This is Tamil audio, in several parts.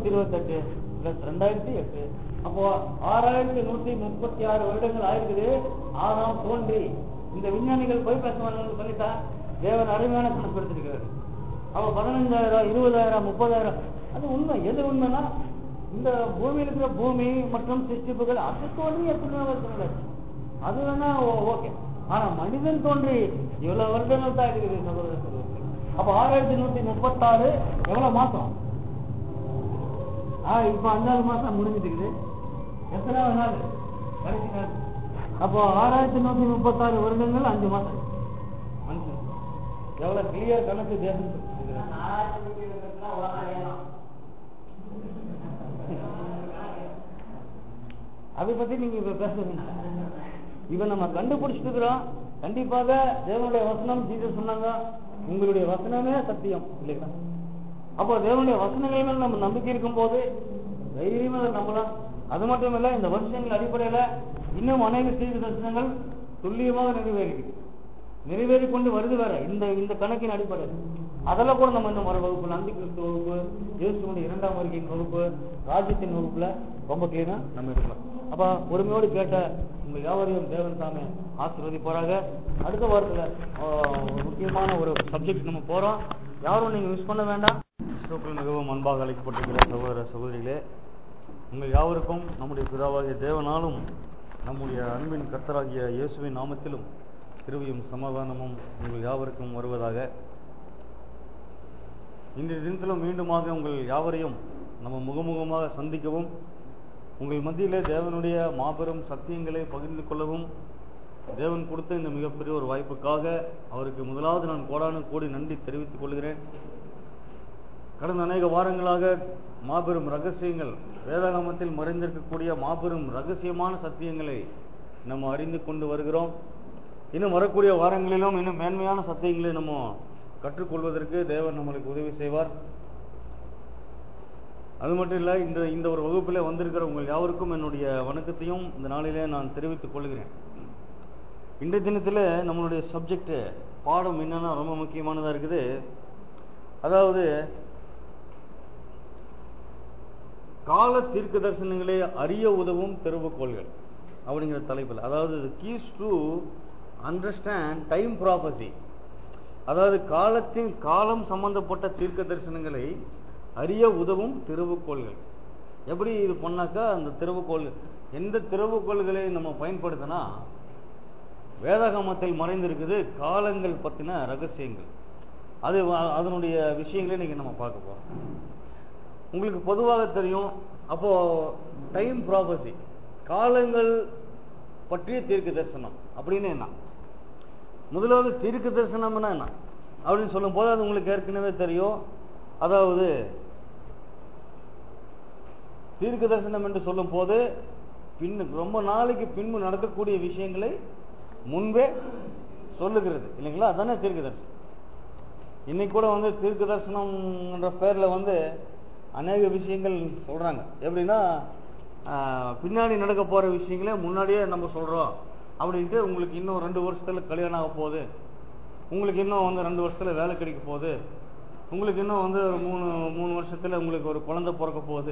நூத்தி இருபத்தெட்டு பிளஸ் ரெண்டாயிரத்தி எட்டு அப்போ ஆறாயிரத்தி நூத்தி முப்பத்தி ஆறு வருடங்கள் ஆயிருக்குது ஆறாம் தோன்றி இந்த விஞ்ஞானிகள் போய் பேசுவாங்க சொல்லிட்டா தேவன் அருமையான கணக்கு எடுத்திருக்கிறாரு அப்ப பதினஞ்சாயிரம் இருபதாயிரம் முப்பதாயிரம் அது உண்மை எது உண்மைனா இந்த பூமியில் இருக்கிற பூமி மற்றும் சிருஷ்டிப்புகள் அது தோன்றி எத்தனை வருஷங்கள் ஆச்சு அது வேணா ஓகே ஆனா மனிதன் தோன்றி இவ்வளவு வருடங்கள் தான் இருக்குது சகோதர சகோதரி அப்ப ஆறாயிரத்தி நூத்தி முப்பத்தாறு எவ்வளவு மாசம் ஆ இப்ப அஞ்சாவது மாசம் முடிஞ்சிட்டு எத்தனாவது நாள் கடைசி நாள் அப்போ ஆறாயிரத்தி நூத்தி முப்பத்தாறு வருடங்கள் அஞ்சு மாசம் மனுஷன் எவ்வளவு கிளியர் கணக்கு தேசம் அதை பத்தி நீங்க இப்ப பேசுறீங்க இவன் நம்ம கண்டுபிடிச்சிட்டு இருக்கிறோம் கண்டிப்பாக தேவனுடைய வசனம் ஜீசஸ் சொன்னாங்க உங்களுடைய வசனமே சத்தியம் இல்லைங்களா அப்போ தேவனுடைய வசனங்கள் மேல நம்ம நம்பிக்கை இருக்கும் போது தைரியமா அதை நம்பலாம் அது மட்டும் இல்ல இந்த வருஷங்கள் அடிப்படையில இன்னும் அநேக செய்தி தரிசனங்கள் துல்லியமாக நிறைவேறிருக்கு நிறைவேறி கொண்டு வருது வேற இந்த இந்த கணக்கின் அடிப்படையில் அதெல்லாம் கூட நம்ம இன்னும் மறு வகுப்பு நந்தி கிறிஸ்து வகுப்பு இயேசுடைய இரண்டாம் வருகையின் வகுப்பு ராஜ்யத்தின் வகுப்புல ரொம்ப கிளீனா நம்ம எடுக்கலாம் அப்ப பொறுமையோடு கேட்ட உங்க யாவரையும் தேவன் சாமி ஆசீர்வதிப்பாராக அடுத்த வாரத்துல ஆஹ், ஒரு முக்கியமான ஒரு சப்ஜெக்ட் நம்ம போறோம் யாரும் நீங்க மிஸ் பண்ண வேண்டாம் கிறிஸ்துவுக்குள் மிகவும் அன்பாக அழைக்கப்பட்டிருக்கிற சகோதர சகோதரிகளே உங்கள் யாவருக்கும் நம்முடைய பிதாவாகிய தேவனாலும் நம்முடைய அன்பின் கர்த்தராகிய இயேசுவின் நாமத்திலும் கிருபையும் சமாதானமும் உங்கள் யாவருக்கும் வருவதாக இன்றைய தினத்திலும் மீண்டுமாக உங்கள் யாவரையும் நம்ம முகமுகமாக சந்திக்கவும் உங்கள் மத்தியிலே தேவனுடைய மாபெரும் சத்தியங்களை பகிர்ந்து கொள்ளவும் தேவன் கொடுத்த இந்த மிகப்பெரிய ஒரு வாய்ப்புக்காக அவருக்கு முதலாவது நான் கோடானு கோடி நன்றி தெரிவித்துக் கொள்கிறேன் கடந்த அநேக வாரங்களாக மாபெரும் ரகசியங்கள் வேதாகமத்தில் மறைந்திருக்கக்கூடிய மாபெரும் ரகசியமான சத்தியங்களை நம்ம அறிந்து கொண்டு வருகிறோம் இன்னும் வரக்கூடிய வாரங்களிலும் இன்னும் மேன்மையான சத்தியங்களை நம்ம கற்றுக்கொள்வதற்கு தேவன் நம்மளுக்கு உதவி செய்வார் அது மட்டும் இல்லை இந்த இந்த ஒரு வகுப்பில் வந்திருக்கிற உங்கள் யாவருக்கும் என்னுடைய வணக்கத்தையும் இந்த நாளிலே நான் தெரிவித்துக் கொள்கிறேன் இன்றைய தினத்தில் நம்மளுடைய சப்ஜெக்ட் பாடம் என்னன்னா ரொம்ப முக்கியமானதாக இருக்குது அதாவது கால தீர்க்க தரிசனங்களை அறிய உதவும் தெருவுக்கோள்கள் அப்படிங்கிற தலைப்பில் அதாவது keys to understand time prophecy அதாவது காலத்தின் காலம் சம்பந்தப்பட்ட தீர்க்க தரிசனங்களை அறிய உதவும் திறவுகோள்கள் எப்படி இது பண்ணாக்கா அந்த திறவுகோள் எந்த திறவுகோள்களை நம்ம பயன்படுத்தினா வேதாகமத்தில் மறைந்திருக்குது காலங்கள் பற்றின ரகசியங்கள் அது வ- அதனுடைய விஷயங்களை இன்னைக்கு நம்ம பார்க்க போறோம் உங்களுக்கு பொதுவாக தெரியும் அப்போ டைம் ப்ராபசி காலங்கள் பற்றிய தீர்க்க தரிசனம் அப்படின்னு என்ன முதலாவது தீர்க்க தரிசனம்னா என்ன அப்படின்னு சொல்லும் போது அது உங்களுக்கு ஏற்கனவே தெரியும் அதாவது தீர்க்க தரிசனம் என்று சொல்லும் போது பின் ரொம்ப நாளைக்கு பின்பு நடக்கக்கூடிய விஷயங்களை முன்பே சொல்லுகிறது இல்லைங்களா அதானே தீர்க்க தரிசனம் இன்னைக்கு கூட வந்து தீர்க்க தரிசனம்ன்ற பேர்ல வந்து அநேக விஷயங்கள் சொல்றாங்க எப்படின்னா ஆஹ், பின்னாடி நடக்க போற விஷயங்களே முன்னாடியே நம்ம சொல்றோம் அப்படின்ட்டு உங்களுக்கு இன்னும் ரெண்டு வருஷத்துல கல்யாணம் ஆக போகுது உங்களுக்கு இன்னும் வந்து ரெண்டு வருஷத்துல வேலை கிடைக்க போகுது உங்களுக்கு இன்னும் வந்து ஒரு மூணு மூணு வருஷத்துல உங்களுக்கு ஒரு குழந்தை பிறக்க போகுது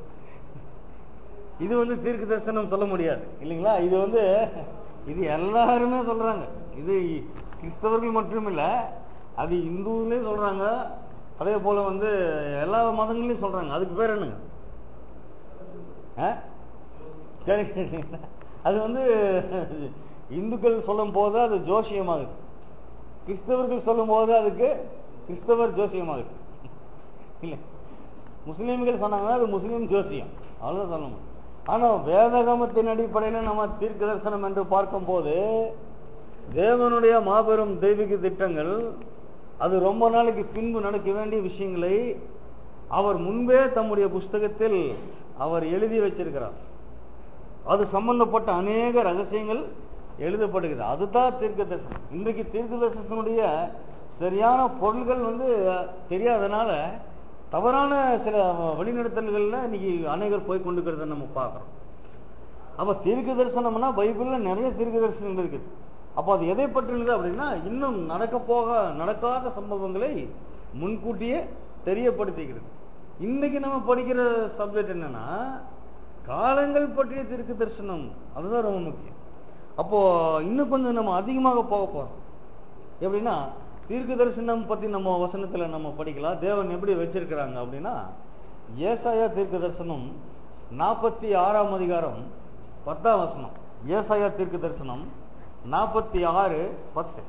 இது வந்து தீர்க்க தரிசனம் சொல்ல முடியாது இல்லைங்களா இது வந்து இது எல்லாருமே சொல்றாங்க இது கிறிஸ்தவர்கள் மட்டும் இல்ல அது இந்துவிலையும் சொல்றாங்க அதே போல வந்து எல்லா மதங்களையும் சொல்றாங்க அதுக்கு பேர் என்னங்க ஆ? சரி அது வந்து இந்துக்கள் சொல்லும் போது அது ஜோசியமாகுது கிறிஸ்தவர்கள் சொல்லும் போது அதுக்கு கிறிஸ்தவர் ஜோசியமாகுது இல்ல முஸ்லீம்கள் சொன்னாங்கன்னா அது முஸ்லீம் ஜோசியம் அவ்வளவுதான் சொல்லணும் ஆனா வேதகமத்தின் அடிப்படையில் நம்ம தீர்க்க தரிசனம் என்று பார்க்கும்போது தேவனுடைய மாபெரும் தெய்வீக திட்டங்கள் அது ரொம்ப நாளைக்கு பின்பு நடக்க வேண்டிய விஷயங்களை அவர் முன்பே தம்முடைய புஸ்தகத்தில் அவர் எழுதி வச்சிருக்கிறார் அது சம்பந்தப்பட்ட அநேக ரகசியங்கள் எழுதப்படுகிறது அதுதான் தீர்க்க தரிசனம் இன்றைக்கு தீர்க்க தரிசனத்தினுடைய சரியான பொருள்கள் வந்து தெரியாதனால தவறான சில வழிநடத்தல்கள்ல இன்னைக்கு அநேகர் போய் கொண்டிருக்கிறத நம்ம பார்க்கிறோம் அப்ப தீர்க்க தரிசனம்னா பைபிள்ல நிறைய தீர்க்க தரிசனங்கள் இருக்குது அப்போ அது எதை பற்றினது அப்படின்னா இன்னும் நடக்க போக நடக்காத சம்பவங்களை முன்கூட்டியே தெரியப்படுத்துகிறது இன்னைக்கு நம்ம படிக்கிற சப்ஜெக்ட் என்னன்னா காலங்கள் பற்றிய தீர்க்க தரிசனம் அதுதான் ரொம்ப முக்கியம் அப்போ இன்னும் கொஞ்சம் நம்ம அதிகமாக போக போறோம் எப்படின்னா தீர்க்க தரிசனம் பத்தி நம்ம வசனத்துல நம்ம படிக்கலாம் தேவன் எப்படி வச்சிருக்கிறாங்க அப்படின்னா ஏசாயா தீர்க்க தரிசனம் நாற்பத்தி ஆறாம் அதிகாரம் பத்தாம் வசனம் ஏசாயா தீர்க்க தரிசனம் நாற்பத்தி ஆறு பத்து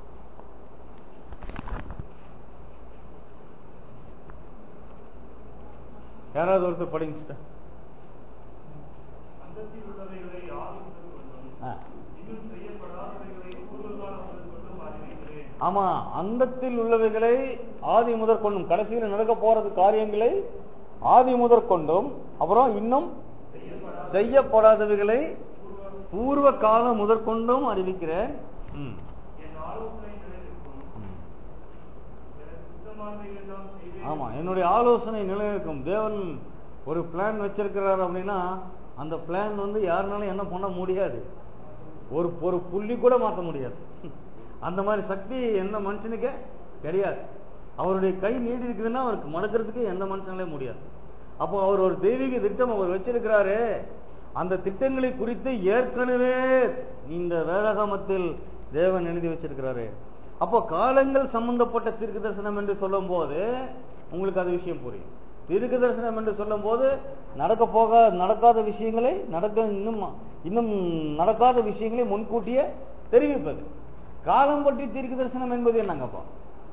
யாராவது ஒருத்தர் படிங்க sister. அந்தத்தில் உள்ளவைகளை ஆதித்தம் கொண்டும் ஆ இன்னும் செய்யப்படாதவைகளை பூர்வகாலம் முதல் கொண்டும் அறிவிக்கிறேன் ஆமா அந்தத்தில் உள்ளவைகளை ஆதி முதற் கொண்டும் கடைசியில் நடக்க போறது காரியங்களை ஆதி முதற் கொண்டும் அப்புறம் இன்னும் செய்யப்படாதவைகளை பூர்வ காலம் முதற்கொண்டும் அறிவிக்கிறேன் ம். என் ஆலோசனை நிலைநிற்கும் ம். எனக்கு சுத்தமானவைகள் எல்லாம் செய்வேன் ஆமா என்னுடைய ஆலோசனை நிலைநிற்கும் தேவன் ஒரு பிளான் வச்சிருக்கிறார் அப்படின்னா அந்த பிளான் வந்து யாருனாலும் என்ன பண்ண முடியாது ஒரு ஒரு புள்ளி கூட மாற்ற முடியாது அந்த மாதிரி சக்தி எந்த மனுஷனுக்கே கிடையாது அவருடைய கை நீடி இருக்குதுன்னா அவருக்கு மடக்கிறதுக்கு எந்த மனுஷனாலே முடியாது அப்போ அவர் ஒரு தெய்வீக திட்டம் அவர் வச்சிருக்கிறாரு அந்த திட்டங்களை குறித்து ஏற்கனவே இந்த வேதாகமத்தில் தேவன் எழுதி வச்சிருக்கிறாரு அப்போ காலங்கள் சம்பந்தப்பட்ட தீர்க்க தரிசனம் என்று சொல்லும் போது உங்களுக்கு அது விஷயம் புரியும் தீர்க்க தரிசனம் என்று சொல்லும் போது நடக்க போக நடக்காத விஷயங்களை நடக்க இன்னும் இன்னும் நடக்காத விஷயங்களை முன்கூட்டியே தெரிவிப்பது காலம் பற்றி தீர்க்க தரிசனம் என்பது என்னங்கப்பா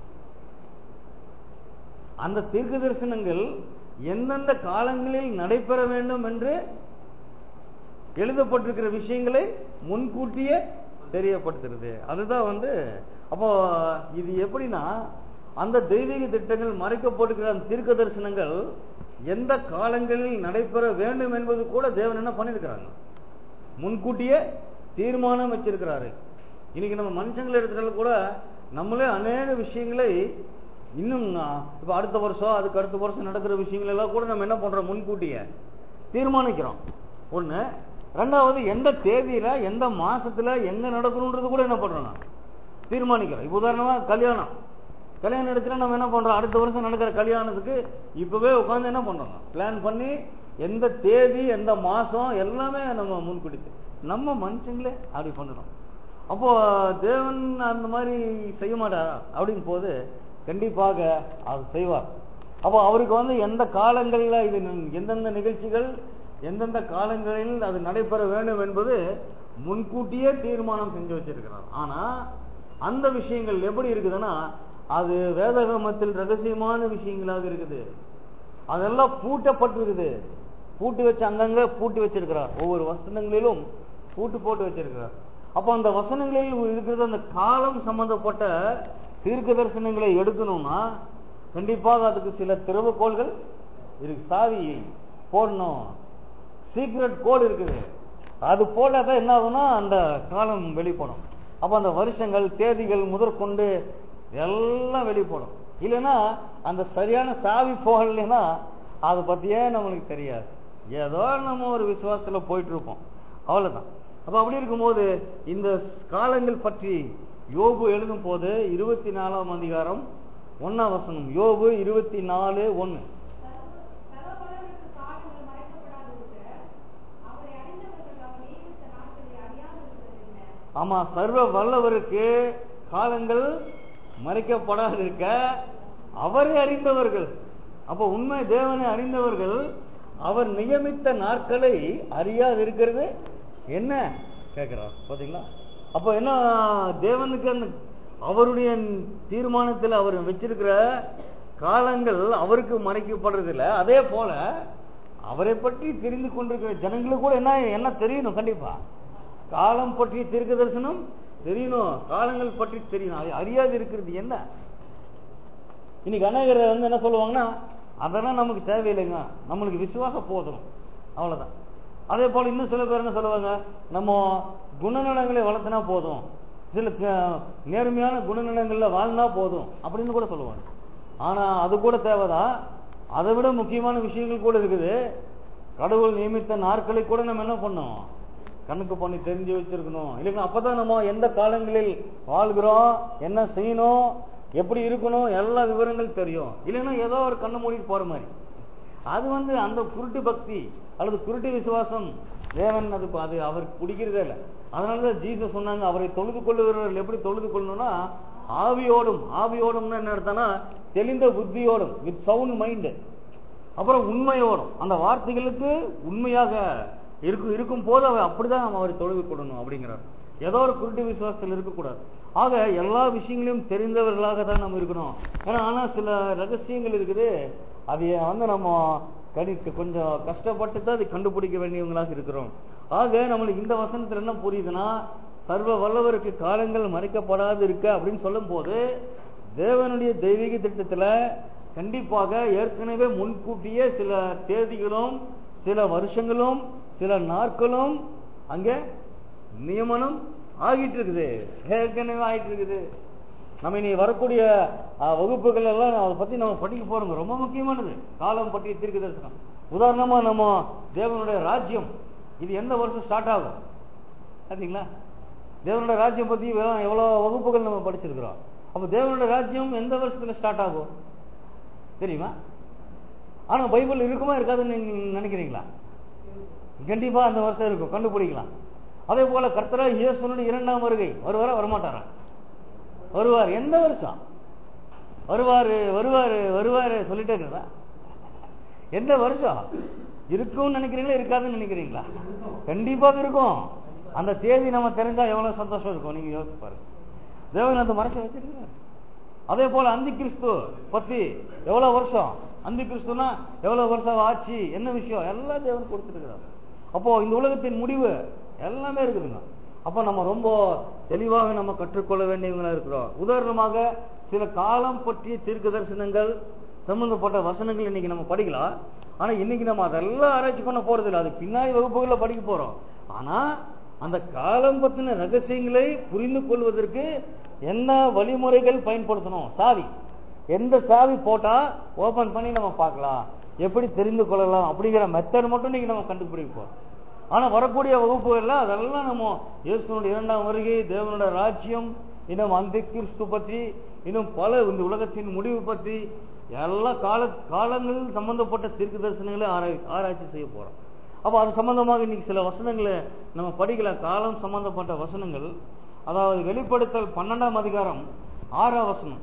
அந்த தீர்க்க தரிசனங்கள் எந்தெந்த காலங்களில் நடைபெற வேண்டும் என்று எழுதப்பட்டிருக்கிற விஷயங்களை முன்கூட்டியே தெரியப்படுத்துறது அதுதான் வந்து அப்போ இது எப்படின்னா அந்த தெய்வீக திட்டங்கள் மறைக்கப்பட்டிருக்கிற அந்த தீர்க்க தரிசனங்கள் எந்த காலங்களில் நடைபெற வேண்டும் என்பது கூட தேவன் என்ன பண்ணியிருக்கிறாங்க முன்கூட்டியே தீர்மானம் வச்சிருக்கிறாரு இன்னைக்கு நம்ம மனுஷங்கள் இடத்துல கூட நம்மளே அநேக விஷயங்களை இன்னும் நான் இப்ப அடுத்த வருஷம் அதுக்கு அடுத்த வருஷம் நடக்கிற விஷயங்கள் எல்லாம் கூட நம்ம என்ன பண்றோம் முன்கூட்டியே தீர்மானிக்கிறோம் ஒண்ணு ரெண்டாவது எந்த தேதியில எந்த மாசத்துல எங்க நடக்கணுன்றது கூட என்ன பண்றோம் நான் தீர்மானிக்கிறோம் இப்ப உதாரணமா கல்யாணம் கல்யாணம் எடுத்துல நம்ம என்ன பண்றோம் அடுத்த வருஷம் நடக்கிற கல்யாணத்துக்கு இப்பவே உட்கார்ந்து என்ன பண்றோம் பிளான் பண்ணி எந்த தேதி எந்த மாசம் எல்லாமே நம்ம முன்கூட்டி நம்ம மனுஷங்களே அப்படி பண்ணுறோம் அப்போ தேவன் அந்த மாதிரி செய்ய மாட்டாரா அப்படின் போது கண்டிப்பாக அவர் செய்வார் அப்போ அவருக்கு வந்து எந்த காலங்களில் இது ந- எந்தெந்த நிகழ்ச்சிகள் எந்தெந்த காலங்களில் அது நடைபெற வேண்டும் என்பது முன்கூட்டியே தீர்மானம் செஞ்சு வச்சிருக்கிறார் ஆனா அந்த விஷயங்கள் எப்படி இருக்குதுன்னா அது வேதகமத்தில் ரகசியமான விஷயங்களாக இருக்குது அதெல்லாம் பூட்டப்பட்டிருக்குது பூட்டி வச்சு அங்கங்க பூட்டி வச்சிருக்கிறார் ஒவ்வொரு வசனங்களிலும் பூட்டு போட்டு வச்சிருக்கிறார் அப்போ அந்த வசனங்களில் இருக்கிறது அந்த காலம் சம்பந்தப்பட்ட தீர்க்க தரிசனங்களை எடுக்கணும்னா கண்டிப்பாக அதுக்கு சில திறவுகோள்கள் இருக்கு சாவி போடணும் சீக்ரெட் கோட் இருக்குது அது போட்டாதான் என்ன ஆகும்னா அந்த காலம் வெளிப்படும் அப்ப அந்த வருஷங்கள் தேதிகள் முதற்கொண்டு எல்லாம் வெளிப்படும் இல்லைன்னா அந்த சரியான சாவி போகலைன்னா அதை பத்தியே நம்மளுக்கு தெரியாது ஏதோ நம்ம ஒரு விசுவாசத்துல போயிட்டு இருப்போம் அவ்வளவுதான் அப்ப அப்படி இருக்கும்போது இந்த காலங்கள் பற்றி யோபு எழுதும் போது இருபத்தி நாலாம் அதிகாரம் ஒன்னாம் வசனம் யோபு இருபத்தி நாலு ஒன்னு சர்வவல்லவருக்கு காலங்கள் மறைக்கப்படாதிருக்க, அவரை அறிந்தவர்கள் அவர் நியமித்த நாட்களை அறியாதிருக்கிறது என்ன? ஆமா சர்வ வல்லவருக்கு காலங்கள் மறைக்கப்படாதிருக்க அவரை அறிந்தவர்கள் அப்ப உண்மை தேவனை அறிந்தவர்கள் அவர் நியமித்த நாட்களை அறியாது இருக்கிறது என்ன கேட்கிறார் பாத்தீங்களா அப்ப என்ன தேவனுக்கு அந்த அவருடைய தீர்மானத்தில் அவர் வச்சிருக்கிற காலங்கள் அவருக்கு மறைக்கப்படுறது இல்ல அதே போல அவரை பற்றி தெரிந்து கொண்டிருக்கிற ஜனங்களுக்கு கூட என்ன என்ன தெரியணும் கண்டிப்பா காலம் பற்றி தீர்க்க தரிசனம் தெரியணும் காலங்கள் பற்றி தெரியணும் அது அறியாது இருக்கிறது என்ன இன்னைக்கு அநேகர் வந்து என்ன சொல்லுவாங்கன்னா அதெல்லாம் நமக்கு தேவையில்லைங்க நம்மளுக்கு விசுவாசம் போதும் அவ்வளவுதான் அதே போல இன்னும் சில பேர் என்ன சொல்லுவாங்க நம்ம குணநலங்களை வளர்த்தினா போதும் சில க- நேர்மையான குணநலங்கள்ல வாழ்ந்தா போதும் அப்படின்னு கூட சொல்லுவாங்க ஆனா அது கூட தேவைதான் அதை விட முக்கியமான விஷயங்கள் கூட இருக்குது கடவுள் நியமித்த நாட்களை கூட நம்ம என்ன பண்ணோம் கணக்கு பண்ணி தெரிஞ்சு வச்சிருக்கணும் இல்லைன்னா அப்பதான் நம்ம எந்த காலங்களில் வாழ்கிறோம் என்ன செய்யணும் எப்படி இருக்கணும் எல்லா விவரங்கள் தெரியும் இல்லைன்னா ஏதோ ஒரு கண்ணை மூடிட்டு போற மாதிரி அது வந்து அந்த குருட்டு பக்தி அல்லது குருட்டு விசுவாசம் தேவன் அது அது அவருக்கு பிடிக்கிறதே இல்லை அதனால தான் ஜீசஸ் சொன்னாங்க அவரை தொழுது கொள்ளுகிறவர்கள் எப்படி தொழுது கொள்ளணும்னா ஆவியோடும் ஆவியோடும்னா என்ன அர்த்தம்னா தெளிந்த புத்தியோடும் வித் சவுண்ட் மைண்டு அப்புறம் உண்மையோடும் அந்த வார்த்தைகளுக்கு உண்மையாக இருக்கும் இருக்கும் போது அவர் அப்படிதான் நம்ம அவரை தொழுது கொள்ளணும் அப்படிங்கிறார் ஏதோ ஒரு குருட்டு விசுவாசத்தில் இருக்கக்கூடாது ஆக எல்லா விஷயங்களையும் தெரிந்தவர்களாக தான் நம்ம இருக்கணும் ஏன்னா ஆனா சில ரகசியங்கள் இருக்குது அதை வந்து நம்ம கடி கொஞ்சம் கஷ்டப்பட்டு தான் அதை கண்டுபிடிக்க வேண்டியவங்களாக இருக்கிறோம் ஆக நம்மளுக்கு இந்த வசனத்துல என்ன புரியுதுன்னா சர்வ வல்லவருக்கு காலங்கள் மறைக்கப்படாது இருக்க அப்படின்னு சொல்லும் போது தேவனுடைய தெய்வீக திட்டத்துல கண்டிப்பாக ஏற்கனவே முன்கூட்டியே சில தேதிகளும் சில வருஷங்களும் சில நாட்களும் அங்கே நியமனம் ஆகிட்டு இருக்குது ஏற்கனவே ஆகிட்டு இருக்குது நம்ம இனி வரக்கூடிய அஹ், வகுப்புகள் எல்லாம் அதை பத்தி நம்ம படிக்க போறோங்க ரொம்ப முக்கியமானது காலம் பற்றிய தீர்க்க தரிசனம் உதாரணமா நம்ம தேவனுடைய ராஜ்யம் இது எந்த வருஷம் ஸ்டார்ட் ஆகும் பார்த்தீங்களா தேவனுடைய ராஜ்யம் பத்தி வெறும் எவ்வளவு வகுப்புகள் நம்ம படிச்சிருக்கிறோம் அப்ப தேவனுடைய ராஜ்யம் எந்த வருஷத்துல ஸ்டார்ட் ஆகும் தெரியுமா ஆனா பைபிள் இருக்குமா இருக்காதுன்னு நீங்க நினைக்கிறீங்களா கண்டிப்பா அந்த வருஷம் இருக்கும் கண்டுபிடிக்கலாம் அதே போல கர்த்தரா இயேசுனுடைய இரண்டாம் வருகை வருவாரா வரமாட்டாரா வருவார் எந்த வருஷம் வருவாரு வருவாரு வருவாரு சொல்லிட்டே இருக்கிறதா எந்த வருஷம் இருக்கும்னு நினைக்கிறீங்களா இருக்காதுன்னு நினைக்கிறீங்களா கண்டிப்பாக இருக்கும் அந்த தேதி நம்ம தெரிஞ்சா எவ்வளவு சந்தோஷம் இருக்கும் நீங்க யோசிச்சு பாருங்க தேவன் அந்த மறைச்சு வச்சிருக்கிறார் அதே போல அந்தி கிறிஸ்து பத்தி எவ்வளவு வருஷம் அந்தி கிறிஸ்துனா எவ்வளவு வருஷம் ஆட்சி என்ன விஷயம் எல்லாம் தேவன் கொடுத்துருக்கிறார் அப்போ இந்த உலகத்தின் முடிவு எல்லாமே இருக்குதுங்க அப்போ நம்ம ரொம்ப தெளிவாக நம்ம கற்றுக்கொள்ள வேண்டியவங்களா இருக்கிறோம் உதாரணமாக சில காலம் பற்றிய தீர்க்க தரிசனங்கள் சம்பந்தப்பட்ட வசனங்கள் இன்னைக்கு நம்ம படிக்கலாம் ஆனா இன்னைக்கு நம்ம அதெல்லாம் ஆராய்ச்சி பண்ண போறது இல்லை அது பின்னாடி வகுப்புகள்ல படிக்க போறோம் ஆனா அந்த காலம் பத்தின ரகசியங்களை புரிந்து கொள்வதற்கு என்ன வழிமுறைகள் பயன்படுத்தணும் சாவி எந்த சாவி போட்டா ஓபன் பண்ணி நம்ம பார்க்கலாம் எப்படி தெரிந்து கொள்ளலாம் அப்படிங்கிற மெத்தட் மட்டும் இன்னைக்கு நம்ம கண்டுபிடிப்போம் ஆனா வரக்கூடிய வகுப்புகள்ல அதெல்லாம் நம்ம இயேசுனுடைய இரண்டாம் வருகை தேவனுடைய ராஜ்யம் இன்னும் அந்த கிறிஸ்து பற்றி இன்னும் பல இந்த உலகத்தின் முடிவு பற்றி எல்லா கால காலங்கள் சம்பந்தப்பட்ட தீர்க்க தரிசனங்களை ஆராய் ஆராய்ச்சி செய்ய போறோம் அப்போ அது சம்பந்தமாக இன்னைக்கு சில வசனங்களை நம்ம படிக்கலாம் காலம் சம்பந்தப்பட்ட வசனங்கள் அதாவது வெளிப்படுத்தல் பன்னெண்டாம் அதிகாரம் ஆறாம் வசனம்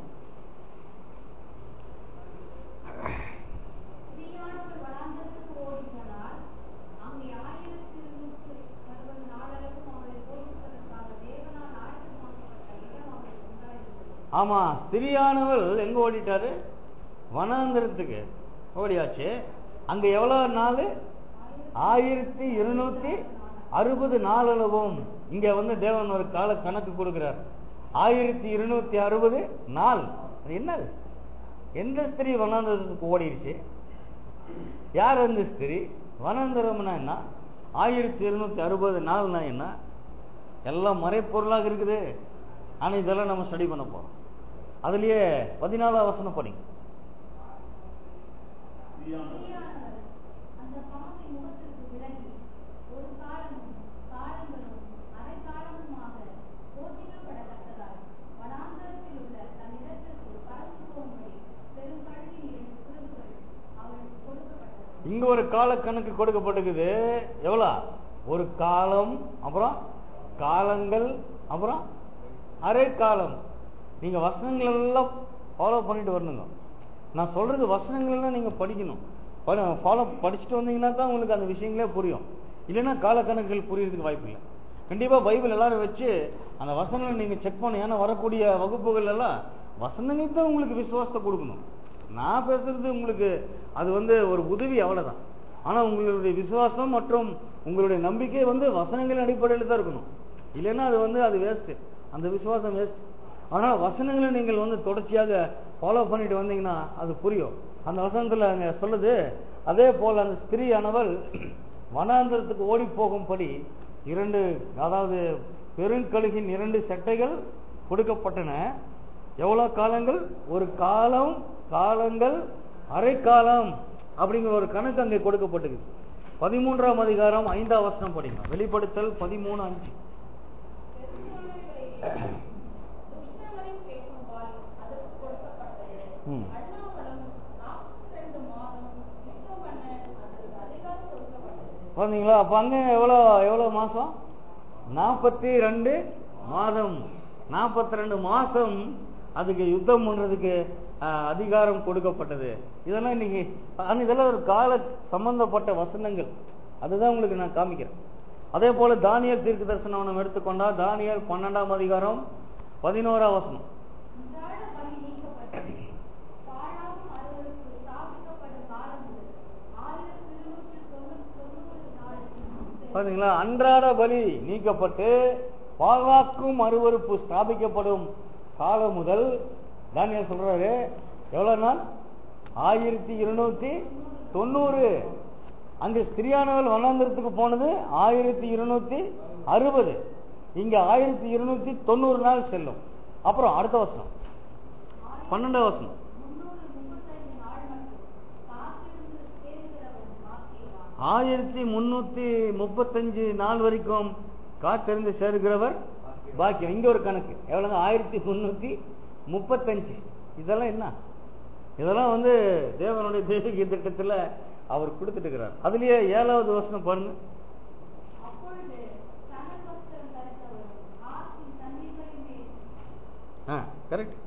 ஸ்ரீயானவர் வனாந்தரத்துக்கு ஓடிப் போனார். அங்கே ஆயிரத்தி இருநூற்று அறுபது நாளளவும் அவளை போஷிப்பதற்காக தேவனால் ஆயத்தமாக்கப்பட்ட இடம் அவளுக்கு உண்டாயிருந்தது. ஆமா ஸ்திரியானவள் எங்க ஓடிட்டாரு வனாந்திரத்துக்கு ஓடியாச்சு அங்க எவ்வளவு நாள் ஆயிரத்தி இருநூத்தி அறுபது நாளளவும் இங்க வந்து தேவன் ஒரு கால கணக்கு கொடுக்கிறார் ஆயிரத்தி இருநூத்தி அறுபது நாள் அது என்னது எந்த ஸ்திரீ வனாந்திரத்துக்கு ஓடிடுச்சு யார் அந்த ஸ்திரீ வனாந்திரம்னா என்ன ஆயிரத்தி இருநூத்தி அறுபது நாள்னா என்ன எல்லாம் மறைப்பொருளாக இருக்குது ஆனா இதெல்லாம் நம்ம ஸ்டடி பண்ண போறோம் அதுலயே பதினாலாம் வசனம் படிங்க ஸ்ரீயானவர் அந்த பாம்பை முகத்திற்கு விலகி, ஒரு காலமும் காலங்களும் அரைக்காலமுமாக போஷிக்கப்படத்தக்கதாய் வனாந்தரத்தில் உள்ள தன்னிடத்திற்கு பறந்து போகும்படி பெருங்கழுகின் இரண்டு குருவுகள் அவளுக்கு கொடுக்கப்பட்டது இங்க ஒரு கால கணக்கு கொடுக்கப்பட்டிருக்குது எவ்வளோ ஒரு காலம் அப்புறம் காலங்கள் அப்புறம் அரை காலம் நீங்க வசனங்கள் எல்லாம் ஃபாலோ பண்ணிட்டு வரணுங்க நான் சொல்றது வசனங்கள் எல்லாம் நீங்க படிக்கணும் ஃபாலோ படிச்சுட்டு வந்தீங்கன்னா தான் உங்களுக்கு அந்த விஷயங்களே புரியும் இல்லைன்னா காலக்கணக்குகள் புரியறதுக்கு வாய்ப்பு இல்லை கண்டிப்பா பைபிள் எல்லாரும் வச்சு அந்த வசனங்களை நீங்க செக் பண்ணணும் ஏன்னா வரக்கூடிய வகுப்புகள் எல்லாம் வசனங்கள் தான் உங்களுக்கு விசுவாசத்தை கொடுக்கணும் நான் பேசுறது உங்களுக்கு அது வந்து ஒரு உதவி அவ்வளவுதான் ஆனா உங்களுடைய விசுவாசம் மற்றும் உங்களுடைய நம்பிக்கை வந்து வசனங்களின் அடிப்படையில் தான் இருக்கணும் இல்லைன்னா அது வந்து அது வேஸ்ட் அந்த விசுவாசம் வேஸ்ட் அதனால வசனங்களை நீங்கள் வந்து தொடர்ச்சியாக ஃபாலோ பண்ணிட்டு வந்தீங்கன்னா அது புரியும் அந்த வசனத்துல அங்க சொல்லுது அதே போல அந்த ஸ்திரீயானவள் வனாந்தரத்துக்கு ஓடி போகும்படி இரண்டு அதாவது பெருங்கழுகின் இரண்டு சட்டைகள் கொடுக்கப்பட்டன எவ்வளவு காலங்கள் ஒரு காலம் காலங்கள் அரை காலம் அப்படிங்கிற ஒரு கணக்கு அங்கே கொடுக்கப்பட்டது பதிமூன்றாம் அதிகாரம் ஐந்தாம் வசனம் படிங்க வெளிப்படுத்தல் பதிமூணு அஞ்சு துஷ்டவரின் கேட்கும் வாய் அதற்கு கொடுக்கப்பட்டது. ம். அண்ணாமலம் நாற்பத்தி ரெண்டு மாதம் யுத்தம் பார்த்தீங்களா அப்போ அங்கே எவ்வளோ எவ்வளோ மாதம் நாற்பத்தி ரெண்டு மாதம் நாற்பத்தி ரெண்டு மாதம் அதுக்கு யுத்தம் பண்ணுறதுக்கு ஆஹ், அதிகாரம் கொடுக்கப்பட்டது இதெல்லாம் இன்னைக்கு ஆனால் இதெல்லாம் ஒரு கால சம்பந்தப்பட்ட வசனங்கள் அதுதான் உங்களுக்கு நான் காமிக்கிறேன் அதே போல தானியல் தீர்க்க தரிசனம் நம்ம எடுத்துக்கொண்டா தானியல் பன்னெண்டாம் அதிகாரம் பதினோராம் வசனம் அன்றாட பலி நீக்கப்பட்டது பாழாகும் அறுவருக்கு ஸ்தாபிக்கப்படும் காலம் முதல் ஆயிரத்தி இருநூற்றி தொண்ணூத்தி தொண்ணூறு நாள் பாத்தீங்களா அன்றாட பலி நீக்கப்பட்டு பாழாக்கும் அருவருப்பு ஸ்தாபிக்கப்படும் காலம் முதல் தானியல் சொல்றாரு எவ்வளவு நாள் ஆயிரத்தி இருநூத்தி தொண்ணூறு அங்க ஸ்திரியானவள் வனாந்திரத்துக்கு போனது ஆயிரத்தி இருநூத்தி அறுபது இங்க ஆயிரத்தி இருநூத்தி தொண்ணூறு நாள் செல்லும் அப்புறம் அடுத்த வசனம் பன்னெண்டாம் வசனம் முன்னூறு முப்பத்தைந்து நாள் மட்டும் காத்திருந்து சேர்கிறவன் பாக்கியவான் ஆயிரத்தி முன்னூத்தி முப்பத்தஞ்சு நாள் வரைக்கும் காத்திருந்து சேர்கிறவர் பாக்கியம் இங்க ஒரு கணக்கு எவ்வளவுங்க ஆயிரத்தி முன்னூத்தி முப்பத்தஞ்சு இதெல்லாம் என்ன இதெல்லாம் வந்து தேவனுடைய தெய்வீக திட்டத்துல அவர் கொடுத்துட்டு இருக்கிறார் அதுலயே ஏழாவது வசனம் பாருங்க அப்பொழுது சணல் வஸ்திரம் தரித்தவரும் ஆற்றின் தண்ணீர்களின் மேல் ஆ கரெக்ட்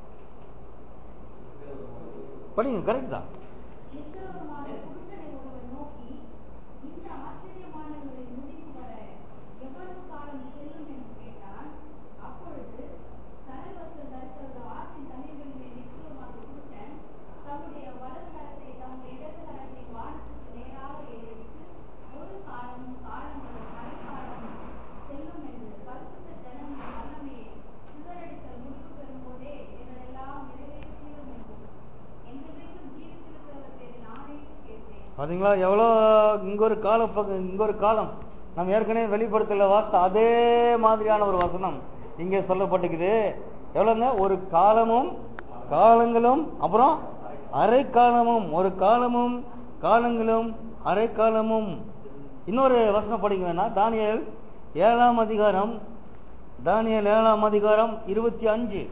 படிங்க கரெக்ட் தான் நிச்சயமான புருஷனை ஒருவன் நோக்கி இந்த ஆச்சரியமானவர்களின் முடிவு வர எவ்வளவு காலம் செல்லும் என்று கேட்டான் அப்பொழுது சரவஸ்திரம் தரித்தவரும் ஆற்றின் தண்ணீர்களின் மேல் நிச்சயமாக புருஷன் தம்முடைய வலது கரத்தை தம்முடைய இடது கரத்தை வானத்துக்கு நேராக ஏறெடுத்து ஒரு காலமும் காலங்களும் அரைக்காலமும் செல்லும் என்று பரிசுத்த ஜனங்கள் வல்லமையை சிதறடித்தல் முடிவு பெறும்போதே இவைகளெல்லாம் நிறைவேற்றிடும் என்றும் என்றென்றைக்கும் ஜீவித்திருக்கிறவர் பேரில் ஆணையிட்டு கேட்டேன் பாத்தீங்களா எவ்வளோ இங்க ஒரு கால பக்கம் இங்க ஒரு காலம் நம்ம ஏற்கனவே வெளிப்படுத்தல வாசித்த அதே மாதிரியான ஒரு வசனம் இங்கே சொல்லப்பட்டிருக்குது எவ்வளவுங்க ஒரு காலமும் காலங்களும் அப்புறம் அரை காலமும் ஒரு காலமும் காலங்களும் அரை காலமும் இன்னொரு வசனம் படிக்க வேணாம் தானியல் ஏழாம் அதிகாரம் தானியல் ஏழாம் அதிகாரம் இருபத்தி அஞ்சு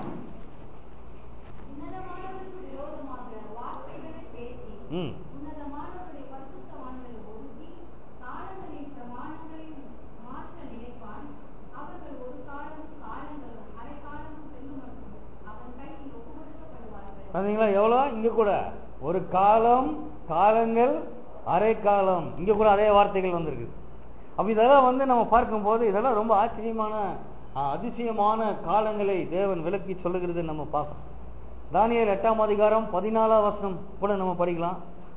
உன்னதமானவருக்கு விரோதமாக வார்த்தைகளை பேசி ம் உன்னதமானவருடைய பரிசுத்தவான்களை ஒதுக்கி காலங்களின் பிரமாணங்களையும் மாற்ற நினைப்பான் அவர்கள் ஒரு காலம் காலங்களும் அரை காலமும் செல்லும் மட்டும் அவன் கையில் ஒப்புக்கொடுக்கப்படுவார்கள் பாத்தீங்களா எவ்வளோ இங்க கூட ஒரு காலம் காலங்கள் அரை காலம் இங்க கூட அதே வார்த்தைகள் வந்திருக்கு அப்ப இதெல்லாம் வந்து நம்ம பார்க்கும்போது இதெல்லாம் ரொம்ப ஆச்சரியமான ஆ, அதிசயமான காலங்களை தேவன் விளக்கி சொல்லுகிறது நம்ம பார்க்கணும் தானியேல் எட்டாம் அதிகாரம் பதினாலாம் வசனம் கூட நம்ம படிக்கலாம்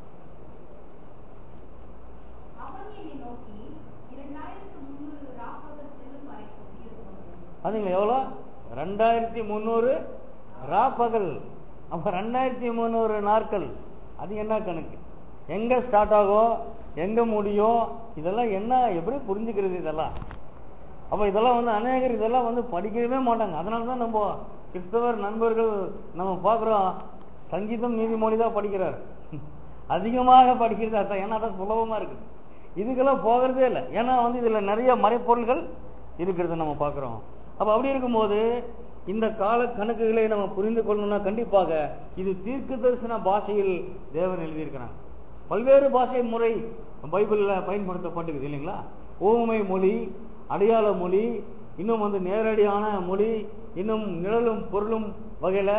அவன் என்னை நோக்கி இரண்டாயிரத்து முன்னூறு ராப்பகல் செல்லும் வரைக்கும் இருக்கும் அதுங்களா எவ்வளோ ரெண்டாயிரத்தி முந்நூறு ராப்பகல் அப்போ ரெண்டாயிரத்தி முந்நூறு நாட்கள் அது என்ன கணக்கு எங்கே ஸ்டார்ட் ஆகும் எங்கே முடியும் இதெல்லாம் என்ன எப்படி புரிஞ்சுக்கிறது இதெல்லாம் அப்போ இதெல்லாம் வந்து அநேகர் இதெல்லாம் வந்து படிக்கவே மாட்டாங்க அதனால தான் நம்ம கிறிஸ்தவர் நண்பர்கள் நம்ம பார்க்குறோம் சங்கீதம் நீதிமொழி தான் படிக்கிறார் அதிகமாக படிக்கிறது அதான் ஏன்னா அதான் சுலபமாக இருக்குது இதுக்கெல்லாம் போகிறதே இல்லை ஏன்னா வந்து இதில் நிறைய மறைப்பொருள்கள் இருக்கிறத நம்ம பார்க்குறோம் அப்போ அப்படி இருக்கும்போது இந்த கால கணக்குகளை நம்ம புரிந்து கொள்ளணும்னா கண்டிப்பாக இது தீர்க்க தரிசன பாஷையில் தேவன் எழுதியிருக்கிறாங்க பல்வேறு பாஷை முறை பைபிளில் பயன்படுத்தப்பட்டிருக்குது இல்லைங்களா ஓமை மொழி அடையாள மொழி இன்னும் வந்து நேரடியான மொழி இன்னும் நிழலும் பொருளும் வகையில்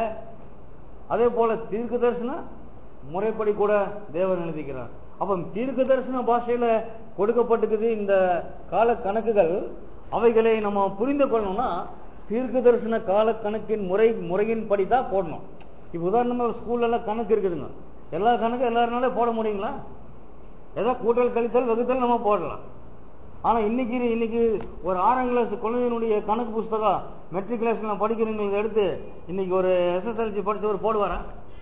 அதே போல தீர்க்க தரிசன முறைப்படி கூட தேவன் எழுதிக்கிறார் அப்ப தீர்க்க தரிசன பாஷையில கொடுக்கப்பட்டிருக்குது இந்த கால கணக்குகள் அவைகளை நம்ம புரிந்து கொள்ளணும்னா தீர்க்க தரிசன கால கணக்கின் முறை முறையின்படி தான் போடணும் இப்போ உதாரணமா ஸ்கூல்ல எல்லாம் கணக்கு இருக்குதுங்க எல்லா கணக்கும் எல்லாருனாலே போட முடியுங்களா ஏதோ கூட்டல் கழித்தல் வகுத்தல் நம்ம போடலாம் ஆனா இன்னைக்கு இன்னைக்கு ஒரு ஆறாம் கிளாஸ் குழந்தையினுடைய கணக்கு புஸ்தகம் மெட்ரிகுலேஷன்ல படிக்கிறவங்களுக்கு எடுத்து இன்னைக்கு ஒரு எஸ்எஸ்எல்சி படிச்சவர் போடுவாரா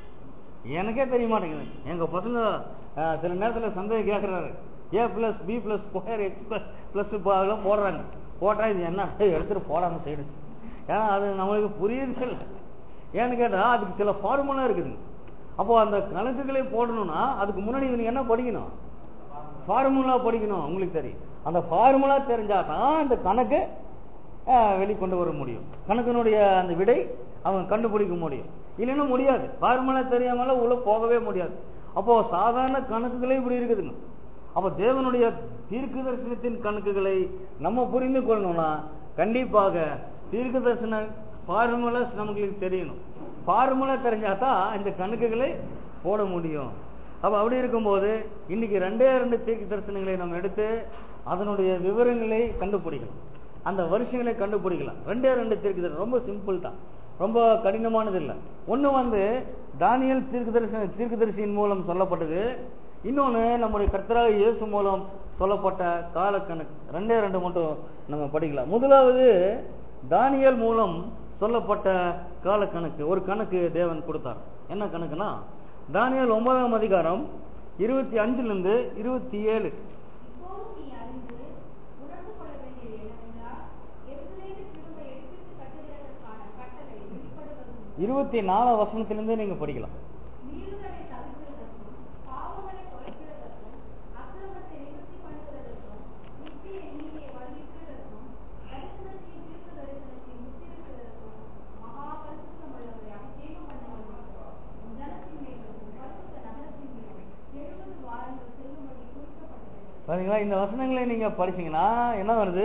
எனக்கே தெரிய மாட்டேங்குது எங்க பசங்க அஹ், சில நேரத்துல சந்தேகம் கேட்கறாரு A plus B plus square X plus அதெல்லாம் போடுறாங்க போட்டா இது என்ன எடுத்துட்டு போடாம சைடு ஏன்னா அது நம்மளுக்கு புரியுது இல்லை ஏன்னு கேட்டா அதுக்கு சில ஃபார்முலா இருக்குதுங்க அப்போ அந்த கணக்குகளை போடணும்னா அதுக்கு முன்னாடி இவனுக்கு என்ன படிக்கணும் ஃபார்முலா படிக்கணும் உங்களுக்கு தெரியும் அந்த ஃபார்முலா தெரிஞ்சா தான் அந்த கணக்கு அஹ், வெளிக்கொண்டு வர முடியும் கணக்கினுடைய அந்த விடை அவன் கண்டுபிடிக்க முடியும் இல்லைன்னா முடியாது ஃபார்முலா தெரியாமல உள்ள போகவே முடியாது அப்போ சாதாரண கணக்குகளே இப்படி இருக்குதுங்க அப்ப தேவனுடைய தீர்க்க தரிசனத்தின் கணக்குகளை நம்ம புரிந்து கொள்ளணும்னா கண்டிப்பாக தீர்க்க தரிசன ஃபார்முலாஸ் நமக்கு தெரியணும் ஃபார்முலா தெரிஞ்சாதான் இந்த கணக்குகளை போட முடியும் அப்ப அப்படி இருக்கும்போது இன்னைக்கு ரெண்டே ரெண்டு தீர்க்க தரிசனங்களை நம்ம எடுத்து அதனுடைய விவரங்களை கண்டுபிடிக்கலாம் அந்த வருஷங்களை கண்டுபிடிக்கலாம் ரெண்டே ரெண்டு தீர்க்க தரிசனம் ரொம்ப சிம்பிள் தான் ரொம்ப கடினமானது இல்லை ஒன்று வந்து தானியல் தீர்க்க தரிசன தீர்க்கதரிசியின் மூலம் சொல்லப்பட்டது இன்னொன்று நம்முடைய கர்த்தராக இயேசு மூலம் சொல்லப்பட்ட காலக்கணக்கு ரெண்டே ரெண்டு மட்டும் நம்ம படிக்கலாம் முதலாவது தானியல் மூலம் சொல்லப்பட்ட காலக்கணக்கு ஒரு கணக்கு தேவன் கொடுத்தார் என்ன கணக்குனா தானியல் ஒன்பதாம் அதிகாரம் இருபத்தி அஞ்சுல இருந்து இருபத்தி ஏழு இப்போது நீ அறிந்து உணர்ந்து கொள்ள வேண்டியது என்னவென்றால் எருசலேமை திரும்ப எடுப்பித்து கட்டுகிறதற்கான கட்டளை வெளிப்படுவதும் இருபத்தி நாலாம் வசனத்திலிருந்து நீங்க படிக்கலாம் மீறுதலை தவிர்க்கிறதற்கும் பாவங்களை குறைக்கிறதற்கும் அக்கிரமத்தை நிவர்த்தி பண்ணுகிறதற்கும் நித்திய நீதியை வருவிக்கிறதற்கும் தரிசனத்தையும் தீர்க்க தரிசனத்தையும் முத்திருக்கிறதற்கும் மகா பரிசுத்தமுள்ளவரை அபிஷேகம் பண்ணுவதற்கும் உன் ஜனத்தின் மேலும் உன் பரிசுத்த நகரத்தின் மேலும் எழுபது வாரங்கள் செல்லும்படி குறிக்கப்பட்டிருக்கிறது பாத்தீங்களா இந்த வசனங்களை நீங்க படிச்சீங்கன்னா என்ன வருது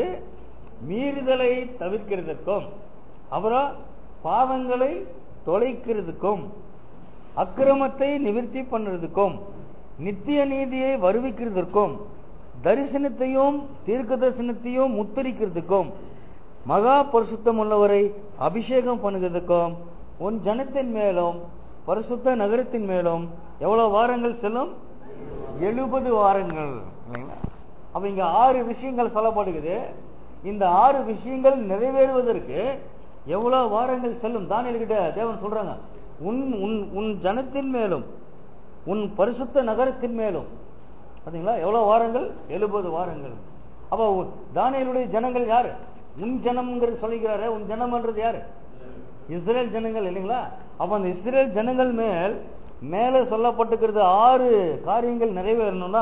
மீறுதலை தவிர்க்கிறதுக்கும் அப்புறம் பாவங்களை தொலைக்கிறதுக்கும் அக்கிரமத்தை நிவர்த்தி பண்ணுறதுக்கும் நித்திய நீதியை வருவிக்கிறதற்கும் தரிசனத்தையும் தீர்க்க தரிசனத்தையும் முத்தரிக்கிறதுக்கும் மகா பரிசுத்தம் உள்ளவரை அபிஷேகம் பண்ணுகிறதுக்கும் உன் ஜனத்தின் மேலும் பரிசுத்த நகரத்தின் மேலும் எவ்வளவு வாரங்கள் செல்லும் எழுபது வாரங்கள் இல்லைங்களா அப்ப இங்க ஆறு விஷயங்கள் சொல்லப்படுகிறது இந்த ஆறு விஷயங்கள் நிறைவேறுவதற்கு எவ்வளவு வாரங்கள் செல்லும் தானியல் கிட்ட தேவன் சொல்றாங்க உன் உன் உன் ஜனத்தின் மேலும் உன் பரிசுத்த நகரத்தின் மேலும் பாத்தீங்களா எவ்வளவு வாரங்கள் எழுபது வாரங்கள் அப்ப உன் தானியலுடைய ஜனங்கள் யாரு உன் ஜனம்ங்கிறது சொல்லிக்கிறாரு உன் ஜனம்ன்றது யாரு இஸ்ரேல் ஜனங்கள் இல்லைங்களா அப்ப அந்த இஸ்ரேல் ஜனங்கள் மேல் மேலே சொல்லப்பட்டிருக்கிறது ஆறு காரியங்கள் நிறைவேறணும்னா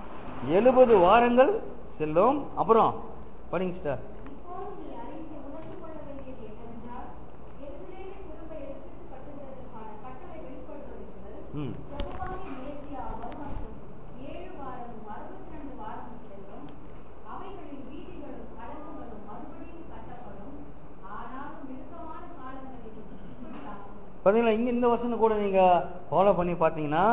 எழுபது வாரங்கள் செல்லும் அப்புறம் படிங்க சார் இப்போது நீ அறிந்து உணர்ந்து கொள்ள வேண்டியது என்னவென்றால் எருசலேமை திரும்ப எடுப்பித்து கட்டுகிறதற்கான கட்டளை வெளிப்படுவதற்கு ம் பிரபுவாகிய மேசியா வருமட்டும் ஏழு வாரமும் அறுபத்தி ரெண்டு வாரமும் செல்லும் அவைகளில் வீதிகளும் அடங்குகளும் மறுபடியும் கட்டப்படும் ஆனாலும் இடுக்கமான காலங்களில் இப்படியாகும் பாத்தீங்களா இங்க இந்த வசனம் கூட நீங்க ஃபாலோ பண்ணி பார்த்தீங்கன்னா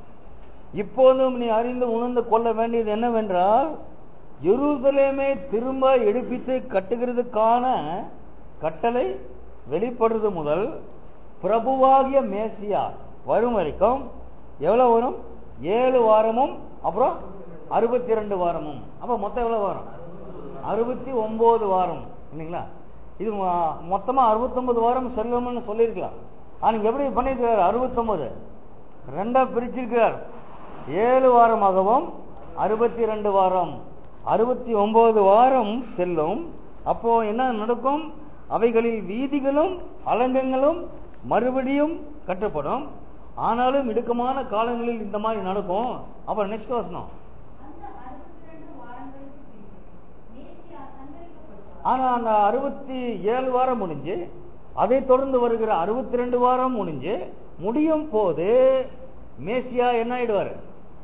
இப்போதும் நீ அறிந்து உணர்ந்து கொள்ள வேண்டியது என்னவென்றால் எருசலேமை திரும்ப எடுப்பித்து கட்டுகிறதுக்கான கட்டளை வெளிப்படுறது முதல் பிரபுவாகிய மேசியா வரும் வரைக்கும் எவ்வளவு வரும் ஏழு வாரமும் அப்புறம் அறுபத்தி ரெண்டு வாரமும் அப்ப மொத்தம் எவ்வளவு வாரம் அறுபத்தி ஒன்பது வாரம் இல்லைங்களா இது மொ- மொத்தமா அறுபத்தொன்பது வாரம் செல்லும்னு சொல்லியிருக்கலாம் ஆனா எப்படி பண்ணியிருக்கிறார் அறுபத்தொன்பது ரெண்டா பிரிச்சிருக்கிறார் ஏழு வாரமாகவும் அறுபத்தி ரெண்டு வாரம் அறுபத்தி ஒன்பது வாரம் செல்லும் அப்போ என்ன நடக்கும் அவைகளில் வீதிகளும் அலங்கங்களும் மறுபடியும் கட்டப்படும் ஆனாலும் இடுக்கமான காலங்களில் இந்த மாதிரி நடக்கும் அப்புறம் நெக்ஸ்ட் வசனம் அந்த அறுபத்தி ரெண்டு வாரங்களுக்கு பின்பு மேசியா சந்தரிக்கப்படுவார் ஆனா அந்த அறுபத்தி ஏழு வாரம் முடிஞ்சு அதை தொடர்ந்து வருகிற அறுபத்தி ரெண்டு வாரம் முடிஞ்சு முடியும் போது மேசியா என்ன ஆயிடுவார்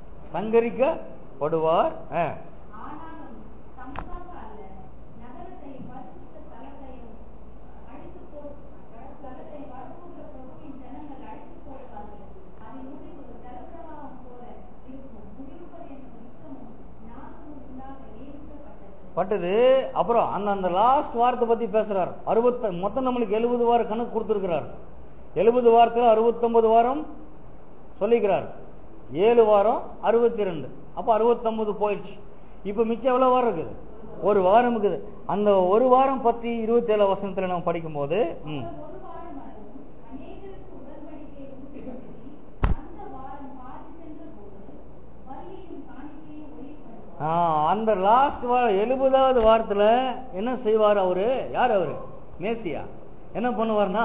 சங்கரிக்கப்படுவார் ஆ. ஆனாலும் தமக்காக அல்ல நகரத்தையும் பரிசுத்த ஸ்தலத்தையும் அழித்து போ ஸ்தலத்தை வரப்போகிற பிரபுவின் ஜனங்கள் அழித்து போடுவார்கள் அதன் முடிவு ஜலப்பிரவாகம் போல இருக்கும் முடிவுகள் என்னும் யுத்தமும் நாசமும் உண்டாக நியமிக்கப்பட்டது பட்டது அப்புறம் அந்த அந்த லாஸ்ட் வாரத்தை பத்தி பேசுறார் அறுபத்த மொத்தம் நம்மளுக்கு எழுபது வாரம் கணக்கு கொடுத்துருக்கிறார் எழுபது வாரத்துல அறுபத்தொன்பது வாரம் சொல்லிக்கிறார் ஏழு வாரம் அறுபத்தி ரெண்டு அப்போ அறுபத்தொன்பது போயிடுச்சு இப்போ மிச்சம் எவ்வளவு வாரம் இருக்குது ஒரு வாரம் இருக்குது அந்த ஒரு வாரம் பத்தி இருபத்தி ஏழு வசனத்துல நம்ம படிக்கும்போது ம் அவர் ஒரு வாரம் அளவும் அநேகருக்கு உடன்படிக்கையை உறுதிப்படுத்தி அந்த வாரம் பாதி சென்ற போது பலியையும் காணிக்கையும் ஒளிப்படுவார் ஆ, அந்த லாஸ்ட் வாரம் எழுபதாவது வாரத்துல என்ன செய்வார் அவரு யார் அவரு மேசியா என்ன பண்ணுவார்னா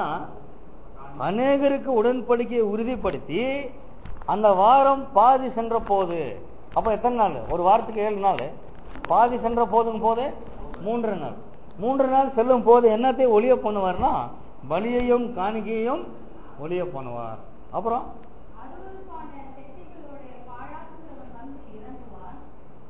அநேகருக்கு உடன்படிக்கையை உறுதிப்படுத்தி அந்த வாரம் பாதி சென்ற போது அப்ப எத்தனை நாள் ஒரு வாரத்துக்கு ஏழு நாள் பாதி சென்ற போதும் போது மூன்று நாள் மூன்று நாள் செல்லும் போது என்னத்தை ஒளிய பண்ணுவார்னா பலியையும் காணிக்கையையும் ஒளிய பண்ணுவார் அப்புறம் அருவருப்பான செட்டிகளுடைய பாழாக்குகிறவன் வந்து இறங்குவான்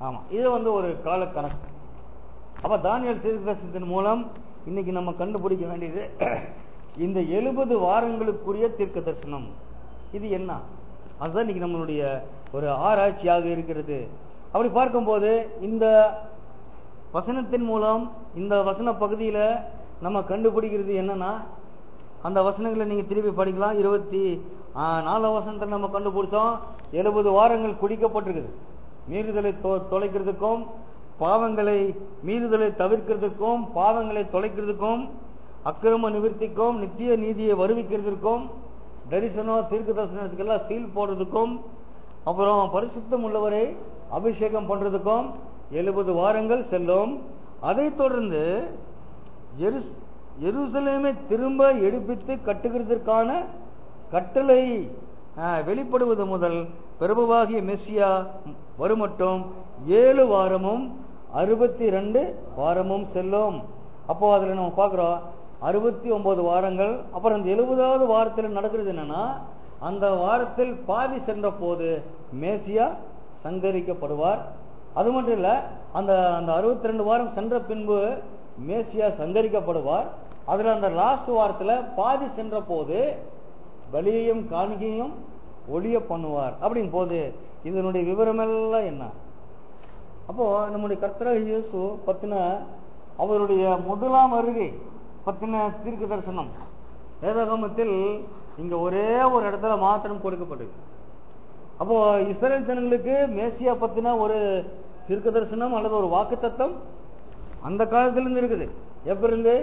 ஆமா இது வந்து ஒரு கால கணக்கு அப்ப தானியல் தீர்க்கதரிசனத்தின் மூலம் இன்னைக்கு நம்ம கண்டுபிடிக்க வேண்டியது இந்த எழுபது வாரங்களுக்குரிய தீர்க்க தரிசனம் இது என்ன அதுதான் இன்னைக்கு நம்மளுடைய ஒரு ஆராய்ச்சியாக இருக்கிறது அப்படி பார்க்கும்போது இந்த வசனத்தின் மூலம் இந்த வசன பகுதியில நம்ம கண்டுபிடிக்கிறது என்னன்னா அந்த வசனங்களை நீங்க திருப்பி படிக்கலாம் இருபத்தி நாலாம் வசனத்தில் நம்ம கண்டுபிடிச்சோம் எழுபது வாரங்கள் குடிக்கப்பட்டிருக்குது மீறுதலை தொ- தொலைக்கிறதுக்கும் பாவங்களை மீறுதலை தவிர்க்கிறதுக்கும் பாவங்களை தொலைக்கிறதுக்கும் அக்கிரம நிவர்த்திக்கும் நித்திய நீதியை வருவிக்கிறதுக்கும் தரிசனம் தீர்க்க தரிசனத்துக்கெல்லாம் சீல் போடுறதுக்கும் அப்புறம் பரிசுத்தம் உள்ளவரை அபிஷேகம் பண்றதுக்கும் எழுபது வாரங்கள் செல்லும் அதைத் தொடர்ந்து எருஸ்- எருசலேமை திரும்ப எடுப்பித்து கட்டுகிறதற்கான கட்டளை ஆஹ், வெளிப்படுவது முதல் பிரபுவாகிய மெஸ்ஸியா வருமட்டும் ஏழு வாரமும் அறுபத்தி ரெண்டு வாரமும் செல்லும் அப்போ அதுல நம்ம பார்க்கிறோம் அறுபத்தி ஒன்பது வாரங்கள் அப்புறம் அந்த எழுபதாவது வாரத்தில் நடக்கிறது என்னன்னா அந்த வாரத்தில் பாதி சென்ற போது மேசியா சங்கரிக்கப்படுவார் அது மட்டும் இல்ல அந்த அந்த அறுபத்தி ரெண்டு வாரம் சென்ற பின்பு மேசியா சங்கரிக்கப்படுவார் அதுல அந்த லாஸ்ட் வாரத்துல பாதி சென்ற போது பலியையும் காணிக்கையும் ஒளிய பண்ணுவார் அப்படின் போது இதனுடைய விவரமெல்லாம் என்ன அப்போ நம்முடைய கர்த்தராக இயேசு பத்தின அவருடைய முதலாம் வருகை பத்தின தீர்க்க தரிசனம் வேதாகமத்தில் இங்க ஒரே ஒரு இடத்துல மாத்திரம் கொடுக்கப்பட்டது அப்போ இஸ்ரேல் ஜனங்களுக்கு மேசியா பத்தின ஒரு தீர்க்க தரிசனம் அல்லது ஒரு வாக்கு தத்தம் அந்த காலத்திலிருந்து இருக்குது எப்ப இருந்து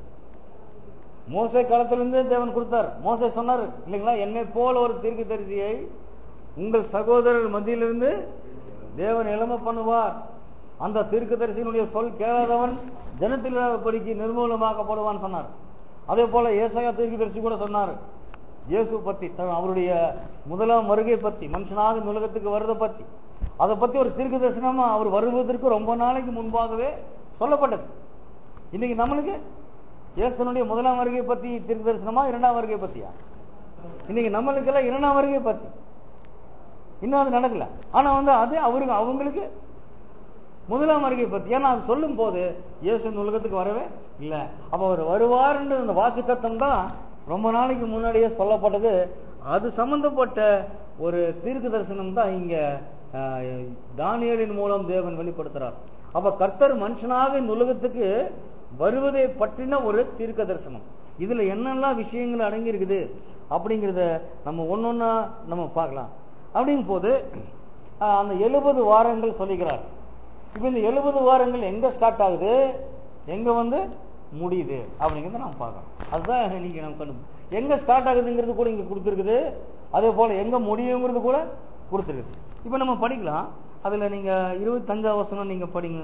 மோசை காலத்திலிருந்து தேவன் கொடுத்தார் மோசை சொன்னார் இல்லைங்களா என்னை போல ஒரு தீர்க்க தரிசியை உங்கள் சகோதரர் மத்தியிலிருந்து தேவன் இளம பண்ணுவார் அந்த தீர்க்கதரிசியினுடைய சொல் கேளாதவன் ஜனத்தில் படிக்கு நிர்மூலமாக்கப்படுவான் சொன்னார் அதே போல ஏசாயா தீர்க்கதரிசி கூட சொன்னார் இயேசு பத்தி த- அவருடைய முதலாம் வருகை பத்தி மனுஷனாக இந்த உலகத்துக்கு வர்றதை பத்தி அதை பத்தி ஒரு தீர்க்க தரிசனமா அவர் வருவதற்கு ரொம்ப நாளைக்கு முன்பாகவே சொல்லப்பட்டது இன்னைக்கு நம்மளுக்கு இயேசுனுடைய முதலாம் வருகை பத்தி தீர்க்க தரிசனமா இரண்டாம் வருகை பத்தியா இன்னைக்கு நம்மளுக்கெல்லாம் இரண்டாம் வருகை பத்தி இன்னும் அது நடக்கல ஆனா வந்து அது அவருக்கு அவங்களுக்கு முதலாம் வருகை பத்தி ஏன்னா அது சொல்லும் போது இயேசு இந்த உலகத்துக்கு வரவே இல்ல அப்ப அவர் வருவார்ன்ற அந்த வாக்கு தத்தம் தான் ரொம்ப நாளைக்கு முன்னாடியே சொல்லப்பட்டது அது சம்பந்தப்பட்ட ஒரு தீர்க்க தரிசனம் தான் இங்க ஆஹ், தானியேலின் மூலம் தேவன் வெளிப்படுத்துறார் அப்ப கர்த்தர் மனுஷனாக இந்த உலகத்துக்கு வருவதை பற்றின ஒரு தீர்க்க தரிசனம் இதுல என்னெல்லாம் விஷயங்கள் அடங்கி இருக்குது அப்படிங்கிறத நம்ம ஒன்னொன்னா நம்ம பார்க்கலாம் அப்படிங்கும் போது ஆஹ், அந்த எழுபது வாரங்கள் சொல்லிக்கிறார் இப்ப இந்த எழுபது வாரங்கள் எங்க ஸ்டார்ட் ஆகுது எங்க வந்து முடியுது அப்படிங்கறத நம்ம பார்க்கலாம் அதுதான் இன்னைக்கு நம்ம கண்டு எங்க ஸ்டார்ட் ஆகுதுங்கிறது கூட இங்க கொடுத்துருக்குது அதே போல எங்க முடியுங்கிறது கூட கொடுத்துருக்குது இப்ப நம்ம படிக்கலாம் அதுல நீங்க இருபத்தஞ்சாம் வசனம் நீங்க படிங்க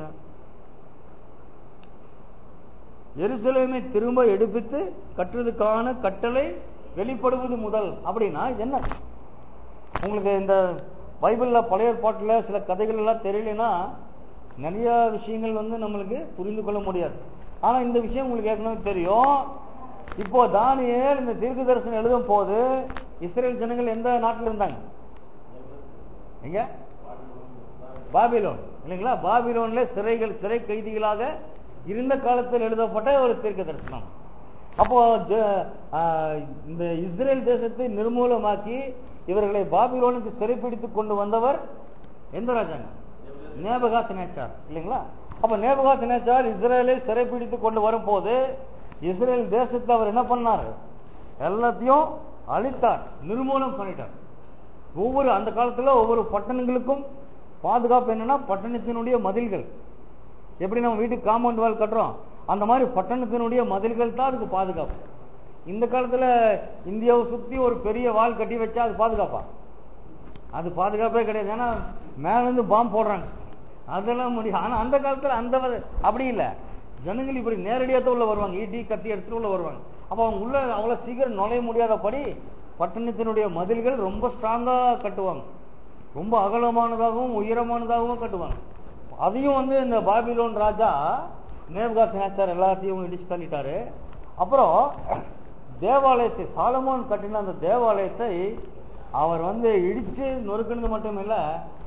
எருசலேமை திரும்ப எடுப்பித்து கட்டுறதுக்கான கட்டளை வெளிப்படுவது முதல் அப்படின்னா இது என்ன உங்களுக்கு இந்த பைபிள்ல பழைய ஏற்பாட்டுல சில கதைகள் எல்லாம் தெரியலனா நிறைய விஷயங்கள் வந்து நம்மளுக்கு புரிந்து கொள்ள முடியாது ஆனா இந்த விஷயம் உங்களுக்கு ஏற்கனவே தெரியும் இப்போ தானியேல் இந்த தீர்க்க தரிசனம் எழுதும் போது இஸ்ரேல் ஜனங்கள் எந்த நாட்டில் இருந்தாங்க எங்க பாபிலோன் இல்லைங்களா பாபிலோன்ல சிறைகள் சிறை கைதிகளாக இருந்த காலத்தில் எழுதப்பட்ட ஒரு தீர்க்க தரிசனம் அப்போ ஜ- ஆஹ் இந்த இஸ்ரேல் தேசத்தை நிர்மூலமாக்கி இவர்களை பாபிலோனுக்கு சிறைப்பிடித்து கொண்டு வந்தவர் எந்த ராஜாங்க நேபகாத் நேச்சார் இல்லைங்களா அப்ப நேபகாத் நேச்சார் இஸ்ரேலை சிறைப்பிடித்து கொண்டு வரும்போது இஸ்ரேல் தேசத்தை அவர் என்ன பண்ணாரு எல்லாத்தையும் அழித்தார் நிர்மூலம் பண்ணிட்டார் ஒவ்வொரு அந்த காலத்துல ஒவ்வொரு பட்டணங்களுக்கும் பாதுகாப்பு என்னன்னா பட்டணத்தினுடைய மதில்கள் எப்படி நம்ம வீட்டுக்கு காம்பவுண்ட் வால் கட்டுறோம் அந்த மாதிரி பட்டணத்தினுடைய மதில்கள் தான் அதுக்கு பாதுகாப்பு இந்த காலத்துல இந்தியாவை சுத்தி ஒரு பெரிய வால் கட்டி வச்சா அது பாதுகாப்பா அது பாதுகாப்பே கிடையாது ஏன்னா மேல இருந்து பாம்பு போடுறாங்க அதெல்லாம் முடியும் ஆனா அந்த காலத்துல அந்த வ- அப்படி இல்ல ஜனங்கள் இப்படி நேரடியாக தான் உள்ள வருவாங்க ஈட்டி கத்தி எடுத்துட்டு உள்ள வருவாங்க அப்ப அவங்க உள்ள அவ்வளவு சீக்கிரம் நுழைய முடியாதபடி பட்டணத்தினுடைய மதில்கள் ரொம்ப ஸ்ட்ராங்கா கட்டுவாங்க ரொம்ப அகலமானதாகவும் உயரமானதாகவும் கட்டுவாங்க அதையும் வந்து இந்த பாபிலோன் ராஜா நேபுகாத் நேச்சார் எல்லாத்தையும் இடிச்சு தள்ளிட்டாரு அப்புறம் தேவாலயத்தை சாலமோன் கட்டின அந்த தேவாலயத்தை அவர் வந்து இடிச்சு நொறுக்கினது மட்டும் இல்ல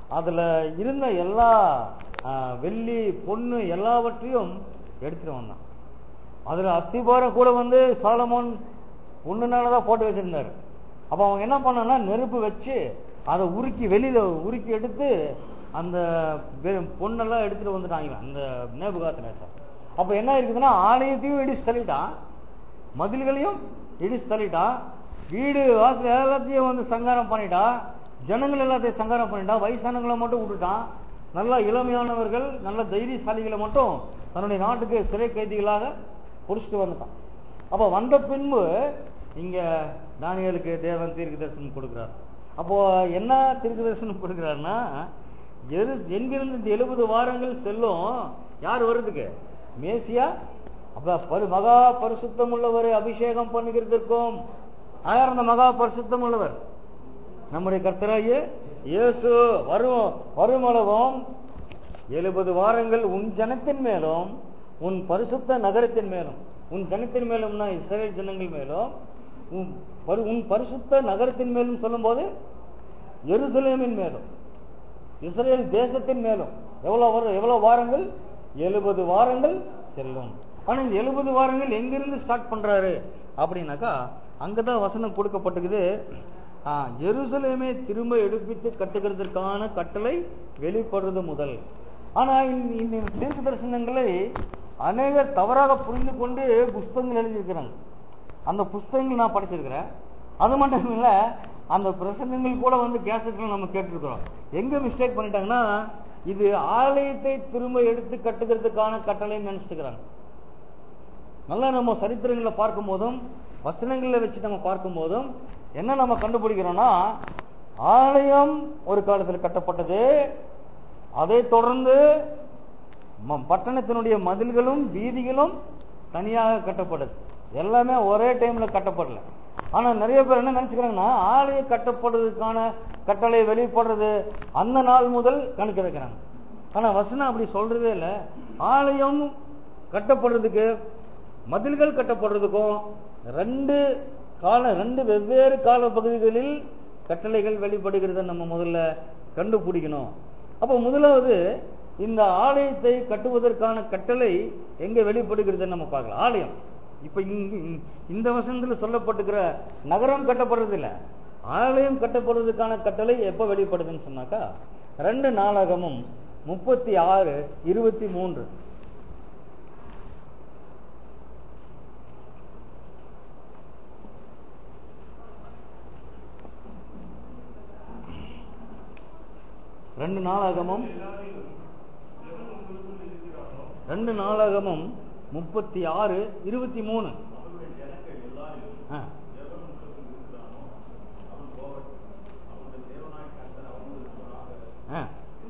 அதுல இருந்த எல்லா ஆ, வெள்ளி பொண்ணு எல்லாவற்றையும் எடுத்துட்டு வந்தான் அதுல அஸ்திபாரம் கூட வந்து சாலமோன் பொண்ணுனாலதான் போட்டு வச்சிருந்தாரு அப்ப அவங்க என்ன பண்ணான்னா நெருப்பு வச்சு அதை உருக்கி வெளியில உருக்கி எடுத்து அந்த வெ- பொண்ணெல்லாம் எடுத்துட்டு வந்துட்டாங்க இவன், அந்த நேபுகாத்நேசர் அப்ப என்ன இருக்குதுன்னா ஆலயத்தையும் இடிச்சு தள்ளிட்டான் மதில்களையும் இடிச்சு தள்ளிட்டான் வீடு வாசல் எல்லாத்தையும் வந்து சங்காரம் பண்ணிட்டான் ஜனங்கள் எல்லாத்தையும் சங்காரம் பண்ணிட்டான் வயசானவங்களை மட்டும் விட்டுட்டான் நல்ல இளமையானவர்கள் நல்ல தைரியசாலிகளை மட்டும் தன்னுடைய நாட்டுக்கு சிறை கைதிகளாக புடிச்சிட்டு வந்துட்டான் அப்ப வந்த பின்பு இங்க தானியலுக்கு தேவன் தீர்க்க தரிசனம் கொடுக்கிறார் அப்போ என்ன தீர்க்க தரிசனம் கொடுக்கிறாருன்னா எது எங்கிருந்து இந்த எழுபது வாரங்கள் செல்லும் யார் வருதுக்கு மேசியா அப்ப பரு மகா பரிசுத்தம் உள்ளவர் அபிஷேகம் பண்ணுகிறதற்கும் யார் அந்த மகா பரிசுத்தம் உள்ளவர் நம்முடைய கர்த்தராகிய இயேசு வரும் வருமளவும் எழுபது வாரங்கள் உன் ஜனத்தின் மேலும் உன் பரிசுத்த நகரத்தின் மேலும் உன் ஜனத்தின் மேலும்னா இஸ்ரேல் ஜனங்கள் மேலும் உன் பரி- உன் பரிசுத்த நகரத்தின் மேலும் சொல்லும்போது எருசலேமின் மேலும் இஸ்ரேல் தேசத்தின் மேலும் எவ்வளவு வரும் எவ்வளவு வாரங்கள் எழுபது வாரங்கள் செல்லும் ஆனா இந்த எழுபது வாரங்கள் எங்கிருந்து ஸ்டார்ட் பண்றாரு அப்படின்னாக்கா அங்கதான் வசனம் கொடுக்கப்பட்டிருக்குது ஆ, எருசலேமே திரும்ப எடுப்பித்து கட்டுகிறதற்கான கட்டளை வெளிப்படுறது முதல் ஆனா இந்த இந்த தீர்க்க தரிசனங்களை அநேகர் தவறாக புரிந்து கொண்டு புஸ்தகங்கள் எழுதியிருக்கிறாங்க அந்த புஸ்தகங்கள் நான் படிச்சிருக்கிறேன் அது மட்டும் இல்ல அந்த பிரசங்கங்கள் கூட வந்து கேசட்ல நம்ம கேட்டிருக்கிறோம் எங்க மிஸ்டேக் பண்ணிட்டாங்கன்னா இது ஆலயத்தை திரும்ப எடுத்து கட்டுகிறதுக்கான கட்டளைன்னு நினைச்சிருக்கிறாங்க நல்லா நம்ம சரித்திரங்களை பார்க்கும் போதும் வசனங்களை வச்சு நம்ம பார்க்கும் போதும் என்ன நம்ம கண்டுபிடிக்கிறோம்னா ஆலயம் ஒரு காலத்தில் கட்டப்பட்டது அதை தொடர்ந்து ம- பட்டணத்தினுடைய மதில்களும் வீதிகளும் தனியாக கட்டப்படுது எல்லாமே ஒரே டைம்ல கட்டப்படல ஆனா நிறைய பேர் என்ன நினைச்சுக்கிறாங்கன்னா ஆலயம் கட்டப்படுறதுக்கான கட்டளை வெளிப்படுறது அந்த நாள் முதல் கணக்கு வைக்கிறாங்க ஆனா வசனம் அப்படி சொல்றதே இல்லை ஆலயம் கட்டப்படுறதுக்கு மதில்கள் கட்டப்படுறதுக்கும் ரெண்டு கால ரெண்டு வெவ்வேறு கால பகுதிகளில் கட்டளைகள் வெளிப்படுகிறத நம்ம முதல்ல கண்டுபிடிக்கணும் அப்போ முதலாவது இந்த ஆலயத்தை கட்டுவதற்கான கட்டளை எங்க வெளிப்படுகிறது நம்ம பார்க்கலாம் ஆலயம் இப்ப இங்க இங்க- இந்த வசனத்துல சொல்லப்பட்டிருக்கிற நகரம் கட்டப்படுறது இல்ல ஆலயம் கட்டப்படுறதுக்கான கட்டளை எப்ப வெளிப்படுதுன்னு சொன்னாக்கா ரெண்டு நாளாகமும் முப்பத்தி ஆறு இருபத்தி மூன்று ரெண்டு நாளாகமும் ரெண்டு நாளாகமும் முப்பத்தி ஆறு இருபத்தி மூணு ஆ. ஆ.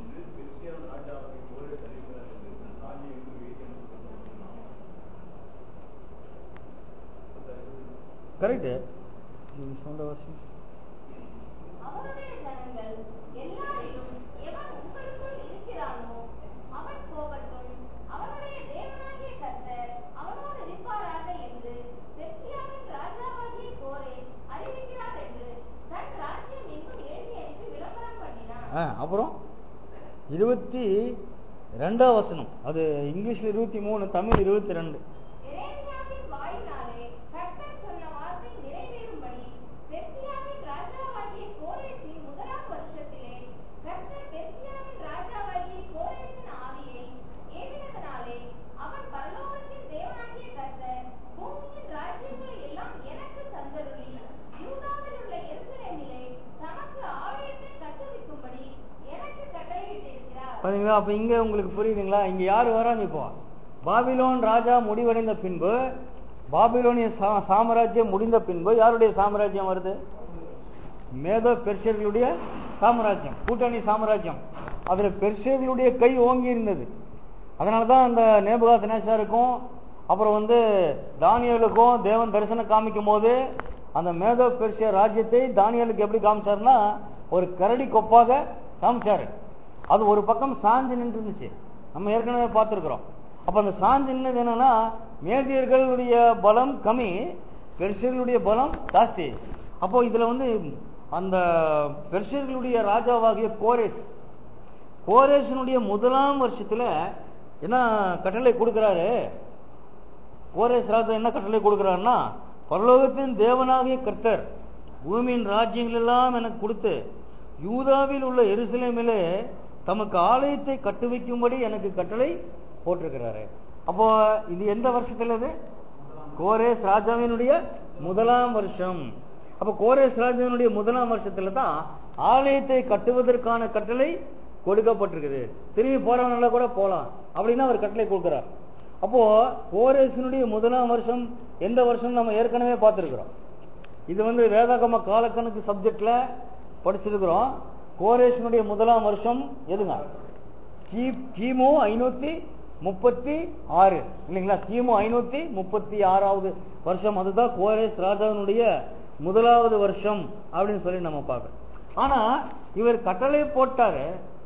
கரெக்ட் சொல்ற வாசி அவருடைய ஜனங்கள் எல்லாரிலும் எவன் உங்களுக்குள் இருக்கிறானோ அவன் போகட்டும் அவனுடைய தேவனாகிய கர்த்தர் அவனோடு இருப்பாராக என்று பெர்சியாவின் ராஜாவாகிய கோரே அறிவிக்கிறார் என்று தன் ராஜ்யம் எங்கும் எழுதி அனுப்பி விளம்பரம் பண்ணினான் ஆ, அப்புறம் இருபத்தி ரெண்டாம் வசனம் அது இங்கிலீஷ்ல இருபத்தி மூணு தமிழ் இருபத்தி ரெண்டு எரேமியாவின் வாயினாலே கர்த்தர் சொன்ன வார்த்தை நிறைவேறும்படி பெர்சியாவின் ராஜாவாகிய கோரேசின் முதலாம் வருஷத்திலே கர்த்தர் பெர்சியாவின் ராஜாவாகிய கோரேசின் ஆவியை ஏவினதனாலே அவன் பரலோகத்தின் தேவனாகிய கர்த்தர் பூமியின் ராஜ்யங்களை எல்லாம் எனக்கு தந்தருளி யூதாவில் உள்ள எருசலேமிலே தமக்கு ஆலயத்தை கட்டுவிக்கும்படி எனக்கு கட்டளையிட்டிருக்கிறார் பாத்தீங்களா அப்ப இங்க உங்களுக்கு புரியுதுங்களா இங்க யாரு வராங்க இப்போ பாபிலோன் ராஜா முடிவடைந்த பின்பு பாபிலோனிய சா- சாம்ராஜ்யம் முடிந்த பின்பு யாருடைய சாம்ராஜ்யம் வருது மேதோ பெர்ஷியர்களுடைய சாம்ராஜ்யம் கூட்டணி சாம்ராஜ்யம் அதுல பெர்ஷியர்களுடைய கை ஓங்கி இருந்தது அதனாலதான் அந்த நேபுகாத் நேசாருக்கும் அப்புறம் வந்து தானியலுக்கும் தேவன் தரிசனம் காமிக்கும் போது அந்த மேதோ பெர்ஷிய ராஜ்யத்தை தானியலுக்கு எப்படி காமிச்சாருன்னா ஒரு கரடி கொப்பாக காமிச்சாரு அது ஒரு பக்கம் சாஞ்சு நின்று இருந்துச்சு நம்ம ஏற்கனவே பார்த்திருக்கிறோம் அப்ப அந்த சாஞ்சு நின்னது என்னன்னா மேதியர்களுடைய பலம் கம்மி பெர்ஷியர்களுடைய பலம் ஜாஸ்தி அப்போ இதுல வந்து அந்த பெர்ஷியர்களுடைய ராஜாவாகிய கோரேஸ் கோரேசனுடைய முதலாம் வருஷத்துல என்ன கட்டளை கொடுக்கிறாரு கோரேஸ் ராஜா என்ன கட்டளை கொடுக்கிறாருன்னா பரலோகத்தின் தேவனாகிய கர்த்தர் பூமியின் ராஜ்யங்கள் எல்லாம் எனக்கு கொடுத்து யூதாவில் உள்ள எருசலேமிலே தமக்கு ஆலயத்தை கட்டு வைக்கும்படி எனக்கு கட்டளை போட்டிருக்கிறாரு அப்போ இது எந்த வருஷத்துல இது கோரேஸ் ராஜாவினுடைய முதலாம் வருஷம் அப்ப கோரேஸ் ராஜாவினுடைய முதலாம் வருஷத்துல தான் ஆலயத்தை கட்டுவதற்கான கட்டளை கொடுக்கப்பட்டிருக்குது திரும்பி போறவனால கூட போலாம் அப்படின்னா அவர் கட்டளை கொடுக்கிறார் அப்போ கோரேசனுடைய முதலாம் வருஷம் எந்த வருஷம் நம்ம ஏற்கனவே பார்த்திருக்கிறோம் இது வந்து வேதாகம காலக்கணக்கு சப்ஜெக்ட்ல படிச்சிருக்கிறோம் கோரேசனுடைய முதலாம் வருஷம் எதுங்க கி- கிமு ஐநூத்தி முப்பத்தி ஆறு இல்லைங்களா கிமு ஐநூத்தி முப்பத்தி ஆறாவது வருஷம் அதுதான் கோரேஸ் ராஜாவினுடைய முதலாவது வருஷம் அப்படின்னு சொல்லி நம்ம பார்க்கறோம் ஆனா இவர் கட்டளை போட்டாரு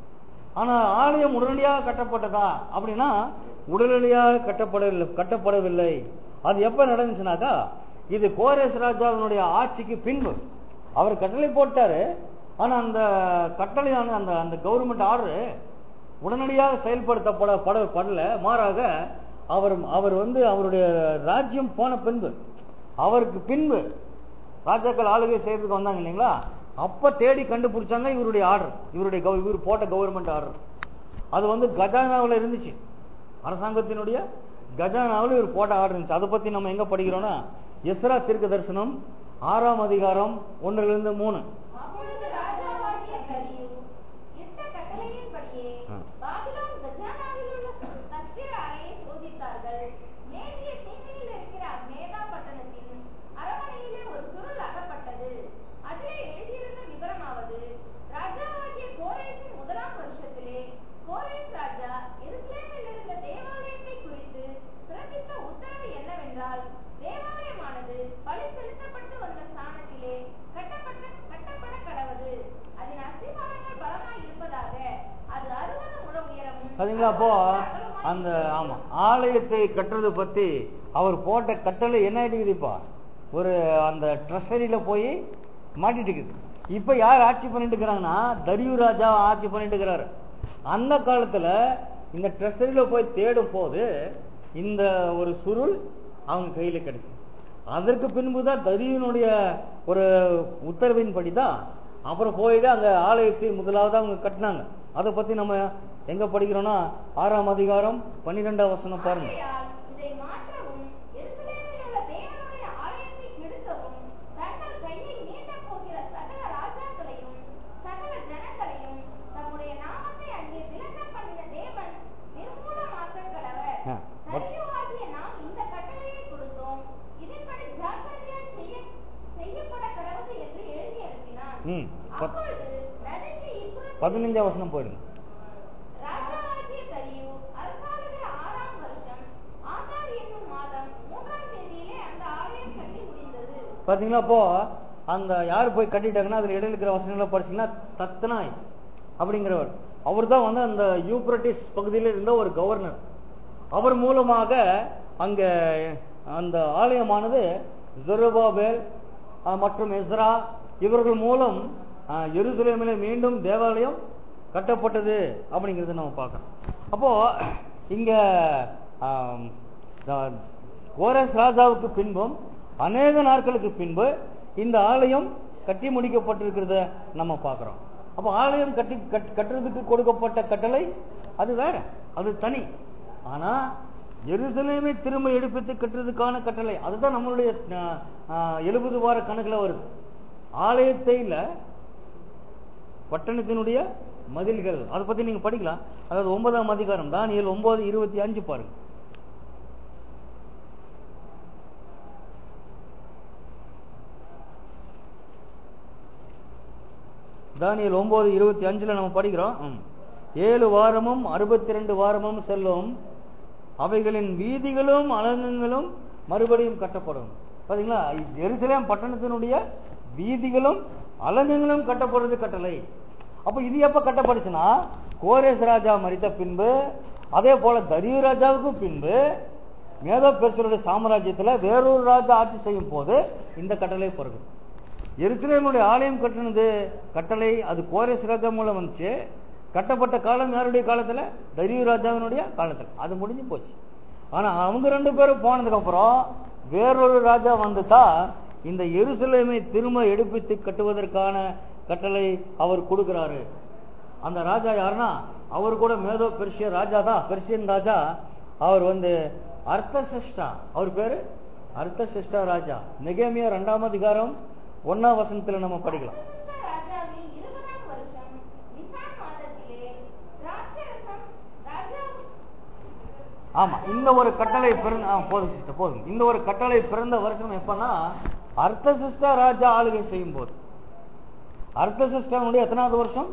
ஆனா ஆலயம் உடனடியாக கட்டப்பட்டதா அப்படின்னா உடனடியாக கட்டப்படவில்லை கட்டப்படவில்லை அது எப்ப நடந்துச்சுனாக்கா இது கோரேஸ் ராஜாவினுடைய ஆட்சிக்கு பின்பு அவர் கட்டளை போட்டாரு ஆனா அந்த கட்டளையான அந்த அந்த கவர்மெண்ட் ஆர்டர் உடனடியாக செயல்படுத்தப்பட பட படல மாறாக அவர் அவர் வந்து அவருடைய ராஜ்யம் போன பின்பு அவருக்கு பின்பு ராஜாக்கள் ஆளுகை செய்யறதுக்கு வந்தாங்க இல்லைங்களா அப்ப தேடி கண்டுபிடிச்சாங்க இவருடைய ஆர்டர் இவருடைய கவ- இவர் போட்ட கவர்மெண்ட் ஆர்டர் அது வந்து கஜானாவில் இருந்துச்சு அரசாங்கத்தினுடைய கஜானாவில் இவர் போட்ட ஆர்டர் இருந்துச்சு அதை பத்தி நம்ம எங்க படிக்கிறோம்னா எஸ்ரா தீர்க்க தரிசனம் ஆறாம் அதிகாரம் ஒன்றுல இருந்து மூணு அப்பொழுது ராஜாவாகிய தரியு இட்ட கட்டளையின்படியே ஆ. பாபிலோன் கஜானாவில் உள்ள சத்திர அறையை சோதித்தார்கள் மேற்கிய தீமையில் இருக்கிற மேதா பட்டணத்தின் அரண்மனையிலே ஒரு சுருள் அகப்பட்டது அதிலே எழுதியிருந்த விவரமாவது ராஜாவாகிய கோரேசின் முதலாம் வருஷத்திலே கோரேஸ் ராஜா எருசலேமில் இருந்த தேவாலயத்தை குறித்து பிறப்பித்த உத்தரவு என்னவென்றால் தேவாலயமானது பலி செலுத்தப்பட்டு வந்த ஸ்தானத்திலே கட்டப்பட்ட கட்டப்பட கடவது அதன் அஸ்திபாரங்கள் பலமாய் இருப்பதாக அது அறுபது முழ உயரமும் பாத்தீங்களா அப்போ அகலமாய் அந்த இருக்கிறது. ஆமா ஆலயத்தை கட்டுறது பத்தி அவர் போட்ட கட்டளை என்ன ஆயிட்டுக்குதுப்பா ஒரு அந்த ட்ரெஷரியில போய் மாட்டிட்டு இருக்குது இப்ப யார் ஆட்சி பண்ணிட்டு இருக்கிறாங்கன்னா தரியு ராஜா ஆட்சி பண்ணிட்டு இருக்கிறாரு அந்த காலத்துல இந்த ட்ரெஷரியில போய் தேடும் போது இந்த ஒரு சுருள் அவங்க கையில கிடைச்சு அதற்கு பின்புதான் தரியுனுடைய ஒரு உத்தரவின்படி தான் அப்புறம் போயிட்டு அங்க ஆலயத்தை முதலாவது அவங்க கட்டினாங்க அதை பத்தி நம்ம எங்க படிக்கிறோம்னா ஆறாம் அதிகாரம் பன்னிரெண்டாம் வசனம் பாருங்க ஆகையால் இதை மாற்றவும் எருசலேமில் உள்ள தேவனுடைய ஆலயத்தை கெடுக்கவும் தங்கள் கையை நீட்டப் போகிற சகல ராஜாக்களையும் சகல ஜனங்களையும் தம்முடைய நாமத்தை அங்கே விளங்க பண்ணின தேவன் நிர்மூலமாக்க கடவர் ஆ, பட்- தரியுவாகிய நாம் இந்த கட்டளையை கொடுத்தோம் இதன்படி ஜாக்கிரதையாய் செய்ய செய்யப்பட கடவுது என்று எழுதி அனுப்பினான் ம், பத்- அப்பொழுது நதிக்கு இப்புறம் பதினஞ்சாம் வசனம் போயிடுங்க ராஜாவாகிய தரியு அரசாளுகிற ஆறாம் வருஷம் ஆதார் என்னும் மாதம் மூன்றாம் தேதியிலே அந்த ஆலயம் கட்டி முடிந்தது பாத்தீங்களா அப்போ அந்த யார் போய் கட்டிட்டாங்கன்னா அதுல இடையில இருக்கிற வசனங்களை படிச்சீங்கன்னா தத்னாய் அப்படிங்கிறவர் அவர் தான் வந்து அந்த யூப்ரட்டிஸ் பகுதியில் இருந்த ஒரு கவர்னர் அவர் மூலமாக அங்க அந்த ஆலயமானது ஜெருபாபேல் அஹ், மற்றும் எஸ்ரா இவர்கள் மூலம் அஹ், எருசலேமிலே மீண்டும் தேவாலயம் கட்டப்பட்டது அப்படிங்கறத நம்ம பார்க்கறோம் அப்போ இங்க ஆம், த- கோரஸ் ராஜாவுக்கு பின்பும் அநேக நாட்களுக்கு பின்பு இந்த ஆலயம் கட்டி முடிக்கப்பட்டிருக்கிறத நம்ம பார்க்கிறோம் அப்போ ஆலயம் கட்டி கட்- கட்டுறதுக்கு கொடுக்கப்பட்ட கட்டளை அது வேற அது தனி ஆனா எருசலேமை திரும்ப எடுப்பித்து கட்டுறதுக்கான கட்டளை அதுதான் நம்மளுடைய எழுபது வார கணக்குல வருது ஆலயத்தை இல்ல பட்டணத்தினுடைய மதில்கள் அதை பத்தி நீங்க படிக்கலாம் அதாவது ஒன்பதாம் அதிகாரம் தானியல் ஒன்பது இருபத்தி அஞ்சு பாருங்க தானியல் ஒன்பது இருபத்தி அஞ்சுல நம்ம படிக்கிறோம் ம். ஏழு வாரமும் அறுபத்தி ரெண்டு வாரமும் செல்லும் அவைகளின் வீதிகளும் அலங்கங்களும் மறுபடியும் கட்டப்படும் பாத்தீங்களா எருசலேம் பட்டணத்தினுடைய வீதிகளும் அலங்கங்களும் கட்டப்படுறது கட்டளை அப்ப இது எப்ப கட்டப்படுச்சுன்னா கோரேஸ் ராஜா மரித்த பின்பு அதே போல தரியு ராஜாவுக்கும் பின்பு மேதோ பெருசருடைய சாம்ராஜ்யத்துல வேறொரு ராஜா ஆட்சி செய்யும் போது இந்த கட்டளை பிறகு எருசலேமுடைய ஆலயம் கட்டினது கட்டளை அது கோரேஸ் ராஜா மூலம் வந்துச்சு கட்டப்பட்ட காலம் யாருடைய காலத்துல தரியு ராஜாவினுடைய காலத்துல அது முடிஞ்சு போச்சு ஆனா அவங்க ரெண்டு பேரும் போனதுக்கு அப்புறம் வேறொரு ராஜா வந்துட்டா இந்த எருசலேமை திரும்ப எடுப்பித்து கட்டுவதற்கான கட்டளை அவர் கொடுக்கிறாரு அந்த ராஜா யாருன்னா அவர் கூட மேதோ பெர்ஷிய ராஜா தான் பெர்ஷியன் ராஜா அவர் வந்து அர்த்தசிஷ்டா அவர் பேரு அர்த்தசிஷ்டா ராஜா நெகேமியா ரெண்டாம் அதிகாரம் ஒன்னாம் வசனத்துல நம்ம படிக்கலாம் அர்த்தசஷ்டா ராஜாவின் இருபதாம் வருஷம் நிசான் மாதத்திலே திராட்சரசம் ராஜா ஆமா இந்த ஒரு கட்டளை பிறந்த ஆ, போதும் சிஸ்டர் போதும் இந்த ஒரு கட்டளை பிறந்த வருஷம் எப்பன்னா அர்த்தசிஷ்டா ராஜா ஆளுகை செய்யும் போது அர்த்தசிஷ்டாவுடைய எத்தனாவது வருஷம்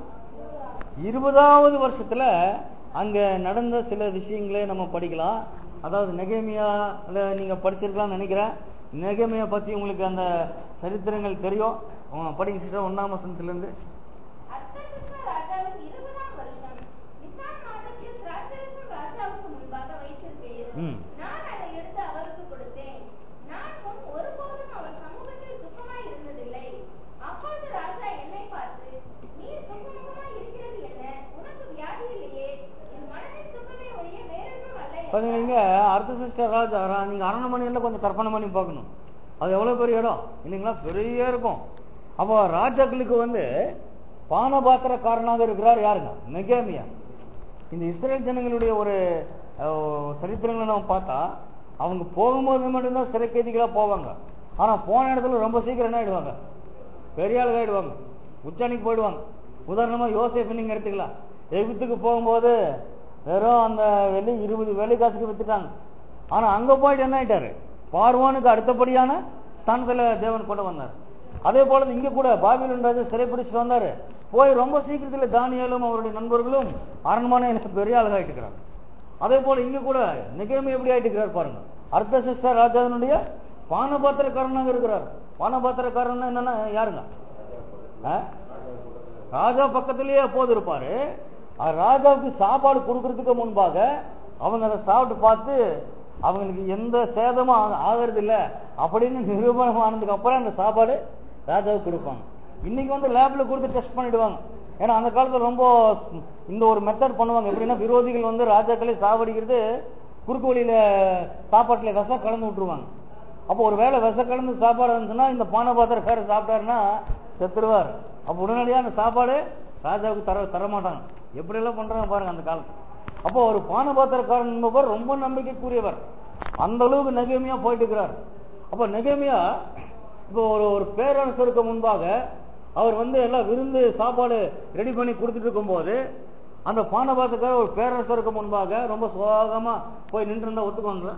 இருபதாவது வருஷத்துல அங்க நடந்த சில விஷயங்களை நம்ம படிக்கலாம் அதாவது நெகேமியால நீங்க படிச்சிருக்கலாம்னு நினைக்கிறேன் நெகேமியா பத்தி உங்களுக்கு அந்த சரித்திரங்கள் தெரியும் உங்க படிங்க சிஸ்டர் ஒன்னாம் வசனத்துல இருந்து அர்த்தசஷ்டா ராஜாவின் இருபதாம் வருஷம் நிசான் மாதத்தில் திராட்சரசம் ராஜாவுக்கு முன்பாக வைத்திருக்கையில் ம். நான் அதை எடுத்து அவருக்கு கொடுத்தேன் நான் முன் ஒருபோதும் அவர் சமூகத்தில் சுகமாய் இருந்ததில்லை அப்பொழுது ராஜா என்னை பார்த்து நீ சுகமுகமாய் இருக்கிறது என்ன உனக்கு வியாதி இல்லையே என் மனதின் சுகமே ஒழிய வேறொன்றும் அல்ல பாத்தீங்க இங்க அர்த்தசிஷ்டர் ராஜா ரா- நீங்க அரண்மனையில கொஞ்சம் கற்பனை பண்ணி பார்க்கணும் அது எவ்வளவு பெரிய இடம் இல்லைங்களா பெரிய இருக்கும் அப்போ ராஜாக்களுக்கு வந்து பானபாத்திரக்காரனாக இருக்கிறார் யாருங்க நெகேமியா இந்த இஸ்ரேல் ஜனங்களுடைய ஒரு அஹ், சரித்திரங்களை நம்ம பார்த்தா அவங்க போகும்போது மட்டும்தான் சிறை கைதிகளா போவாங்க ஆனா போன இடத்துல ரொம்ப சீக்கிரம் என்ன ஆயிடுவாங்க பெரிய ஆளுங்க ஆயிடுவாங்க உச்சாணிக்கு போயிடுவாங்க உதாரணமா யோசேப் நீங்க எடுத்துக்கலாம் எகிப்துக்கு போகும்போது வெறும் அந்த வெள்ளி இருபது வெள்ளி காசுக்கு வித்துட்டாங்க ஆனா அங்க போயிட்டு என்ன ஆயிட்டாரு பார்வானுக்கு அடுத்தபடியான ஸ்தானத்துல தேவன் கொண்டு வந்தார் அதே போல இங்க கூட பாபிலோன் ராஜா சிறைப்பிடிச்சிட்டு வந்தாரு போய் ரொம்ப சீக்கிரத்துல தானியலும் அவருடைய நண்பர்களும் அரண்மனையில பெரிய ஆளுங்க ஆயிட்டு இருக்கிறாங்க அதே போல இங்க கூட நிகழ்மை எப்படி ஆயிட்டு இருக்கிறார் பாருங்க அர்த்தசிஷ்டா ராஜாவினுடைய பானபாத்திரக்காரனாக இருக்கிறார் பானபாத்திரக்காரன் என்னன்னா யாருங்க ஆ? ராஜா பக்கத்திலேயே எப்போது இருப்பாரு அது ராஜாவுக்கு சாப்பாடு கொடுக்கறதுக்கு முன்பாக அவங்க அதை சாப்பிட்டு பார்த்து அவங்களுக்கு எந்த சேதமும் ஆக- ஆகறது இல்ல அப்படின்னு நிரூபணம் ஆனதுக்கு அப்புறம் அந்த சாப்பாடு ராஜாவுக்கு கொடுப்பாங்க இன்னைக்கு வந்து லேப்ல கொடுத்து டெஸ்ட் பண்ணிடுவாங்க ஏன்னா அந்த காலத்துல ரொம்ப இந்த ஒரு மெத்தட் பண்ணுவாங்க எப்படின்னா விரோதிகள் வந்து ராஜாக்களை சாவடிக்கிறது குறுக்கு வழியில சாப்பாட்டுல விஷம் கலந்து விட்டுருவாங்க அப்போ ஒரு வேளை விஷ கலந்து சாப்பாடு இருந்துச்சுன்னா இந்த பானபாத்திரக்காரர் சாப்பிட்டாருன்னா செத்துருவார் அப்போ உடனடியாக அந்த சாப்பாடு ராஜாவுக்கு தர தர மாட்டாங்க எப்படி எல்லாம் பண்றாங்க பாருங்க அந்த காலத்துல அப்போ ஒரு பானபாத்திரக்காரன் என்பவர் ரொம்ப நம்பிக்கைக்குரியவர் அந்த அளவுக்கு நெகேமியா போயிட்டு இருக்கிறார் அப்போ நெகேமியா இப்போ ஒரு ஒரு பேரரசருக்கு முன்பாக அவர் வந்து எல்லாம் விருந்து சாப்பாடு ரெடி பண்ணி கொடுத்துட்டு இருக்கும்போது அந்த பானபாத்திரக்காரர் ஒரு பேரரசருக்கு முன்பாக ரொம்ப சோகமா போய் நின்று இருந்தா ஒத்துக்கோங்களா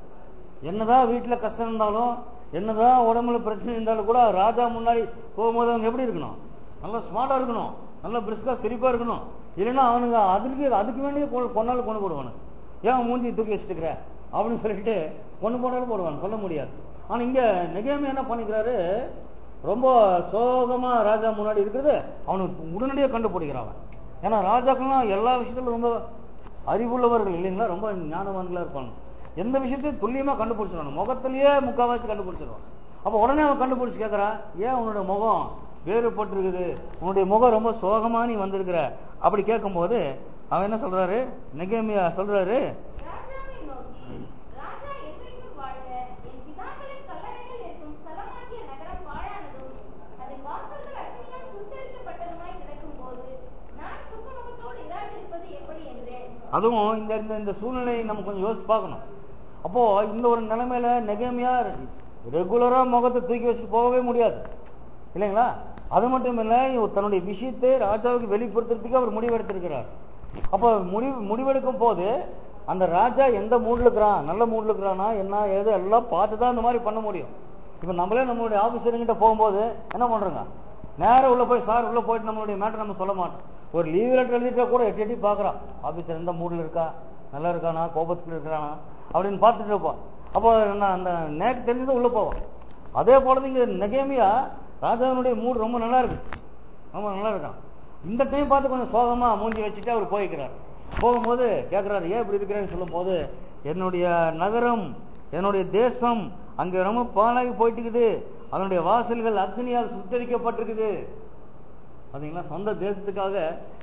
என்னதான் வீட்டுல கஷ்டம் இருந்தாலும் என்னதான் உடம்புல பிரச்சனை இருந்தாலும் கூட ராஜா முன்னாடி போகும்போது அவங்க எப்படி இருக்கணும் நல்லா ஸ்மார்ட்டா இருக்கணும் நல்லா பிரிஸ்கா சிரிப்பா இருக்கணும் இல்லைன்னா அவனுங்க அதுக்கு அதுக்கு வேண்டிய கொ- கொன்னாலும் கொண்டு போடுவானு ஏன் மூஞ்சி தூக்கி வச்சுட்டுக்கிற அப்படின்னு சொல்லிட்டு கொண்டு போனாலும் போடுவான் சொல்ல முடியாது ஆனா இங்க நெகேமி என்ன பண்ணிக்கிறாரு ரொம்ப சோகமா ராஜா முன்னாடி இருக்கிறது அவனுக்கு உடனடியாக கண்டுபிடிக்கிறான் அவன். ஏன்னா ராஜாக்கள்லாம் எல்லா விஷயத்திலும் ரொம்ப அறிவுள்ளவர்கள் இல்லைங்களா ரொம்ப ஞானவான்களா இருப்பாங்க எந்த விஷயத்தையும் துல்லியமா கண்டுபிடிச்சிடணும் முகத்திலேயே முக்காவாசி கண்டுபிடிச்சிடுவான் அப்ப உடனே அவன் கண்டுபிடிச்சு கேட்கறான் ஏன் உன்னோட முகம் வேறுபட்டிருக்குது உன்னுடைய முகம் ரொம்ப சோகமா நீ வந்திருக்கிற அப்படி கேட்கும்போது அவன் என்ன சொல்றாரு நெகேமியா சொல்றாரு ராஜாவை நோக்கி ராஜா என்றைக்கும் வாழ்க என் பிதாக்களின் கல்லறைகள் இருக்கும் ஸ்தலமாகிய நகரம் பாழானதும் அதன் வாசல்கள் அக்னியால் சுட்டெரிக்கப்பட்டதுமாய் கிடக்கும்போது நான் சுக்கமுகத்தோடு இராதிருப்பது எப்படி என்றேன் அதுவும் இந்த இந்த இந்த சூழ்நிலையை நம்ம கொஞ்சம் யோசிச்சு பார்க்கணும் அப்போ இந்த ஒரு நிலைமையில நெகேமியா ரெகுலரா முகத்தை தூக்கி வச்சுட்டு போகவே முடியாது இல்லைங்களா அது மட்டும் இல்ல இவர் தன்னுடைய விஷயத்தை ராஜாவுக்கு வெளிப்படுத்துறதுக்கு அவர் முடிவெடுத்திருக்கிறார் அப்போ முடிவு முடிவெடுக்கும் போது அந்த ராஜா எந்த மூட்ல இருக்கிறான் நல்ல மூட்ல இருக்கிறானா என்ன ஏது எல்லாம் பார்த்து தான் இந்த மாதிரி பண்ண முடியும் இப்போ நம்மளே நம்மளுடைய ஆபீசருங்கிட்ட போகும்போது என்ன பண்றோங்க நேரா உள்ள போய் சார் உள்ள போயிட்டு நம்மளுடைய மேட்டர் நம்ம சொல்ல மாட்டோம் ஒரு லீவ் லெட்டர் எழுதிட்டா கூட எட்டி எட்டி பார்க்கறான் ஆபீசர் எந்த மூட்ல இருக்கா நல்லா இருக்கானா கோபத்துல இருக்கிறானா அப்படின்னு பார்த்துட்டு இருப்போம் அப்போ நான் அந்த நேக்கு தெரிஞ்சது உள்ள போவோம் அதே போல இங்க நெகேமியா ராஜாவினுடைய மூடு ரொம்ப நல்லா இருக்கு ரொம்ப நல்லா இருக்கான் இந்த டைம் பார்த்து கொஞ்சம் சோகமா மூஞ்சி வச்சுட்டு அவர் போய்க்கிறார் போகும்போது கேட்கிறாரு ஏன் இப்படி இருக்கிறேன்னு சொல்லும் போது என்னுடைய நகரம் என்னுடைய தேசம் அங்க ரொம்ப பாலாகி போயிட்டு இருக்குது அதனுடைய வாசல்கள் அக்னியால் சுத்தரிக்கப்பட்டிருக்குது பாத்தீங்களா சொந்த தேசத்துக்காக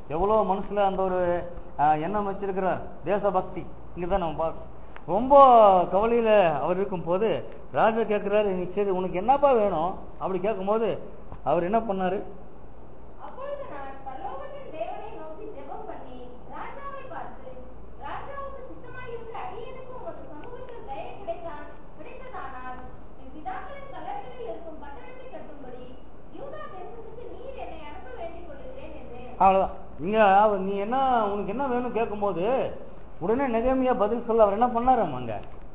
எவ்வளோ மனசுல அந்த ஒரு ஆஹ், எண்ணம் வச்சிருக்கிறார் தேசபக்தி இங்கதான் நம்ம பார்க்கணும் ரொம்ப கவலையில அவர் இருக்கும்போது ராஜா கேட்கிறாரு நீ சரி உனக்கு என்னப்பா வேணும் அப்படி கேட்கும்போது அவர் என்ன பண்ணாரு அப்பொழுது நான் பரலோகத்தின் தேவனை நோக்கி ஜெபம் பண்ணி ராஜாவை பார்த்து ராஜாவுக்கு சித்தமாயிருந்த அடியனுக்கு உமது சமூகத்தில் தயை கிடைத்தான் கிடைத்ததானால் என் பிதாக்களின் கல்லறைகளில் இருக்கும் பட்டணத்தை கட்டும்படி யூதா தேசத்துக்கு நீர் என்னை அனுப்ப வேண்டிக் கொள்கிறேன் என்றேன் அவ்வளவுதான் இங்க அவர் நீ என்ன உனக்கு என்ன வேணும் கேட்கும்போது உடனே நெகமியா பதில் சொல்ல அவர் என்ன பண்ணாராம் அங்க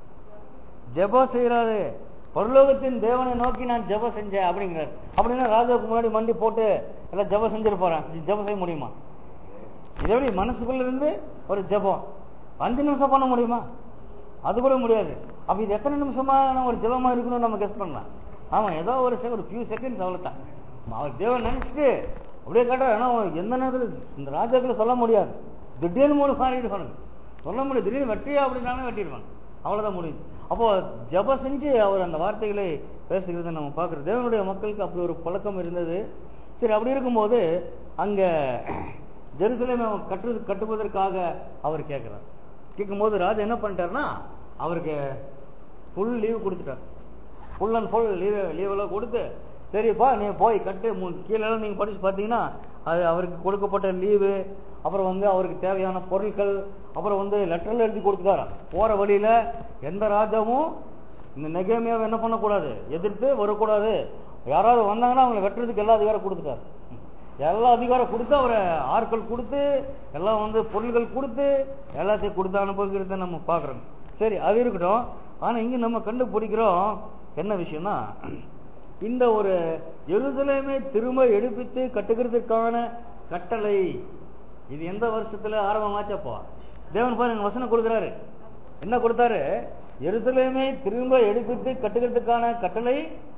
ஜெபம் செய்யறாரு பரலோகத்தின் தேவனை நோக்கி நான் ஜெபம் செஞ்சேன் அப்படிங்கிறார் அப்படின்னா ராஜாவுக்கு முன்னாடி மண்டி போட்டு எல்லாம் ஜெபம் செஞ்சிட்டு போறேன் ஜெபம் செய்ய முடியுமா இது எப்படி மனசுக்குள்ள இருந்து ஒரு ஜெபம் அஞ்சு நிமிஷம் பண்ண முடியுமா அது கூட முடியாது அப்ப இது எத்தனை நிமிஷமா நம்ம ஒரு ஜெபமா இருக்கணும்னு நம்ம கெஸ் பண்ணலாம் ஆமா ஏதோ ஒரு செகண்ட் ஒரு ஃபியூ செகண்ட்ஸ் அவ்வளவுதான் அவர் தேவன் நினைச்சிட்டு அப்படியே கேட்டார் ஆனா அவன் எந்த நேரத்துல இந்த ராஜாக்களை சொல்ல முடியாது திடீர்னு மூணு மாறிடுவானு சொல்ல முடியாது திடீர்னு வெட்டியா அப்படின்னாலும் வெட்டிடுவான் அவ்வளவுதான் முடியுது அப்போ ஜெபம் செஞ்சு அவர் அந்த வார்த்தைகளை பேசுகிறத நம்ம பார்க்கிறோம் தேவனுடைய மக்களுக்கு அப்படி ஒரு பழக்கம் இருந்தது சரி அப்படி இருக்கும்போது அங்க ஜெருசலேமை கட்டு கட்டுவதற்காக அவர் கேட்கிறார் கேட்கும்போது ராஜா என்ன பண்ணிட்டாருன்னா அவருக்கு ஃபுல் லீவ் கொடுத்துட்டார் ஃபுல் அண்ட் ஃபுல் லீவ் லீவெல்லாம் கொடுத்து சரிப்பா நீ போய் கட்டு மு- கீழே எல்லாம் நீங்க படிச்சு பார்த்தீங்கன்னா அது அவருக்கு கொடுக்கப்பட்ட லீவு அப்புறம் வந்து அவருக்கு தேவையான பொருட்கள் அப்புறம் வந்து லெட்டர்ல எழுதி கொடுத்துட்டாராம் போற வழியில எந்த ராஜாவும் இந்த நெகேமியாவை என்ன பண்ணக்கூடாது எதிர்த்து வரக்கூடாது யாராவது வந்தாங்கன்னா அவங்களை வெட்டுறதுக்கு எல்லா அதிகாரம் கொடுத்துட்டாரு எல்லா அதிகாரம் கொடுத்து அவரை ஆட்கள் கொடுத்து எல்லாம் வந்து பொருள்கள் கொடுத்து எல்லாத்தையும் கொடுத்து அனுபவிக்கிறத நம்ம பார்க்குறோம் சரி அது இருக்கட்டும் ஆனா இங்க நம்ம கண்டுபிடிக்கிறோம் என்ன விஷயம்னா இந்த ஒரு எருசலேமை திரும்ப எடுப்பித்து கட்டுகிறதுக்கான கட்டளை இது எந்த வருஷத்துல ஆரம்பமாச்சப்போ தேவன் பாருங்க வசனம் கொடுக்குறாரு என்ன கொடுத்தாரு எருசலேமை திரும்ப எடுப்பித்து கட்டுகிறதுக்கான கட்டளை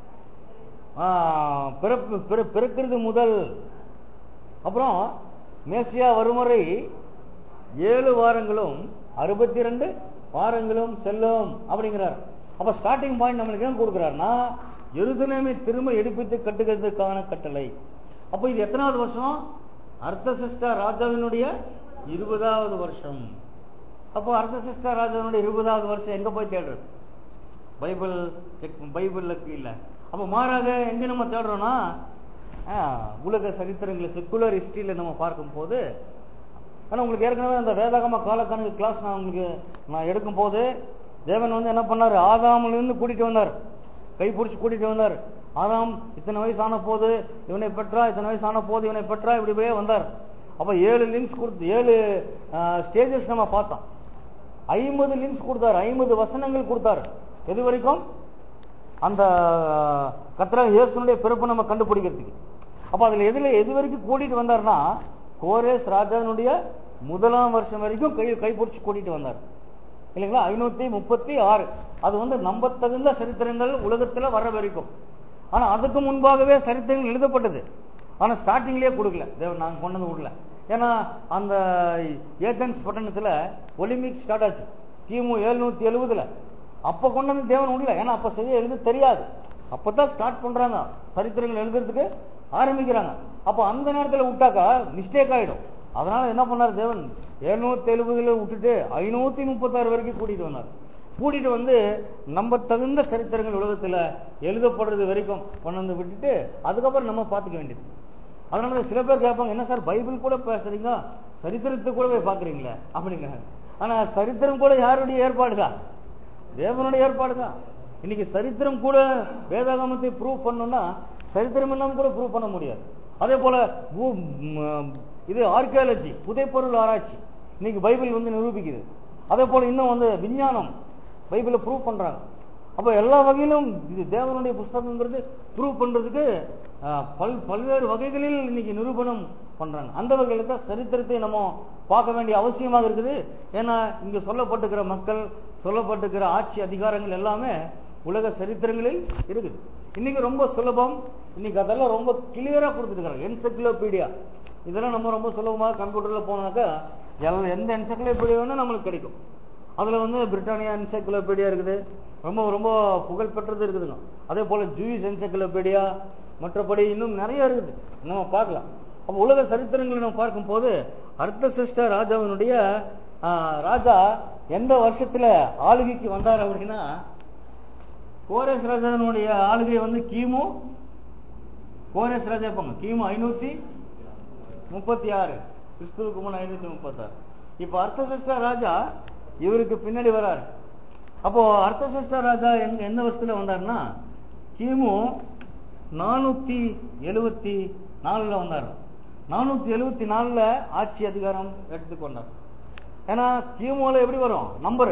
ஆ, பிறப்பு பிற- பிறக்கிறது முதல் அப்புறம் மேசியா வருமுறை ஏழு வாரங்களும் அறுபத்தி ரெண்டு வாரங்களும் செல்லும் அப்படிங்கிறார் அப்ப ஸ்டார்டிங் பாயிண்ட் நம்மளுக்கு ஏன் கொடுக்குறாருன்னா எருசலேமை திரும்ப எடுப்பித்து கட்டுகிறதுக்கான கட்டளை அப்ப இது எத்தனாவது வருஷம் அர்த்தசிஷ்டா ராஜாவினுடைய இருபதாவது வருஷம் அப்போ அர்த்தசிஷ்டா ராஜாவினுடைய இருபதாவது வருஷம் எங்க போய் தேடுறது பைபிள் செக் பைபிளுக்கு இல்லை அப்போ மாறாக எங்க நம்ம தேடுறோம்னா ஆ, உலக சரித்திரங்களை செக்குலர் ஹிஸ்டரியில் நம்ம பார்க்கும்போது ஆனால் உங்களுக்கு ஏற்கனவே அந்த வேதாகம காலக்கணக்கு கிளாஸ் நான் உங்களுக்கு நான் எடுக்கும்போது தேவன் வந்து என்ன பண்ணார் ஆதாமிலிருந்து கூட்டிட்டு வந்தார் கை பிடிச்சி கூட்டிட்டு வந்தார் ஆதாம் இத்தனை வயசு ஆன போது இவனை பெற்றா இத்தனை வயசு ஆன போது இவனை பெற்றா இப்படி இப்படியே வந்தார் அப்போ ஏழு லிங்க்ஸ் கொடுத்து ஏழு ஸ்டேஜஸ் நம்ம பார்த்தோம் ஐம்பது லிங்க்ஸ் கொடுத்தாரு ஐம்பது வசனங்கள் கொடுத்தாரு எது வரைக்கும் அந்த கத்திர இயேசுனுடைய பிறப்பு நம்ம கண்டுபிடிக்கிறதுக்கு அப்ப அதுல எதுல எது வரைக்கும் கூட்டிட்டு வந்தார்னா கோரேஸ் ராஜாவினுடைய முதலாம் வருஷம் வரைக்கும் கை கைப்பிடிச்சு கூட்டிட்டு வந்தார் இல்லைங்களா ஐநூத்தி முப்பத்தி ஆறு அது வந்து நம்பத்தகுந்த சரித்திரங்கள் உலகத்துல வர வரைக்கும் ஆனா அதுக்கு முன்பாகவே சரித்திரங்கள் எழுதப்பட்டது ஆனா ஸ்டார்டிங்லயே கொடுக்கல தேவன் நாங்க கொண்டு வந்து விடல ஏன்னா அந்த ஏதென்ஸ் பட்டணத்துல ஒலிம்பிக் ஸ்டார்ட் ஆச்சு கிமு எழுநூத்தி எழுபதுல அப்ப கொண்டு வந்து தேவன் விடல ஏன்னா அப்ப சரியா எழுத தெரியாது அப்பதான் ஸ்டார்ட் பண்றாங்க சரித்திரங்கள் எழுதுறதுக்கு ஆரம்பிக்கிறாங்க அப்ப அந்த நேரத்துல விட்டாக்கா மிஸ்டேக் ஆயிடும் அதனால என்ன பண்ணார் தேவன் எழுநூத்தி எழுபதுல விட்டுட்டு ஐநூத்தி முப்பத்தாறு வரைக்கும் கூட்டிட்டு வந்தார் கூட்டிட்டு வந்து நம்ம தகுந்த சரித்திரங்கள் உலகத்துல எழுதப்படுறது வரைக்கும் கொண்டு வந்து விட்டுட்டு அதுக்கப்புறம் நம்ம பார்த்துக்க வேண்டியது அதனால சில பேர் கேட்பாங்க என்ன சார் பைபிள் கூட பேசுறீங்க சரித்திரத்தை கூட போய் பாக்குறீங்களே அப்படிங்கிறாங்க ஆனா சரித்திரம் கூட யாருடைய ஏற்பாடுதான் தேவனுடைய ஏற்பாடுதான் இன்னைக்கு சரித்திரம் கூட வேதாகமத்தை ப்ரூவ் பண்ணணும்னா சரித்திரம் இல்லாம கூட ப்ரூவ் பண்ண முடியாது அதே போல பூ- ம், இது ஆர்கியாலஜி புதைப்பொருள் ஆராய்ச்சி இன்னைக்கு பைபிள் வந்து நிரூபிக்குது அதே போல இன்னும் வந்து விஞ்ஞானம் பைபிளை ப்ரூவ் பண்றாங்க அப்ப எல்லா வகையிலும் இது தேவனுடைய புஸ்தகங்கிறது ப்ரூவ் பண்றதுக்கு அஹ், பல் பல்வேறு வகைகளில் இன்னைக்கு நிரூபணம் பண்றாங்க அந்த வகையில தான் சரித்திரத்தை நம்ம பார்க்க வேண்டிய அவசியமாக இருக்குது ஏன்னா இங்க சொல்லப்பட்டிருக்கிற மக்கள் சொல்லப்பட்டிருக்கிற ஆட்சி அதிகாரங்கள் எல்லாமே உலக சரித்திரங்களில் இருக்குது இன்னைக்கு ரொம்ப சுலபம் இன்னைக்கு அதெல்லாம் ரொம்ப கிளியரா கொடுத்துருக்காங்க என்சைக்ளோபீடியா இதெல்லாம் நம்ம ரொம்ப சுலபமாக கம்ப்யூட்டர்ல போனாக்கா எல்லாம் எந்த என்சைக்ளோபீடியா வேணா நம்மளுக்கு கிடைக்கும் அதுல வந்து பிரிட்டானியா என்சைக்ளோபீடியா இருக்குது ரொம்ப ரொம்ப புகழ்பெற்றது இருக்குதுங்க அதே போல ஜூயிஸ் என்சைக்ளோபீடியா மற்றபடி இன்னும் நிறைய இருக்குது நம்ம பார்க்கலாம் அப்ப உலக சரித்திரங்களை நம்ம பார்க்கும்போது அர்த்தசிஷ்ட ராஜாவினுடைய ஆ, ராஜா எந்த வருஷத்துல ஆளுகைக்கு வந்தார் அப்படின்னா கோரேஸ் ராஜாவினுடைய ஆளுகை வந்து கிமு கோரேஸ் ராஜா போங்க கிமு ஐநூத்தி முப்பத்தி ஆறு கிறிஸ்துவுக்கு முன் ஐநூத்தி முப்பத்தாறு இப்ப அர்த்தசிஷ்ட ராஜா இவருக்கு பின்னாடி வராரு அப்போ அர்த்தசிஷ்ட ராஜா எங்க எந்த வருஷத்துல வந்தாருன்னா கிமு நானூத்தி எழுவத்தி நாலுல வந்தார் நானூத்தி எழுவத்தி நாலுல ஆட்சி அதிகாரம் எடுத்துக்கொண்டார் ஏன்னா கிமுல எப்படி வரும் நம்பரு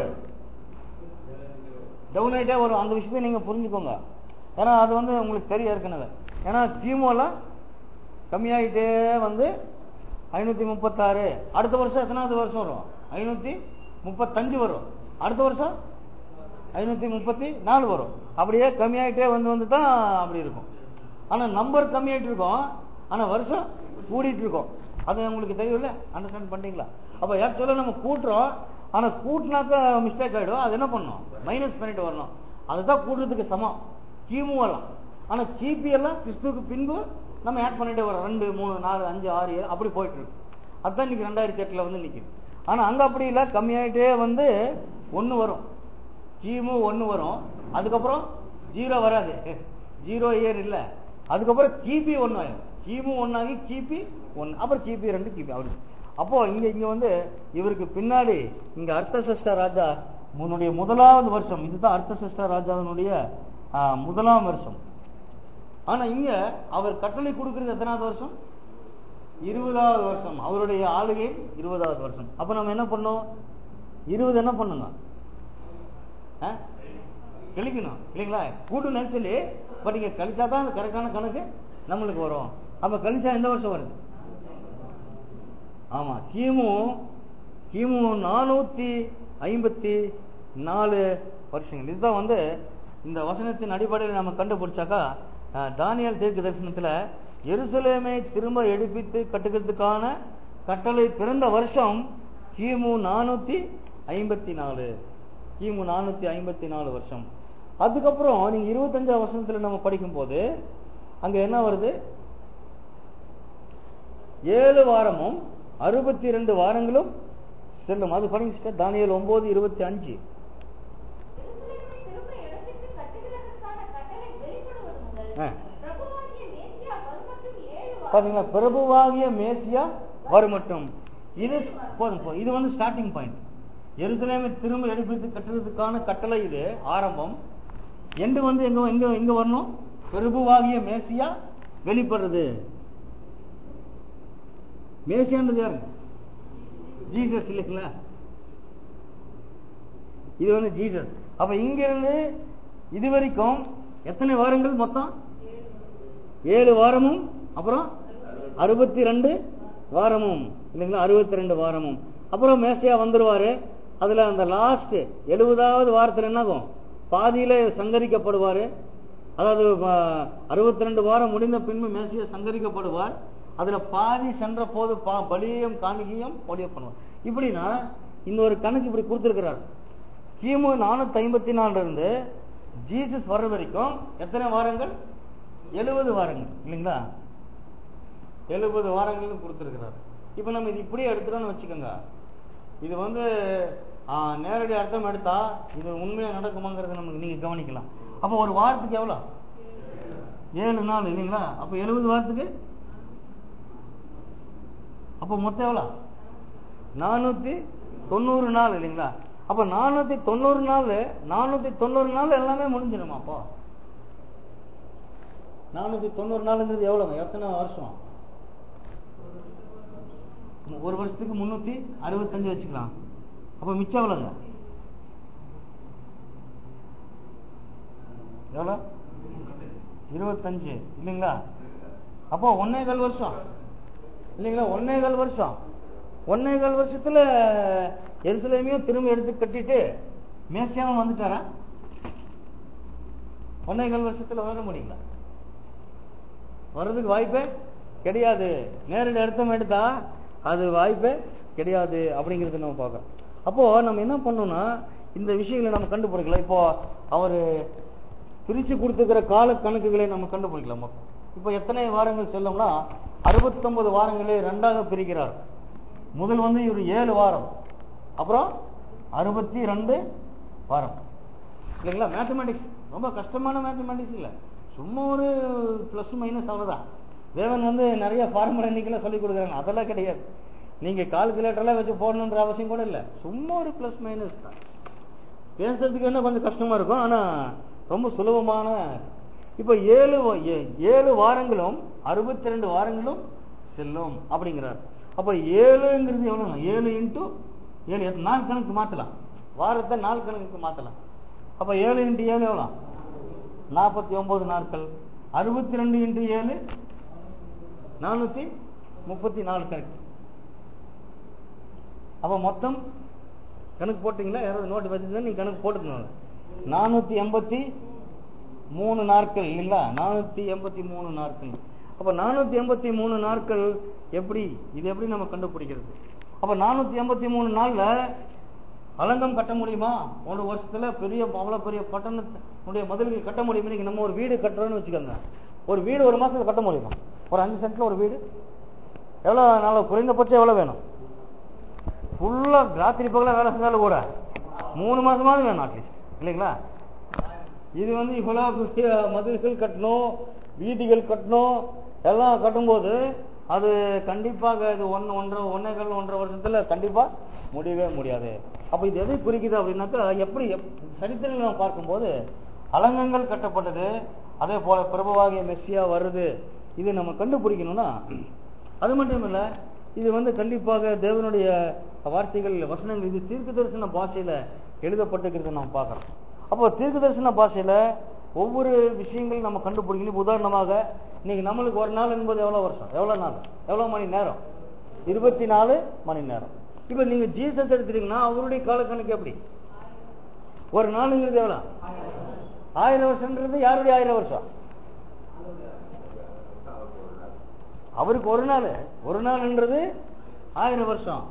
டவுன் ஆயிட்டே வரும் அந்த விஷயத்தை நீங்க புரிஞ்சுக்கோங்க ஏன்னா அது வந்து உங்களுக்கு தெரியும் ஏற்கனவே ஏன்னா கிமுல கம்மியாயிட்டே வந்து ஐநூத்தி முப்பத்தாறு அடுத்த வருஷம் எத்தனாவது வருஷம் வரும் ஐநூத்தி முப்பத்தஞ்சு வரும் அடுத்த வருஷம் ஐநூத்தி முப்பத்தி நாலு வரும் அப்படியே கம்மியாயிட்டே வந்து வந்து தான் அப்படி இருக்கும் ஆனா நம்பர் கம்மியாயிட்டு இருக்கும் ஆனா வருஷம் கூடிட்டு இருக்கும் அது உங்களுக்கு தெரியும்ல அண்டர்ஸ்டாண்ட் பண்ணிட்டீங்களா அப்ப ஆக்சுவலா நம்ம கூட்டுறோம் ஆனா கூட்டினாக்க மிஸ்டேக் ஆயிடும் அது என்ன பண்ணணும் மைனஸ் பண்ணிட்டு வரணும் அதுதான் கூட்டுறதுக்கு சமம் கிமு எல்லாம் ஆனா கிபி எல்லாம் கிறிஸ்துவுக்கு பின்பு நம்ம ஆட் பண்ணிட்டே வரோம் ரெண்டு மூணு நாலு அஞ்சு ஆறு ஏழு அப்படி போயிட்டு இருக்கு அதுதான் இன்னைக்கு ரெண்டாயிரத்தி எட்டுல வந்து நிக்குது ஆனா அங்க அப்படி இல்லை கம்மியாயிட்டே வந்து ஒண்ணு வரும் கிமு ஒண்ணு வரும் அதுக்கப்புறம் ஜீரோ வராது ஜீரோ இயர் இல்ல அதுக்கப்புறம் கிபி ஒண்ணு ஆயிரும் கிமு ஒன்னாகி கிபி ஒன்னு அப்புறம் கிபி ரெண்டு கிபி அப்படி அப்போ இங்க இங்க வந்து இவருக்கு பின்னாடி இங்க அர்த்தசஷ்ட ராஜா முன்னுடைய முதலாவது வருஷம் இதுதான் அர்த்தசஷ்ட ராஜாவினுடைய ஆ, முதலாம் வருஷம் ஆனா இங்க அவர் கட்டளை கொடுக்கிறது எத்தனாவது வருஷம் இருபதாவது வருஷம் அவருடைய ஆளுகை இருபதாவது வருஷம் அப்ப நம்ம என்ன பண்ணோம் இருபது என்ன பண்ணுங்க ஆ? கழிக்கணும் இல்லைங்களா கூட்டு நினைச்சலி பட் இங்க கழிச்சா தான் கரெக்டான கணக்கு நம்மளுக்கு வரும் அப்ப கழிச்சா எந்த வருஷம் வருது ஆமா கிமு கிமு நானூத்தி ஐம்பத்தி நாலு வருஷங்கள் இதுதான் வந்து இந்த வசனத்தின் அடிப்படையில் நம்ம கண்டுபிடிச்சாக்கா அஹ், தானியேல் தீர்க்க தரிசனத்துல எருசலேமை திரும்ப எடுப்பித்து கட்டுகிறதுக்கான கட்டளை பிறந்த வருஷம் கிமு நானூத்தி ஐம்பத்தி நாலு கிமு நானூத்தி ஐம்பத்தி நாலு வருஷம் அதுக்கப்புறம் நீங்க இருபத்தஞ்சாம் வருஷத்துல நம்ம படிக்கும்போது அங்க என்ன வருது ஏழு வாரமும் அறுபத்தி ரெண்டு வாரங்களும் செல்லும் அது படிங்க sister. தானியேல் ஒன்பது இருபத்தி அஞ்சு எருசலேமை திரும்ப இடத்திற்கு கட்டுகிறதற்கான கட்டளை வெளிப்படுவது முதல் ஆ. பிரபுவாகிய மேசியா வருமட்டும் ஏழு வாரம் பாத்தீங்களா பிரபுவாகிய மேசியா வருமட்டும் இது போதும் போதும். இது வந்து ஸ்டார்டிங் பாயிண்ட் எருசலேமை திரும்ப எடுப்பித்து கட்டுறதுக்கான கட்டளை இது ஆரம்பம் எண்டு வந்து எங்க எங்க எங்க வரணும் பிரபுவாகிய மேசியா வெளிப்படுறது மேசியான்றது யாருங்க ஜீசஸ் இல்லைங்களா இது வந்து ஜீசஸ் அப்ப இங்க இருந்து இது வரைக்கும் எத்தனை வாரங்கள் மொத்தம் ஏழு வாரமும் அப்புறம் அறுபத்தி ரெண்டு வாரமும் இல்லைங்களா அறுபத்தி ரெண்டு வாரமும் அப்புறம் மேசையா வந்துருவாரு அதுல அந்த லாஸ்ட் எழுபதாவது வாரத்துல என்னாகும் பாதியில சங்கரிக்கப்படுவாரு அதாவது அறுபத்தி ரெண்டு வாரம் முடிந்த பின்பு மேசையா சங்கரிக்கப்படுவார் அதுல பாதி சென்ற போது பா- பலியையும் காணிக்கையும் ஒளிய பண்ணுவார் இப்படின்னா இந்த ஒரு கணக்கு இப்படி கொடுத்திருக்கிறார் கிமு நானூத்தி ஐம்பத்தி நாலுல இருந்து ஜீசஸ் வர்ற வரைக்கும் எத்தனை வாரங்கள் எழுபது வாரங்கள் இல்லைங்களா எழுபது வாரங்கள்னு கொடுத்துருக்கிறார் இப்போ நம்ம இது இப்படியே எடுத்துட்டோம்னு வச்சுக்கோங்க இது வந்து ஆ, நேரடி அர்த்தம் எடுத்தா இது உண்மையா நடக்குமாங்கிறத நமக்கு நீங்க கவனிக்கலாம் அப்போ ஒரு வாரத்துக்கு எவ்வளோ ஏழு நாள் இல்லைங்களா அப்போ எழுபது வாரத்துக்கு அப்போ மொத்தம் எவ்வளோ நானூத்தி தொண்ணூறு நாள் இல்லைங்களா அப்ப நானூத்தி தொண்ணூறு நாள் நானூத்தி தொண்ணூறு நாள் எல்லாமே முடிஞ்சிடுமா அப்போ நானூத்தி தொண்ணூறு நாளுங்கிறது எவ்வளவுங்க எத்தனை வருஷம் ஒரு வருஷத்துக்கு முன்னூத்தி அறுபத்தஞ்சு வச்சுக்கலாம் அப்ப மிச்சம் எவ்வளவுங்க எவ்வளவு இருபத்தஞ்சு இல்லைங்களா அப்போ ஒன்னே கால் வருஷம் இல்லைங்களா ஒன்னே கால் வருஷம் ஒன்னே கால் வருஷத்துல எருசலேமையும் திரும்ப எடுத்து கட்டிட்டு மேசியாவும் வந்துட்டாரா ஒன்னே கால் வருஷத்துல வர முடியுங்களா வர்றதுக்கு வாய்ப்பே கிடையாது நேரடி அர்த்தம் எடுத்தா அது வாய்ப்பே கிடையாது அப்படிங்கறத நம்ம பார்க்கறோம் அப்போ நம்ம என்ன பண்ணோம்னா இந்த விஷயங்களை நம்ம கண்டுபிடிக்கலாம் இப்போ அவரு பிரிச்சு கொடுத்துக்கிற கால கணக்குகளை நம்ம கண்டுபிடிக்கலாம் மொத்தம். இப்போ எத்தனை வாரங்கள் செல்லும்னா அறுபத்தொன்பது வாரங்களை ரெண்டாக பிரிக்கிறார் முதல் வந்து இவர் ஏழு வாரம் அப்புறம் அறுபத்தி ரெண்டு வாரம் இல்லைங்களா மேத்தமேட்டிக்ஸ் ரொம்ப கஷ்டமான மேத்தமேட்டிக்ஸ் இல்லை சும்மா ஒரு ப்ளஸ் மைனஸ் அவ்வளோதான் தேவன் வந்து நிறைய ஃபார்முலா இன்னைக்கெல்லாம் சொல்லி கொடுக்குறாங்க அதெல்லாம் கிடையாது நீங்கள் கால்குலேட்டர்லாம் வச்சு போடணுன்ற அவசியம் கூட இல்லை சும்மா ஒரு ப்ளஸ் மைனஸ் தான் பேசுறதுக்கு என்ன கொஞ்சம் கஷ்டமா இருக்கும் ஆனா ரொம்ப சுலபமான இப்போ ஏழு வா- ஏ- ஏழு வாரங்களும் அறுபத்தி ரெண்டு வாரங்களும் செல்லும் அப்படிங்கிறார் அப்ப ஏழுங்கிறது எவ்வளவு ஏழு இன்ட்டு ஏழு எத்~ நாள் கணக்கு மாத்தலாம் வாரத்தை நாள் கணக்குக்கு மாத்தலாம் அப்ப ஏழு இன்ட்டு ஏழு எவ்வளோ நாற்பத்தி ஒன்பது நாட்கள் அறுபத்தி ரெண்டு இன்ட்டு ஏழு நானூத்தி முப்பத்தி நாலு கரெக்ட் அப்ப மொத்தம் கணக்கு போட்டீங்களா யாராவது நோட்டு வச்சிருந்தா நீங்க கணக்கு போட்டுக்கணும் நானூத்தி எண்பத்தி மூணு நாட்கள் இல்லைங்களா நானூத்தி எண்பத்தி மூணு நாட்கள் அப்ப நானூத்தி எண்பத்தி மூணு நாட்கள் எப்படி இது எப்படி நம்ம கண்டுபிடிக்கிறது அப்ப நானூத்தி எண்பத்தி மூணு நாள்ல அலங்கம் கட்ட முடியுமா ஒரு வருஷத்துல பெரிய அவ்வளவு பெரிய பட்டணத்துடைய மதில்கள் கட்ட முடியுமா இன்னைக்கு நம்ம ஒரு வீடு கட்டுறோம்னு வச்சுக்கோங்க ஒரு வீடு ஒரு மாசத்துல கட்ட முடியுமா ஒரு அஞ்சு சென்ட்ல ஒரு வீடு எவ்வளவு நாள் குறைந்தபட்சம் எவ்வளவு வேணும் ஃபுல்லா ராத்திரி பகல வேலை செஞ்சாலும் கூட மூணு மாசமாவது வேணும் அட்லீஸ்ட் இல்லைங்களா இது வந்து இவ்வளவு பெரிய மதில்கள் கட்டணும் வீதிகள் கட்டணும் எல்லாம் கட்டும்போது அது கண்டிப்பாக இது ஒன்று ஒன்றரை ஒன்னேகால் ஒன்றரை வருஷத்துல கண்டிப்பா முடியவே முடியாது அப்ப இது எதை குறிக்குது அப்படின்னாக்கா எப்படி எப்- சரித்திரங்களை நம்ம பார்க்கும்போது அலங்கங்கள் கட்டப்பட்டது அதே போல பிரபுவாகிய மெஸ்ஸியா வருது இது நம்ம கண்டுபிடிக்கணும்னா அது மட்டும் இல்ல இது வந்து கண்டிப்பாக தேவனுடைய வார்த்தைகள் வசனங்கள் இது தீர்க்க தரிசன பாஷையில எழுதப்பட்டிருக்கிறத நம்ம பார்க்கறோம் அப்போ தீர்க்க தரிசன பாஷையில ஒவ்வொரு விஷயங்கள் நம்ம கண்டுபிடிக்கணும் இப்ப உதாரணமாக இன்னைக்கு நம்மளுக்கு ஒரு நாள் என்பது எவ்வளவு வருஷம் எவ்வளவு நாள் எவ்வளவு மணி நேரம் இருபத்தி நாலு மணி நேரம் இப்ப நீங்க ஜீசஸ் எடுத்துட்டீங்கன்னா அவருடைய காலக்கணக்கு எப்படி ஒரு நாளுங்கிறது எவ்வளவு ஆயிரம் வருஷம்ன்றது யாருடைய ஆயிரம் வருஷம் அவருக்கு ஒரு நாள் ஒரு நாள்ன்றது ஆயிரம் வருஷம்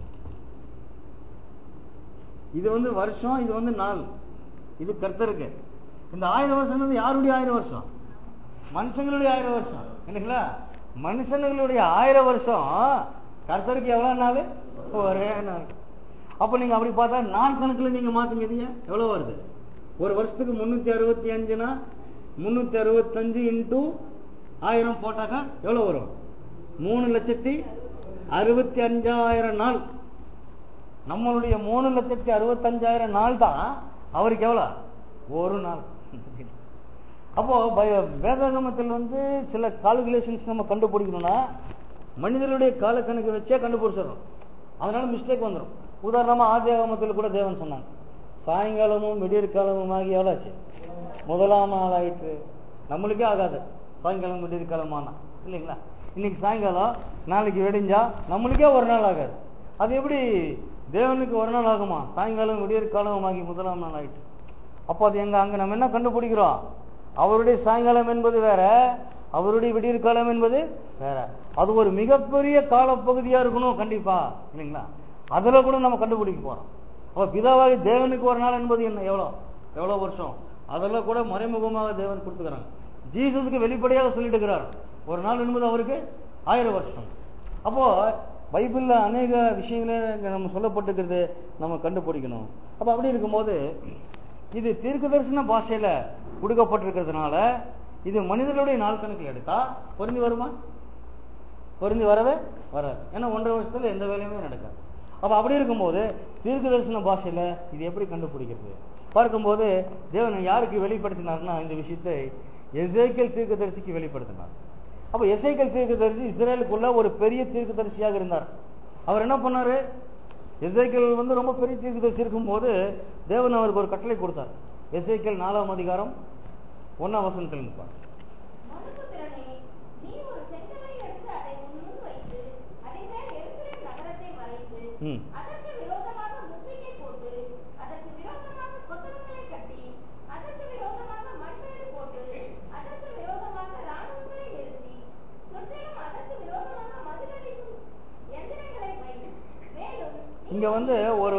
இது வந்து வருஷம் இது வந்து நாள் இது கர்த்தருக்கு இந்த ஆயிரம் வருஷம்ன்றது யாருடைய ஆயிரம் வருஷம் மனுஷங்களுடைய ஆயிரம் வருஷம் என்னங்களா மனுஷங்களுடைய ஆயிரம் வருஷம் கர்த்தருக்கு எவ்வளவு நாள் ஒரே நாள் அப்ப நீங்க அப்படி பார்த்தா நாள் கணக்குல நீங்க மாத்துங்க இதைய எவ்வளவு வருது ஒரு வருஷத்துக்கு முன்னூத்தி அறுபத்தி அஞ்சுனா முன்னூத்தி அறுபத்தஞ்சு இன்டூ ஆயிரம் போட்டாக்கா எவ்வளவு வரும் மூணு லட்சத்தி அறுபத்தி அஞ்சாயிரம் நாள் நம்மளுடைய மூணு லட்சத்தி அறுபத்தஞ்சாயிரம் நாள் தான் அவருக்கு எவ்வளவு ஒரு நாள் அப்போ பய- வேதாகமத்தில் வந்து சில கால்குலேஷன்ஸ் நம்ம கண்டுபிடிக்கணும்னா மனிதனுடைய காலக்கணக்கு வச்சே கண்டுபிடிச்சிடறோம் அதனால மிஸ்டேக் வந்துடும் உதாரணமா ஆதியாகமத்தில் கூட தேவன் சொன்னாங்க சாயங்காலமும் விடியற் காலமும் ஆகி எவ்வளோ ஆச்சு முதலாம் நாள் ஆயிற்று நம்மளுக்கே ஆகாது சாயங்காலம் விடியற் காலமானா இல்லைங்களா இன்னைக்கு சாயங்காலம் நாளைக்கு வெடிஞ்சா நம்மளுக்கே ஒரு நாள் ஆகாது அது எப்படி தேவனுக்கு ஒரு நாள் ஆகுமா சாயங்காலம் விடியற் காலமும் ஆகி முதலாம் நாள் ஆயிற்று அப்போ அது எங்க அங்க நம்ம என்ன கண்டுபிடிக்கிறோம் அவருடைய சாயங்காலம் என்பது வேற அவருடைய விடியற் காலம் என்பது வேற அது ஒரு மிகப்பெரிய காலப்பகுதியா இருக்கணும் கண்டிப்பா இல்லைங்களா அதுல கூட நம்ம கண்டுபிடிக்க போறோம் அப்ப பிதாவாகி தேவனுக்கு ஒரு நாள் என்பது என்ன எவ்வளவு எவ்வளவு வருஷம் அதெல்லாம் கூட மறைமுகமாக தேவன் கொடுத்துக்கிறாங்க ஜீசஸுக்கு வெளிப்படையாக சொல்லிட்டு இருக்கிறார் ஒரு நாள் என்பது அவருக்கு ஆயிரம் வருஷம் அப்போ பைபிள்ல அநேக விஷயங்களே இங்க நம்ம சொல்லப்பட்டிருக்கிறது நம்ம கண்டுபிடிக்கணும் அப்ப அப்படி இருக்கும்போது இது தீர்க்க தரிசன பாஷையில கொடுக்கப்பட்டிருக்கிறதுனால இது மனிதர்களுடைய நாள் கணக்கில் எடுத்தா பொருந்தி வருமா பொருந்தி வரவே வராது ஏன்னா ஒன்றரை வருஷத்துல எந்த வேலையுமே நடக்காது அப்ப அப்படி இருக்கும்போது தீர்க்க தரிசன பாஷையில இது எப்படி கண்டுபிடிக்கிறது பார்க்கும்போது தேவன் யாருக்கு வெளிப்படுத்தினார்னா இந்த விஷயத்தை எசேக்கியல் தீர்க்கதரிசிக்கு வெளிப்படுத்தினார் அப்ப எசேக்கியல் தீர்க்கதரிசி இஸ்ரேலுக்குள்ள ஒரு பெரிய தீர்க்கதரிசியாக இருந்தார் அவர் என்ன பண்ணாரு எசேக்கியல் வந்து ரொம்ப பெரிய தீர்க்கதரிசி இருக்கும்போது தேவன் அவருக்கு ஒரு கட்டளை கொடுத்தார் எசேக்கியல் நாலாம் அதிகாரம் ஒன்னாம் வசனத்தில் நிற்பார் மனுபுத்திரனே, நீ ஒரு செங்கலை எடுத்து அதை உன் முன் வைத்து, அதின் மேல் எருசலேம் நகரத்தை வரைந்து, ம். அதற்கு விரோதமாக முற்றுகை போட்டு, அதற்கு விரோதமாக கொத்தளங்களை கட்டி, அதற்கு விரோதமாக மண்மேடு போட்டு, அதற்கு விரோதமாக இராணுவங்களை நிறுத்தி, சுற்றிலும் அதற்கு விரோதமாக மதிலடிக்கும் எந்திரங்களை வை. மேலும் நீ இங்க வந்து ஒரு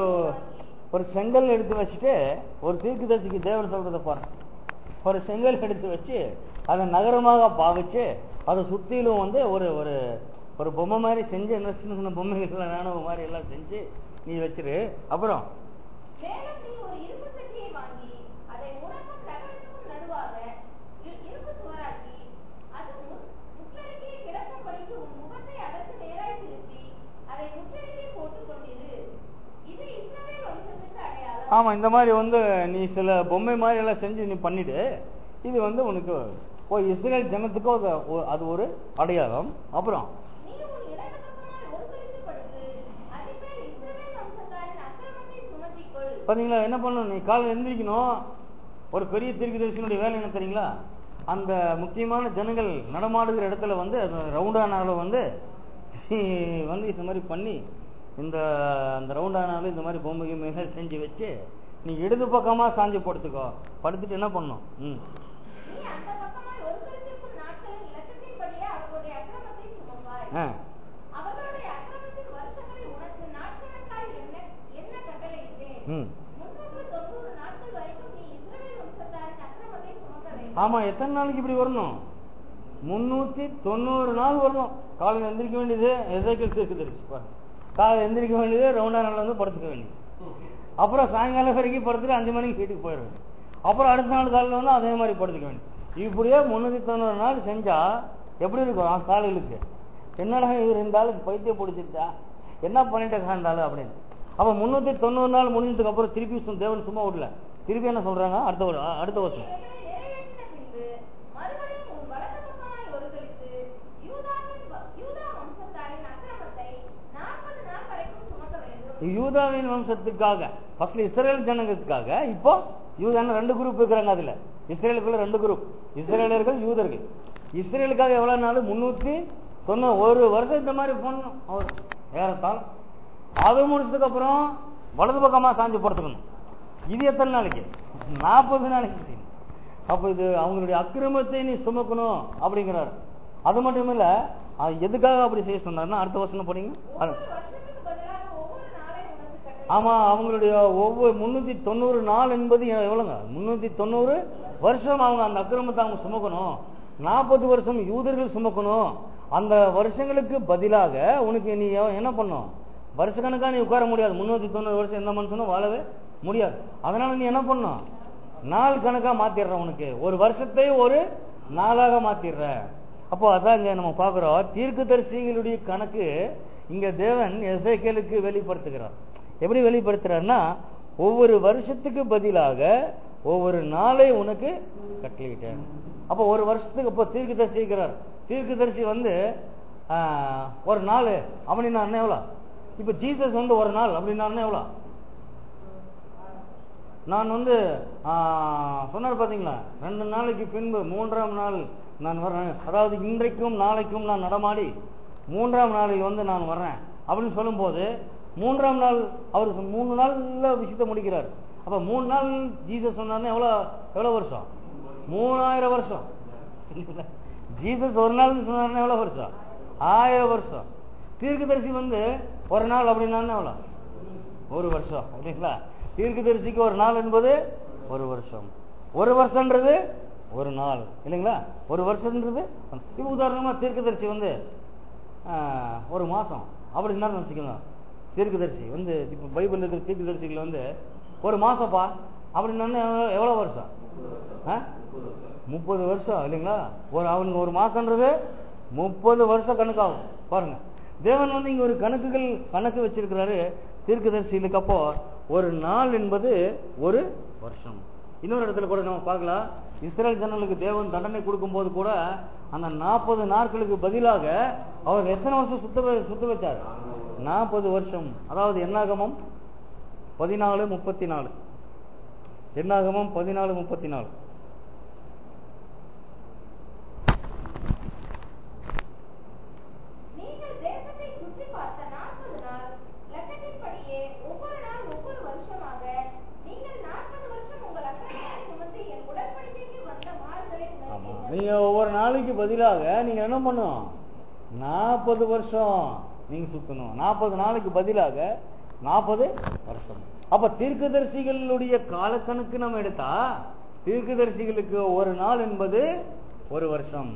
ஒரு செங்கல் எடுத்து வச்சுட்டு ஒரு தீர்க்கதரிசிக்கு தேவன் சொல்றத பாருங்க ஒரு செங்கல் எடுத்து வச்சு அதை நகரமாக பாவிச்சு அதை சுத்திலும் வந்து ஒரு ஒரு ஒரு பொம்மை மாதிரி செஞ்சு என்ன சின்ன சின்ன பொம்மைகள் நானவ மாதிரி எல்லாம் செஞ்சு நீ வச்சிரு அப்புறம் மேலும் நீ ஒரு இரும்பு சட்டியை வாங்கி அதை உனக்கும் நகரத்துக்கும் நடுவாக இ- இரும்பு சுவராக்கி அது மு- முற்றருகே கிடக்கும்படிக்கு உன் முகத்தை அதற்கு நேராய் திருப்பி அதை முற்றருகே போட்டுக் கொண்டிரு இது இஸ்ரவேல் வம்சத்துக்கு அடையாளம் ஆமா இந்த மாதிரி வந்து நீ சில பொம்மை மாதிரி எல்லாம் செஞ்சு நீ பண்ணிடு இது வந்து உனக்கு ஓ இஸ்ரேல் ஜனத்துக்கு அது ஒ- அது ஒரு அடையாளம் அப்புறம் நீ உன் இடது பக்கமாய் ஒரு கழித்து படுத்து அதின் மேல் இஸ்ரவேல் வம்சத்தாரின் அக்கிரமத்தை சுமத்திக்கொள் பாத்தீங்களா என்ன பண்ணணும் நீ காலையில் எந்திரிக்கணும் ஒரு பெரிய தீர்க்கதரிசனுடைய வேலை என்ன தெரியுங்களா அந்த முக்கியமான ஜனங்கள் நடமாடுகிற இடத்துல வந்து ரவுண்டான அளவு வந்து நீ வந்து இந்த மாதிரி பண்ணி இந்த அந்த ரவுண்டான அளவு இந்த மாதிரி பொம்மை கிம்மை செஞ்சு வச்சு நீ இடது பக்கமா சாஞ்சு படுத்துக்கோ படுத்துட்டு என்ன பண்ணணும் ம் நீ அந்த பக்கமாய் ஒரு கழித்திருக்கும் நாட்களின் இலக்கத்தின்படியே அவர்களுடைய அக்கிரமத்தை சுமப்பாய் ஆ அவர்களுடைய அக்கிரமத்தின் வருஷங்களை உனக்கு நாட்கணக்காய் எண்ண எண்ண கட்டளையிட்டேன் ம் முன்னூற்று தொண்ணூறு நாட்கள் வரைக்கும் நீ இஸ்ரவேல் வம்சத்தாரின் அக்கிரமத்தை சுமக்க வேண்டும் ஆமா எத்தனை நாளைக்கு இப்படி வரணும் முன்னூத்தி தொண்ணூறு நாள் வரணும் காலையில் எந்திரிக்க வேண்டியது எசைக்கல் தீர்க்கதரிசி பாருங்க காலையில் எந்திரிக்க வேண்டியது ரவுண்டா நாள் வந்து படுத்துக்க வேண்டியது அப்புறம் சாயங்காலம் வரைக்கும் படுத்துட்டு அஞ்சு மணிக்கு வீட்டுக்கு போயிட வேண்டியது அப்புறம் அடுத்த நாள் காலையில் வந்து அதே மாதிரி படுத்துக்க வேண்டியது இப்படியே முன்னூத்தி தொண்ணூறு நாள் செஞ்சா எப்படி இருக்கும் ஆ, காலையிலுக்கு என்னடா இவர் இந்த ஆளுக்கு பைத்தியம் பிடிச்சிருச்சா என்ன பண்ணிட்டு இருந்தாலும் அப்படின்னு அப்ப முன்னூத்தி தொண்ணூறு நாள் முடிஞ்சதுக்கு அப்புறம் திருப்பி சும் தேவன் சும்மா விடல திருப்பி என்ன சொல்றாங்க அடுத்த ஒரு அடுத்த வருஷம் இவைகளை நிறைவேற்றின பின்பு மறுபடியும் உன் வலது பக்கமாய் ஒரு கழித்து யூதாவின் வ- யூதா வம்சத்தாரின் அக்கிரமத்தை நாற்பது நாள் வரைக்கும் சுமக்க வேண்டும் யூதாவின் வம்சத்துக்காக ஃபர்ஸ்ட்ல இஸ்ரேல் ஜனங்களுக்காக இப்போ யூதான ரெண்டு குரூப் இருக்கிறாங்க அதுல இஸ்ரேலுக்குள்ள ரெண்டு குரூப் இஸ்ரேலர்கள் யூதர்கள் இஸ்ரேலுக்காக எவ்வளவு நாள் முன்னூத்தி தொண்ணூறு ஒரு வருஷம் இந்த மாதிரி பண்ணணும் அவர் ஏறத்தாழ அது முடிச்சதுக்கு அப்புறம் வலது பக்கமா சாஞ்சு படுத்துக்கணும் இது எத்தனை நாளைக்கு நாற்பது நாளைக்கு செய்யணும் அப்ப இது அவங்களுடைய அக்கிரமத்தை நீ சுமக்கணும் அப்படிங்கிறார் அது மட்டும் இல்ல அது எதுக்காக அப்படி செய்ய சொன்னார்னா அடுத்த வருஷம் படிங்க அது- ஒவ்வொரு வருஷத்துக்கு பதிலாக ஒவ்வொரு நாளை உனக்கு கட்டளை ஆமா அவங்களுடைய ஒவ்வொரு முன்னூத்தி தொண்ணூறு நாள் என்பது எவ்வளவுங்க முன்னூத்தி தொண்ணூறு வருஷம் அவங்க அந்த அக்கிரமத்தை அவங்க சுமக்கணும் நாற்பது வருஷம் யூதர்கள் சுமக்கணும் அந்த வருஷங்களுக்கு பதிலாக உனக்கு நீ எ- என்ன பண்ணும் வருஷக்கணக்கா நீ உட்கார முடியாது முன்னூத்தி தொண்ணூறு வருஷம் எந்த மனுஷனும் வாழவே முடியாது அதனால நீ என்ன பண்ணும் நாள் கணக்கா மாத்திடுற உனக்கு ஒரு வருஷத்தை ஒரு நாளாக மாத்திடுற அப்போ அதான் இங்க நம்ம பாக்குறோம் தீர்க்கதரிசிகளுடைய கணக்கு இங்க தேவன் எசேக்கியேலுக்கு வெளிப்படுத்துகிறார் எப்படி வெளிப்படுத்துறாருன்னா ஒவ்வொரு வருஷத்துக்கு பதிலாக ஒவ்வொரு நாளை உனக்கு கட்டளையிட்டேன் அப்போ ஒரு வருஷத்துக்கு இப்போ தீர்க்கதரிசிக்கிறார் தீர்க்கதரிசி வந்து ஆஹ், ஒரு நாள் அப்படின்னா எவ்வளோ இப்போ ஜீசஸ் வந்து ஒரு நாள் அப்படின்னா எவ்வளோ நான் வந்து ஆஹ், சொன்னார் பாத்தீங்களா ரெண்டு நாளைக்கு பின்பு மூன்றாம் நாள் நான் வர்றேன் அதாவது இன்றைக்கும் நாளைக்கும் நான் நடமாடி மூன்றாம் நாளில் வந்து நான் வர்றேன் அப்படின்னு சொல்லும்போது மூன்றாம் நாள் அவர் சொ- மூணு நாள்ல விஷயத்தை முடிக்கிறார் அப்ப மூணு நாள் ஜீசஸ் சொன்னார்னா எவ்வளோ எவ்வளோ வருஷம் மூணாயிரம் வருஷம் ஜீசஸ் ஒரு நாள் சொன்னார்னா எவ்வளோ வருஷம் ஆயிரம் வருஷம் தீர்க்கதரிசி வந்து ஒரு நாள் அப்படின்னா எவ்வளோ ஒரு வருஷம் அப்படிங்களா தீர்க்கதரிசிக்கு ஒரு நாள் என்பது ஒரு வருஷம் ஒரு வருஷம்ன்றது ஒரு நாள் இல்லைங்களா ஒரு வருஷம்ன்றது இப்போ உதாரணமா தீர்க்கதரிசி வந்து ஆஹ், ஒரு மாசம் அப்படின்னா வச்சுக்கோங்க தீர்க்கதரிசி வந்து இப்போ பைபிள் இருக்கிற தீர்க்கதரிசிகள் வந்து ஒரு மாசம்ப்பா அப்படின்னா எவ்வளோ- எவ்வளவு வருஷம் ஆ? முப்பது வருஷம் இல்லைங்களா ஒரு அவனுக்கு ஒரு மாசம்ன்றது முப்பது வருஷம் கணக்காகும் பாருங்க தேவன் வந்து இங்க ஒரு கணக்குகள் கணக்கு வச்சிருக்கிறாரு தீர்க்கதரிசிகளுக்கு அப்போ ஒரு நாள் என்பது ஒரு வருஷம் இன்னொரு இடத்துல கூட நம்ம பார்க்கலாம் இஸ்ரேல் ஜனங்களுக்கு தேவன் தண்டனை கொடுக்கும்போது கூட அந்த நாற்பது நாட்களுக்கு பதிலாக அவர் எத்தனை வருஷம் சுத்த வ- சுத்த வச்சார் நாற்பது வருஷம் அதாவது என்னாகமம் பதினாலு முப்பத்தி நாலு என்னாகமம் பதினாலு முப்பத்தி நாலு நீங்கள் தேசத்தை சுற்றி பார்த்த நாற்பது நாள் லக்கத்தின்படியே ஒவ்வொரு நாள் ஒவ்வொரு வருஷமாக நீங்கள் நாற்பது வருஷம் உங்கள் அக்கிரமத்தை சுமத்தி என் உடன்படிக்கைக்கு வந்த மாறுதலை ஆமா உணர்ந்தீர்கள். நீங்க ஒவ்வொரு நாளைக்கு பதிலாக நீங்க என்ன பண்ணும் நாற்பது வருஷம் நீங்க சுத்தணும் நாற்பது நாளைக்கு பதிலாக நாற்பது வருஷம் அப்ப தீர்க்கதரிசிகளுடைய காலக்கணக்கு நம்ம எடுத்தா தீர்க்கதரிசிகளுக்கு ஒரு நாள் என்பது ஒரு வருஷம்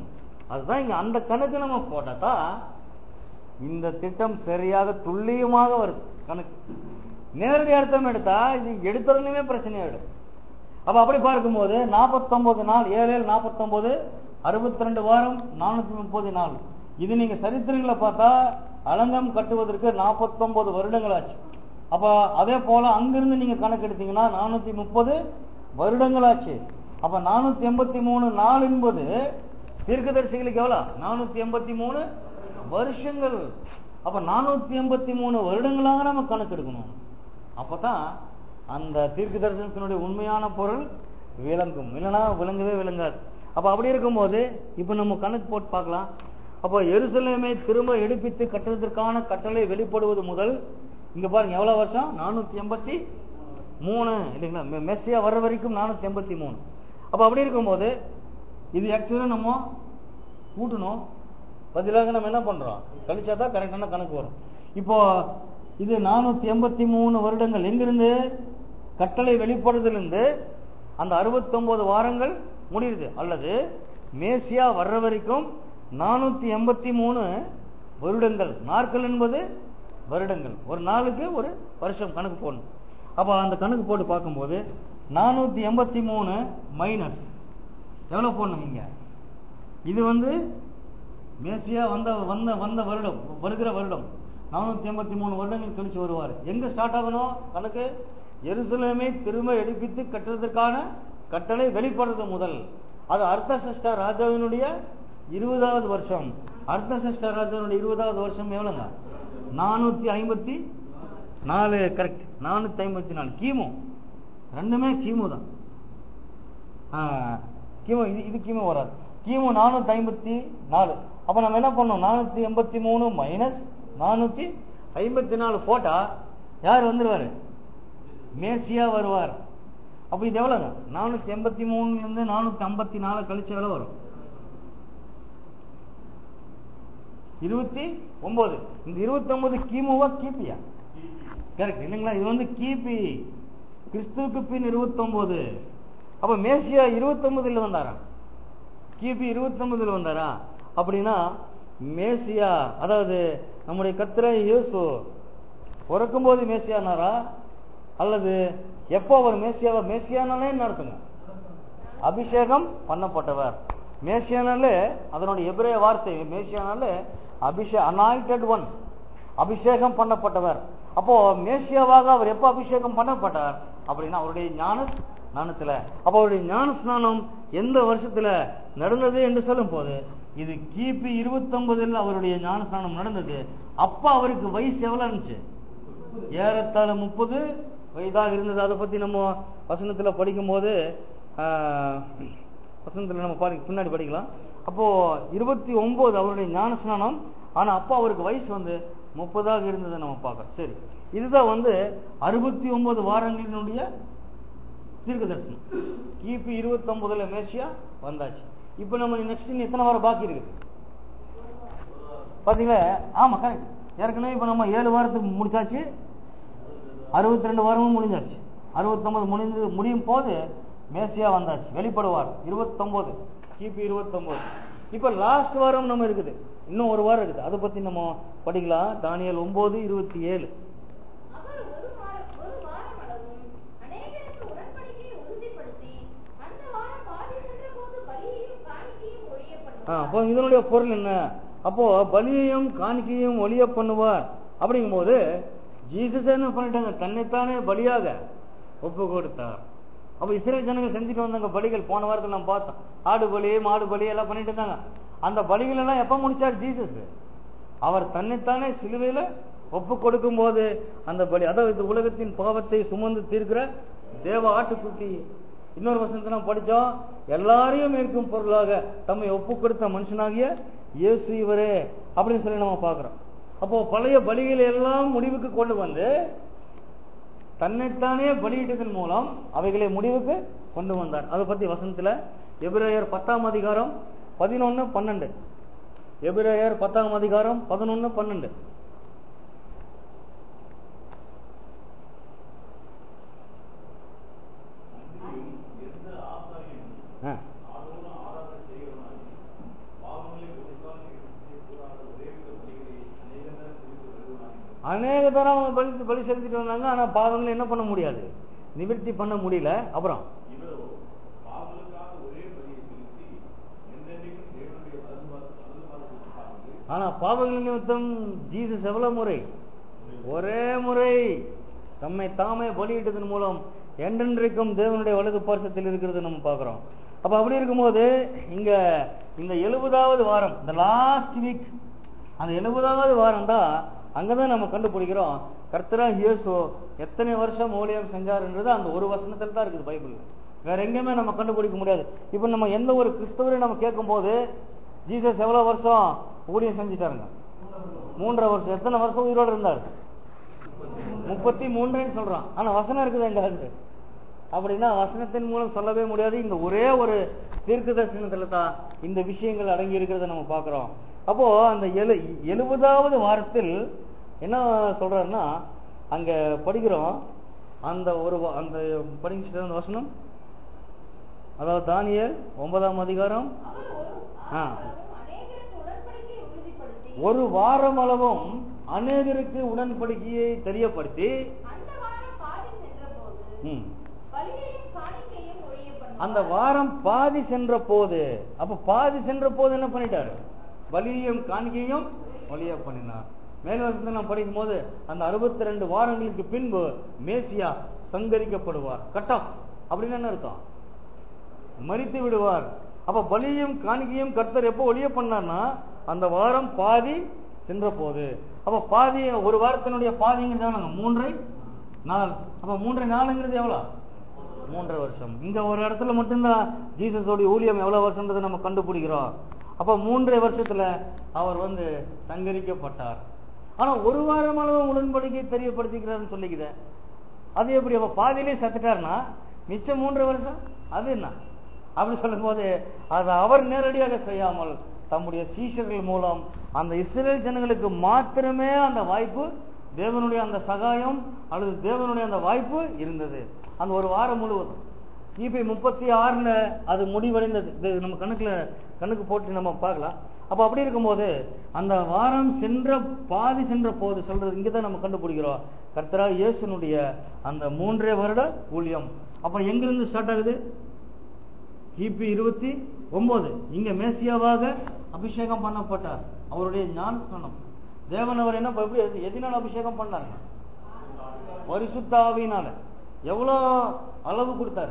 அதுதான் இங்க அந்த கணக்கு நம்ம போட்டா தான் இந்த திட்டம் சரியாக துல்லியமாக வருது கணக்கு நேரடி அர்த்தம் எடுத்தா இது எடுத்துடனே பிரச்சனையாயிடும் அப்ப அப்படி பார்க்கும்போது 49 நாள் ஏழு ஏழு நாற்பத்தொன்பது அறுபத்தி ரெண்டு வாரம் நானூத்தி முப்பது நாள் இது நீங்க சரித்திரங்களை பார்த்தா அலங்கம் கட்டுவதற்கு 49 வருடங்கள் ஆச்சு அப்ப அதே போல அங்கிருந்து நீங்க கணக்கு எடுத்தீங்கன்னா நானூத்தி முப்பது வருடங்கள் ஆச்சு அப்ப நானூத்தி எண்பத்தி மூணு நாள் என்பது தீர்க்கதரிசிகளுக்கு எவ்வளவு நானூத்தி எண்பத்தி மூணு வருஷங்கள் அப்ப நானூத்தி எண்பத்தி மூணு வருடங்களாக நம்ம கணக்கு எடுக்கணும் அப்பதான் அந்த தீர்க்க தரிசனத்தினுடைய உண்மையான பொருள் விளங்கும் இல்லைன்னா விளங்கவே விளங்காது அப்ப அப்படி இருக்கும்போது இப்ப நம்ம கணக்கு போட்டு பார்க்கலாம் அப்போ எருசலேமை திரும்ப எடுப்பித்து கட்டுவதற்கான கட்டளை வெளிப்படுவது முதல் இங்க பாருங்க எவ்வளவு வருஷம் நானூத்தி எண்பத்தி மூணு இல்லைங்களா மெ- மெஸ்ஸியா வர்ற வரைக்கும் நானூத்தி எண்பத்தி மூணு அப்ப அப்படி இருக்கும்போது இது ஆக்சுவலா நம்ம கூட்டணும் பதிலாக நம்ம என்ன பண்றோம் கழிச்சா தான் கரெக்டான கணக்கு வரும் இப்போ இது நானூத்தி எண்பத்தி மூணு வருடங்கள் எங்கிருந்து கட்டளை வெளிப்படுறதிலிருந்து அந்த 69 வாரங்கள் முடியுது அல்லது மேசியா வர்ற வரைக்கும் நானூத்தி எண்பத்தி மூணு வருடங்கள் நாட்கள் என்பது வருடங்கள் ஒரு நாளுக்கு ஒரு வருஷம் கணக்கு போடணும் அப்ப அந்த கணக்கு போட்டு பார்க்கும்போது நானூத்தி எண்பத்தி மூணு மைனஸ் எவ்வளவு போடணும் இங்க இது வந்து மேசியா வந்த வந்த வந்த வருடம் வருகிற வருடம் நானூத்தி எண்பத்தி மூணு வருடங்கள் கழிச்சு வருவார் எங்க ஸ்டார்ட் ஆகணும் கணக்கு எருசலேமை திரும்ப எடுப்பித்து கட்டுறதுக்கான கட்டளை வெளிப்படுறது முதல் அது அர்த்தசஷ்டா ராஜாவினுடைய இருபதாவது வருஷம் அர்த்தசஷ்டா ராஜாவினுடைய இருபதாவது வருஷம் எவ்வளவுங்க நானூத்தி ஐம்பத்தி நாலு கரெக்ட் நானூத்தி ஐம்பத்தி நாலு கிமு ரெண்டுமே கிமு தான் ஆ, கிமு இது இது கிமு வராது கிமு நானூத்தி ஐம்பத்தி நாலு அப்ப நம்ம என்ன பண்ணோம் நானூத்தி எண்பத்தி மூணு மைனஸ் நானூத்தி ஐம்பத்தி நாலு போட்டா யார் வந்துருவாரு மேசியா வருவார் அப்ப இது எவ்வளவுங்க நானூத்தி எண்பத்தி மூணுல இருந்து நானூத்தி ஐம்பத்தி நாலு கழிச்சு எவ்வளவு வரும் இருபத்தி ஒன்பது இந்த இருபத்தி ஒன்பது கிமுவா கிபியா கரெக்ட் இல்லைங்களா இது வந்து கிபி கிறிஸ்துவுக்கு பின் இருபத்தி ஒன்பது அப்ப மேசியா இருபத்தி ஒன்பதுல வந்தாரா கிபி இருபத்தி ஒன்பதுல வந்தாரா அப்படின்னா மேசியா அதாவது நம்முடைய கத்திரை இயேசு பிறக்கும்போது மேசியானாரா அல்லது எப்போ அவர் மேசியாவா மேசியானாலே என்ன அர்த்தங்க அபிஷேகம் பண்ணப்பட்டவர் மேசியானாலே அதனுடைய எபிரேய வார்த்தை மேசியானாலே அபிஷே அனாயிட்டட் ஒன் அபிஷேகம் பண்ணப்பட்டவர் அப்போ மேசியாவாக அவர் எப்போ அபிஷேகம் பண்ணப்பட்டார் அப்படின்னா அவருடைய ஞான ஸ்நானத்துல அப்போ அவருடைய ஞான ஸ்நானம் எந்த வருஷத்துல நடந்தது என்று சொல்லும் போது இது கிபி இருபத்தொன்பதில் அவருடைய ஞான ஸ்நானம் நடந்தது அப்ப அவருக்கு வயசு எவ்வளவு இருந்துச்சு ஏறத்தாழ முப்பது வயதாக இருந்தது அதை பத்தி நம்ம வசனத்துல படிக்கும்போது ஆஹ், வசனத்துல நம்ம பாடி பின்னாடி படிக்கலாம் அப்போ இருபத்தி ஒன்பது அவருடைய ஞானஸ்நானம் ஆனா அப்போ அவருக்கு வயசு வந்து முப்பதாக இருந்ததை நம்ம பார்க்கறோம் சரி இதுதான் வந்து அறுபத்தி ஒன்பது வாரங்களினுடைய தீர்க்க தரிசனம் கிபி இருபத்தி ஒன்பதுல மேசியா வந்தாச்சு இப்போ நம்ம நெக்ஸ்ட் எத்தனை வாரம் பாக்கி இருக்குது பாத்தீங்களா ஆமா கரெக்ட் ஏற்கனவே இப்போ நம்ம ஏழு வாரத்துக்கு முடிச்சாச்சு அறுபத்தி ரெண்டு வாரமும் முடிஞ்சாச்சு அறுபத்தொன்பது முடிந்து முடியும் போது மேசியா வந்தாச்சு வெளிப்படுவார் இருபத்தொன்பது கிபி இருபத்தொன்பது இப்போ லாஸ்ட் வாரம் நம்ம இருக்குது இன்னும் ஒரு வாரம் இருக்குது அதை பத்தி நம்ம படிக்கலாம் தானியல் ஒன்பது இருபத்தி ஏழு அவர் ஒரு வாரம் ஒரு வாரம் அளவும் அநேகருக்கு உடன்படிக்கையை உறுதிப்படுத்தி அந்த வாரம் பாதி சென்றபோது பலியையும் காணிக்கையும் ஒழிய ஆ, பண்ணுவார் அப்போ இதனுடைய பொருள் என்ன அப்போ பலியையும் காணிக்கையும் ஒளிய பண்ணுவார் அப்படிங்கும்போது ஜீசஸ் என்ன பண்ணிட்டாங்க தன்னைத்தானே பலியாக ஒப்பு கொடுத்தார் அப்ப இஸ்ரேல் ஜனங்கள் செஞ்சுட்டு வந்தாங்க பலிகள் போன வாரத்தில் நம்ம பார்த்தோம் ஆடு பலி மாடு பலி எல்லாம் பண்ணிட்டு இருந்தாங்க அந்த பலிகள் எல்லாம் எப்ப முடிச்சார் ஜீசஸ் அவர் தன்னைத்தானே சிலுவையில ஒப்பு கொடுக்கும் போது அந்த பலி அதாவது இந்த உலகத்தின் பாவத்தை சுமந்து தீர்க்கிற தேவ ஆட்டுக்குட்டி இன்னொரு வசனத்தை நம்ம படிச்சோம் எல்லாரையும் இருக்கும் பொருளாக தம்மை ஒப்பு கொடுத்த மனுஷனாகிய இயேசு இவரே அப்படின்னு சொல்லி நம்ம பார்க்கிறோம் அப்போ பழைய பலிகளை எல்லாம் முடிவுக்கு கொண்டு வந்து தன்னைத்தானே பலியிட்டதன் மூலம் அவைகளை முடிவுக்கு கொண்டு வந்தார் அதை பத்தி வசனத்துல எபிரேயர் பத்தாம் அதிகாரம் பதினொன்னு பன்னெண்டு எபிரேயர் பத்தாம் அதிகாரம் பதினொன்னு பன்னெண்டு எந்த ஆசாரியனும் ஆ, ஆரோனும் ஆராதனை செய்கிறவனாகி பாவங்களை அநேக தரம் அவங்க பலி பலி செலுத்திட்டு வந்தாங்க ஆனா பாவங்களை என்ன பண்ண முடியாது நிவர்த்தி பண்ண முடியல அப்புறம் இவரோ பாவங்களுக்காக ஒரே பலியை செலுத்தி என்றென்றைக்கும் தேவனுடைய வலதுபார்த்து வலதுபார்த்து உட்கார்ந்து ஆனா பாவங்கள் நிமித்தம் ஜீசஸ் எவ்வளவு முறை ஒரே முறை தம்மை தாமே பலியிட்டதன் மூலம் என்றென்றைக்கும் தேவனுடைய வலது பார்சத்தில் இருக்கிறது நம்ம பார்க்கிறோம் அப்ப அப்படி இருக்கும்போது இங்க இந்த எழுபதாவது வாரம் இந்த லாஸ்ட் வீக் அந்த எழுபதாவது வாரம் தான் அங்கதான் நம்ம கண்டுபிடிக்கிறோம் கர்த்தரா இயேசு எத்தனை வருஷம் ஊழியம் செஞ்சாருன்றது அந்த ஒரு வசனத்தில் தான் இருக்குது பைபிள் வேற எங்கேயுமே நம்ம கண்டுபிடிக்க முடியாது இப்போ நம்ம எந்த ஒரு கிறிஸ்தவரையும் நம்ம கேட்கும்போது ஜீசஸ் எவ்வளவு வருஷம் ஊழியம் செஞ்சுட்டாருங்க மூன்றரை வருஷம் எத்தனை வருஷம் உயிரோடு இருந்தார் முப்பத்தி மூன்றுன்னு சொல்றான் ஆனா வசனம் இருக்குது எங்க இருக்கு அப்படின்னா வசனத்தின் மூலம் சொல்லவே முடியாது இந்த ஒரே ஒரு தீர்க்க தரிசனத்துல தான் இந்த விஷயங்கள் அடங்கி இருக்கிறத நம்ம பார்க்கிறோம் அப்போ அந்த எழு எழுபதாவது வாரத்தில் என்ன சொல்றாருன்னா அங்க படிக்கிறோம் அந்த ஒரு வ- அந்த படிச்சுட்டு அந்த வசனம் அதாவது தானியேல் ஒன்பதாம் அதிகாரம் அவர் ஒரு ஆ. ஆவலும் அநேகருக்கு உடன்படிக்கையை உறுதிப்படுத்தி ஒரு வாரம் அளவும் அநேகருக்கு உடன்படிக்கையை தெரியப்படுத்தி அந்த வாரம் பாதி சென்றபோது ம், பலியையும் காணிக்கையும் ஒழிய பண்ணுவார். அந்த வாரம் பாதி சென்ற போது அப்ப பாதி சென்ற போது என்ன பண்ணிட்டாரு பலியையும் காணிக்கையும் ஒளிய பண்ணினார் மேல் வசனத்தை நான் படிக்கும் போது அந்த அறுபத்தி ரெண்டு வாரங்களுக்கு பின்பு மேசியா சங்கரிக்கப்படுவார் கட் ஆஃப் அப்படின்னு என்ன அர்த்தம் மறித்து விடுவார் அப்ப பலியும் காணிக்கையும் கர்த்தர் எப்போ ஒளிய பண்ணார்னா அந்த வாரம் பாதி சென்ற போது அப்ப பாதி ஒரு வாரத்தினுடைய பாதிங்கிறது எவ்வளவுங்க மூன்றை நாள் அப்ப மூன்றை நாளுங்கிறது எவ்வளவு மூன்றரை வருஷம் இங்க ஒரு இடத்துல மட்டும்தான் ஜீசஸோடைய ஊழியம் எவ்வளவு வருஷம்ன்றதை நம்ம கண்டுபிடிக்கிறோம் அப்ப மூன்றரை வருஷத்துல அவர் வந்து சங்கரிக்கப்பட்டார் ஆனா ஒரு வாரம் அளவு உடன்படிக்கை தெரியப்படுத்திக்கிறாருன்னு சொல்லிக்குது அது எப்படி அப்ப பாதியிலே செத்துட்டாருன்னா மிச்சம் மூன்று வருஷம் அது என்ன அப்படி சொல்லும்போது அது அவர் நேரடியாக செய்யாமல் தம்முடைய சீஷர்கள் மூலம் அந்த இஸ்ரேல் ஜனங்களுக்கு மாத்திரமே அந்த வாய்ப்பு தேவனுடைய அந்த சகாயம் அல்லது தேவனுடைய அந்த வாய்ப்பு இருந்தது அந்த ஒரு வாரம் முழுவதும் கிபி முப்பத்தி ஆறுல அது முடிவடைந்தது இது நம்ம கணக்குல கணக்கு போட்டு நம்ம பார்க்கலாம் அப்ப அப்படி இருக்கும்போது அந்த வாரம் சென்ற பாதி சென்ற போது சொல்றது இங்கதான் நம்ம கண்டுபிடிக்கிறோம் கர்த்தரா இயேசுனுடைய அந்த மூன்றே வருட ஊழியம் அப்ப எங்கிருந்து ஸ்டார்ட் ஆகுது கிபி இருபத்தி ஒன்பது இங்க மேசியாவாக அபிஷேகம் பண்ணப்பட்டார் அவருடைய ஞானஸ்நானம் தேவன் அவர் என்ன எப்படி எது- எதினால் அபிஷேகம் பண்ணாருங்க பரிசுத்தாவினால எவ்வளவு அளவு கொடுத்தாரு